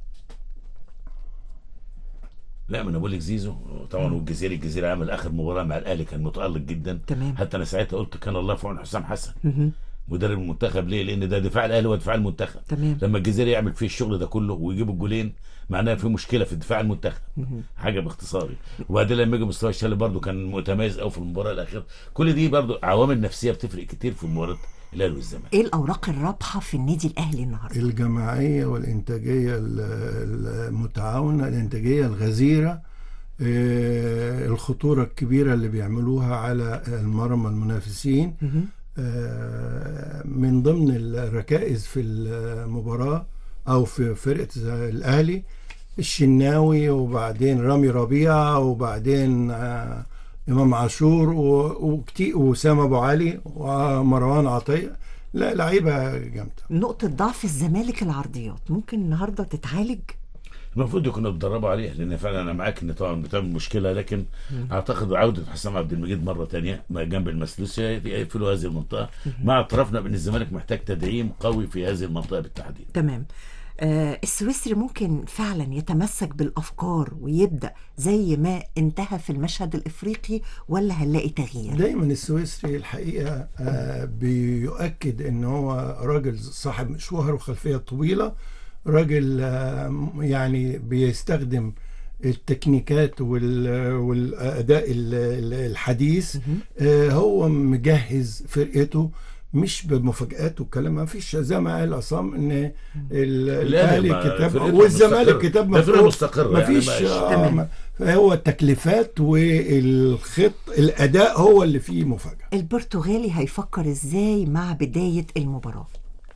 لا ما انا بقول لك زيزو طبعا والجزيري الجزيري عمل اخر مباراه مع الاهلي كان متالق جدا تمام. حتى انا ساعتها قلت كان الله في عون حسام حسن مهم. مدرب المنتخب ليه؟ لان ده دفاع الاهلي ودفاع المنتخب تمام. لما الجزيري يعمل فيه الشغل ده كله ويجيب الجولين معناها في مشكله في دفاع المنتخب حاجه باختصاري وبعدين لما يجي مصطفى الشلبي برده كان متميز قوي في المباراه الاخيره كل دي برده عوامل نفسيه بتفرق كتير في مباراه الاهلي والزمالك ايه الاوراق الرابحه في النادي الاهلي النهارده الجماعية والإنتاجية ال- المتعاونة الإنتاجية الغزيرة آه، الخطورة الكبيرة اللي بيعملوها على المرمى المنافسين آه، من ضمن الركائز في المباراة أو في فرقة الأهلي الشناوي وبعدين رامي ربيعة وبعدين آه، إمام عاشور و- وكتير وسام أبو علي ومروان عطية لا لعيبة جامدة نقطه ضعف الزمالك العرضيات ممكن النهارده تتعالج المفروض يكونوا اتدربوا عليها لان فعلا انا معاك ان طبعا بتعمل مشكله لكن اعتقد عوده حسام عبد المجيد مره تانية ما جنب المسلوسي يقفلوا هذه المنطقه مع اعترافنا بان الزمالك محتاج تدعيم قوي في هذه المنطقه بالتحديد تمام آه السويسري ممكن فعلا يتمسك بالافكار ويبدا زي ما انتهى في المشهد الافريقي ولا هنلاقي تغيير دايما السويسري الحقيقه آه، بيؤكد ان هو راجل صاحب مشوار وخلفيه طويله راجل آه، يعني بيستخدم التكنيكات وال- والاداء ال- ال- الحديث آه، هو مجهز فرقته مش بمفاجآت والكلام ما فيش زي ما قال عصام ان ال- الاهلي ما- كتاب فرقته والزمالك مستقرة. كتاب ده فرقة مفتوح مستقرة ما يعني فيش ماشي. آه، تمام. ما- فهو التكليفات والخط الاداء هو اللي فيه مفاجاه البرتغالي هيفكر ازاي مع بدايه المباراه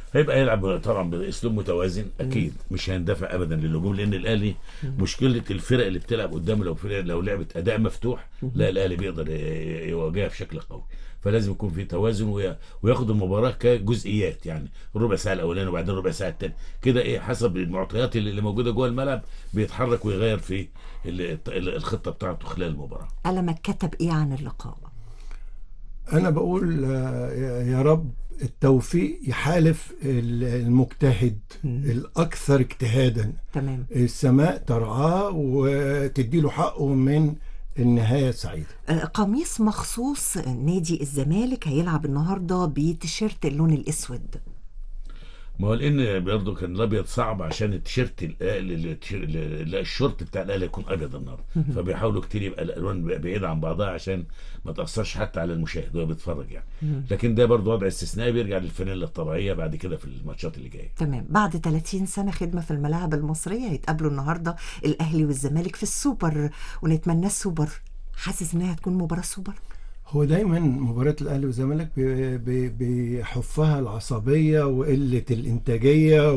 هيبقى يلعب طبعا باسلوب متوازن اكيد مش هيندفع ابدا للهجوم لان الاهلي مشكله الفرق اللي بتلعب قدامه لو فرق لو لعبت اداء مفتوح لا الاهلي بيقدر ي- يواجهها بشكل قوي فلازم يكون في توازن وي- وياخد المباراه كجزئيات يعني الربع ساعه الاولاني وبعدين الربع ساعه الثاني كده ايه حسب المعطيات اللي اللي موجوده جوه الملعب بيتحرك ويغير في ال- ال- الخطه بتاعته خلال المباراه قلمك كتب ايه عن اللقاء انا بقول آه، يا- يا رب التوفيق يحالف ال- المجتهد الاكثر اجتهادا تمام السماء ترعاه وتدي له حقه من النهايه السعيده آه، قميص مخصوص نادي الزمالك هيلعب النهارده بتيشيرت اللون الاسود ما هو لان برضه كان الابيض صعب عشان التيشيرت ال- ال- التيشير- ال- لا، الشورت بتاع الاهلي يكون ابيض النهارده فبيحاولوا كتير يبقى الالوان بعيده عن بعضها عشان ما تاثرش حتى على المشاهد وهو بيتفرج يعني لكن ده برضه وضع استثنائي بيرجع للفانيلا الطبيعيه بعد كده في الماتشات اللي جايه تمام بعد 30 سنة خدمة في الملاعب المصرية هيتقابلوا النهاردة الأهلي والزمالك في السوبر ونتمنى السوبر حاسس إنها هتكون مباراة سوبر هو دايما مباراة الأهلي والزمالك بي- بي- بيحفها العصبية وقلة الإنتاجية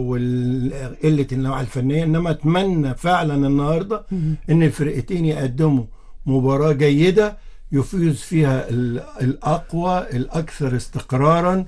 وقلة النوع الفنية إنما أتمنى فعلا النهاردة إن الفرقتين يقدموا مباراة جيدة يفوز فيها ال- الأقوى الأكثر استقرارا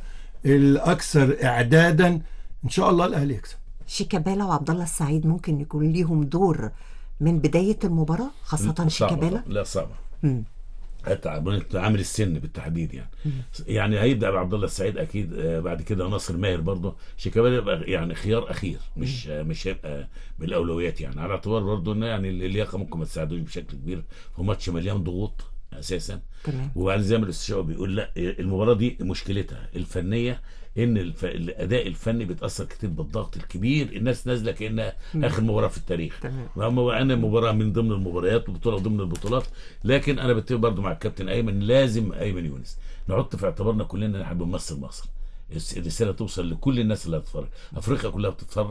الأكثر إعدادا إن شاء الله الأهلي يكسب شيكابالا وعبد الله السعيد ممكن يكون ليهم دور من بداية المباراة خاصة صعبة شيكابالا طبعاً. لا صعبه مم. حتى عامل- عامل السن بالتحديد يعني يعني هيبدا بعبد الله السعيد اكيد آه، بعد كده ناصر ماهر برضه شيكابالا يبقى يعني خيار اخير مش آه، مش هيبقى من الاولويات يعني على اعتبار برضه ان يعني اللياقه ممكن ما تساعدوش بشكل كبير في ماتش مليان ضغوط اساسا تمام وبعد زي ما الاستاذ شوقي بيقول لا المباراه دي مشكلتها الفنيه ان الف... الاداء الفني بيتاثر كتير بالضغط الكبير الناس نازله كانها اخر مباراه في التاريخ تمام. اما انا مباراه من ضمن المباريات وبطوله ضمن البطولات لكن انا بتفق برضو مع الكابتن ايمن لازم ايمن يونس نحط في اعتبارنا كلنا ان احنا بنمثل مصر الس- الرساله توصل لكل الناس اللي هتتفرج افريقيا كلها بتتفرج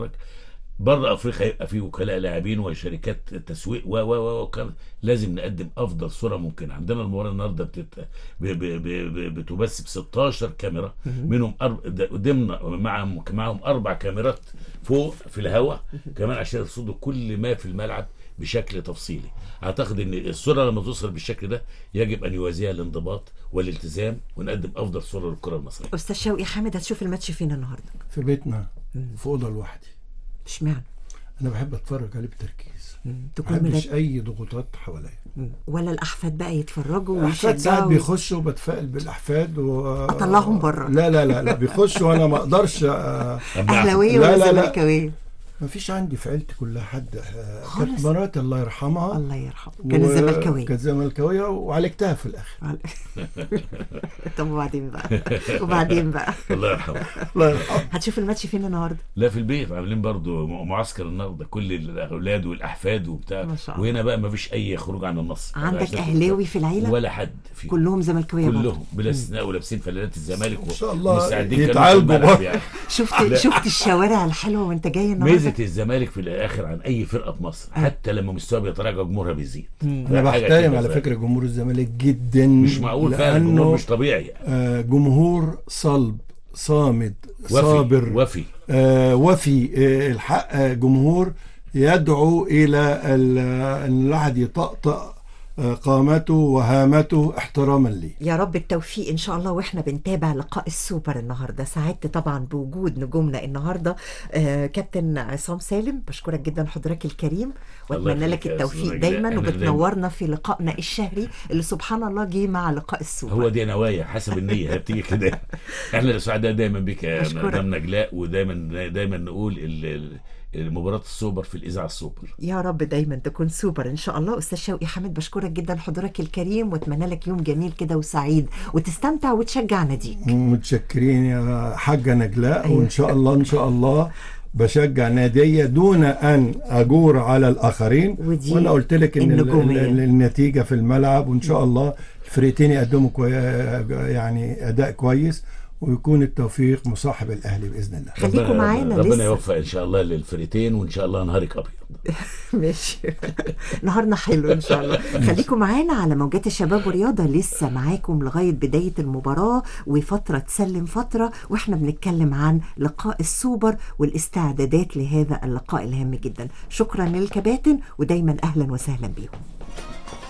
بره افريقيا هيبقى في وكلاء لاعبين وشركات تسويق و و و وكان لازم نقدم افضل صوره ممكن عندنا المباراه النهارده بتت... ب... ب... ب... ب... بتبث ب 16 كاميرا منهم أرب... ده- ضمن معهم معهم اربع كاميرات فوق في الهواء كمان عشان يرصدوا كل ما في الملعب بشكل تفصيلي اعتقد ان الصوره لما توصل بالشكل ده يجب ان يوازيها الانضباط والالتزام ونقدم افضل صوره للكره المصريه أستاذ شوقي حامد هتشوف الماتش فين النهاردة في بيتنا في أوضة لوحدي اشمعنى أنا بحب أتفرج عليه بتركيز ما تكون بحبش مركز أي ضغوطات حواليا مم. ولا الأحفاد بقى يتفرجوا الأحفاد ساعات ويشجعوا بيخشوا بتفائل بالأحفاد و... أطلعهم بره. لا لا لا لا بيخشوا وأنا ما أقدرش آه، أهلاوية لا، ولا لا، لا. زملكاوية ما فيش عندي في عيلتي كلها حد آه، خالص. كانت مراتي الله يرحمها الله يرحمه كانت زملكاوية كانت زملكاويه وعالجتها في الاخر طب وبعدين بقى وبعدين بقى الله يرحمه الله يرحمها هتشوف الماتش فين النهارده لا في البيت عاملين برضو م- معسكر النهارده كل الاولاد والاحفاد وبتاع ما شاء الله. وهنا بقى ما فيش اي خروج عن النص عندك عشان- أهلاوي في العيلة؟ ولا حد في كلهم زملكاوية برضه. كلهم بلا استثناء ولابسين فانلات الزمالك إن شاء الله ومستعدين كانوا في يتعالجوا الملعب برضه. يعني شفت لا. شفت الشوارع الحلوة وانت جاي النهارده ميزه الزمالك في الاخر عن اي فرقه في مصر حتى لما مستواه بيتراجع جمهورها بيزيد انا حاجة بحترم كده على ف- فكره جمهور الزمالك جدا مش معقول فعلا لأنه الجمهور مش طبيعي آه، جمهور صلب صامد وفي صابر وفي آه وفي آه الحق آه، جمهور يدعو الى ال- ان الواحد يطأطأ آه، قامته وهامته احتراما ليه يا رب التوفيق ان شاء الله واحنا بنتابع لقاء السوبر النهارده سعدت طبعا بوجود نجومنا النهارده آه كابتن عصام سالم بشكرك جدا حضرتك الكريم الله واتمنى لك يخليك يا التوفيق أستاذ دايما نجلاء. إحنا وبتنورنا في لقائنا الشهري اللي سبحان الله جه مع لقاء السوبر هو دي نوايا حسب النيه هي بتيجي كده احنا اللي سعداء دايما بك يا أشكرك. مدام نجلاء ودايما دايما نقول ال- ال- مباراه السوبر في الاذاعه السوبر يا رب دايما تكون سوبر ان شاء الله استاذ شوقي حامد بشكرك جدا حضورك الكريم واتمنى لك يوم جميل كده وسعيد وتستمتع وتشجع ناديك متشكرين يا حاجة نجلاء أيوة. وإن شاء الله إن شاء الله بشجع نادية دون أن أجور على الآخرين ودي وأنا قلت لك إن ال- النجومية. ال- النتيجة في الملعب وإن شاء الله الفرقتين يقدموا كوي يعني أداء كويس ويكون التوفيق مصاحب الاهلي باذن الله خليكم ربنا- معانا ربنا لسه. يوفق ان شاء الله للفريقين وان شاء الله نهارك ابيض ماشي نهارنا حلو ان شاء الله خليكم معانا على موجات الشباب والرياضه لسه معاكم لغايه بدايه المباراه وفتره تسلم فتره واحنا بنتكلم عن لقاء السوبر والاستعدادات لهذا اللقاء الهام جدا شكرا للكباتن ودايما اهلا وسهلا بيهم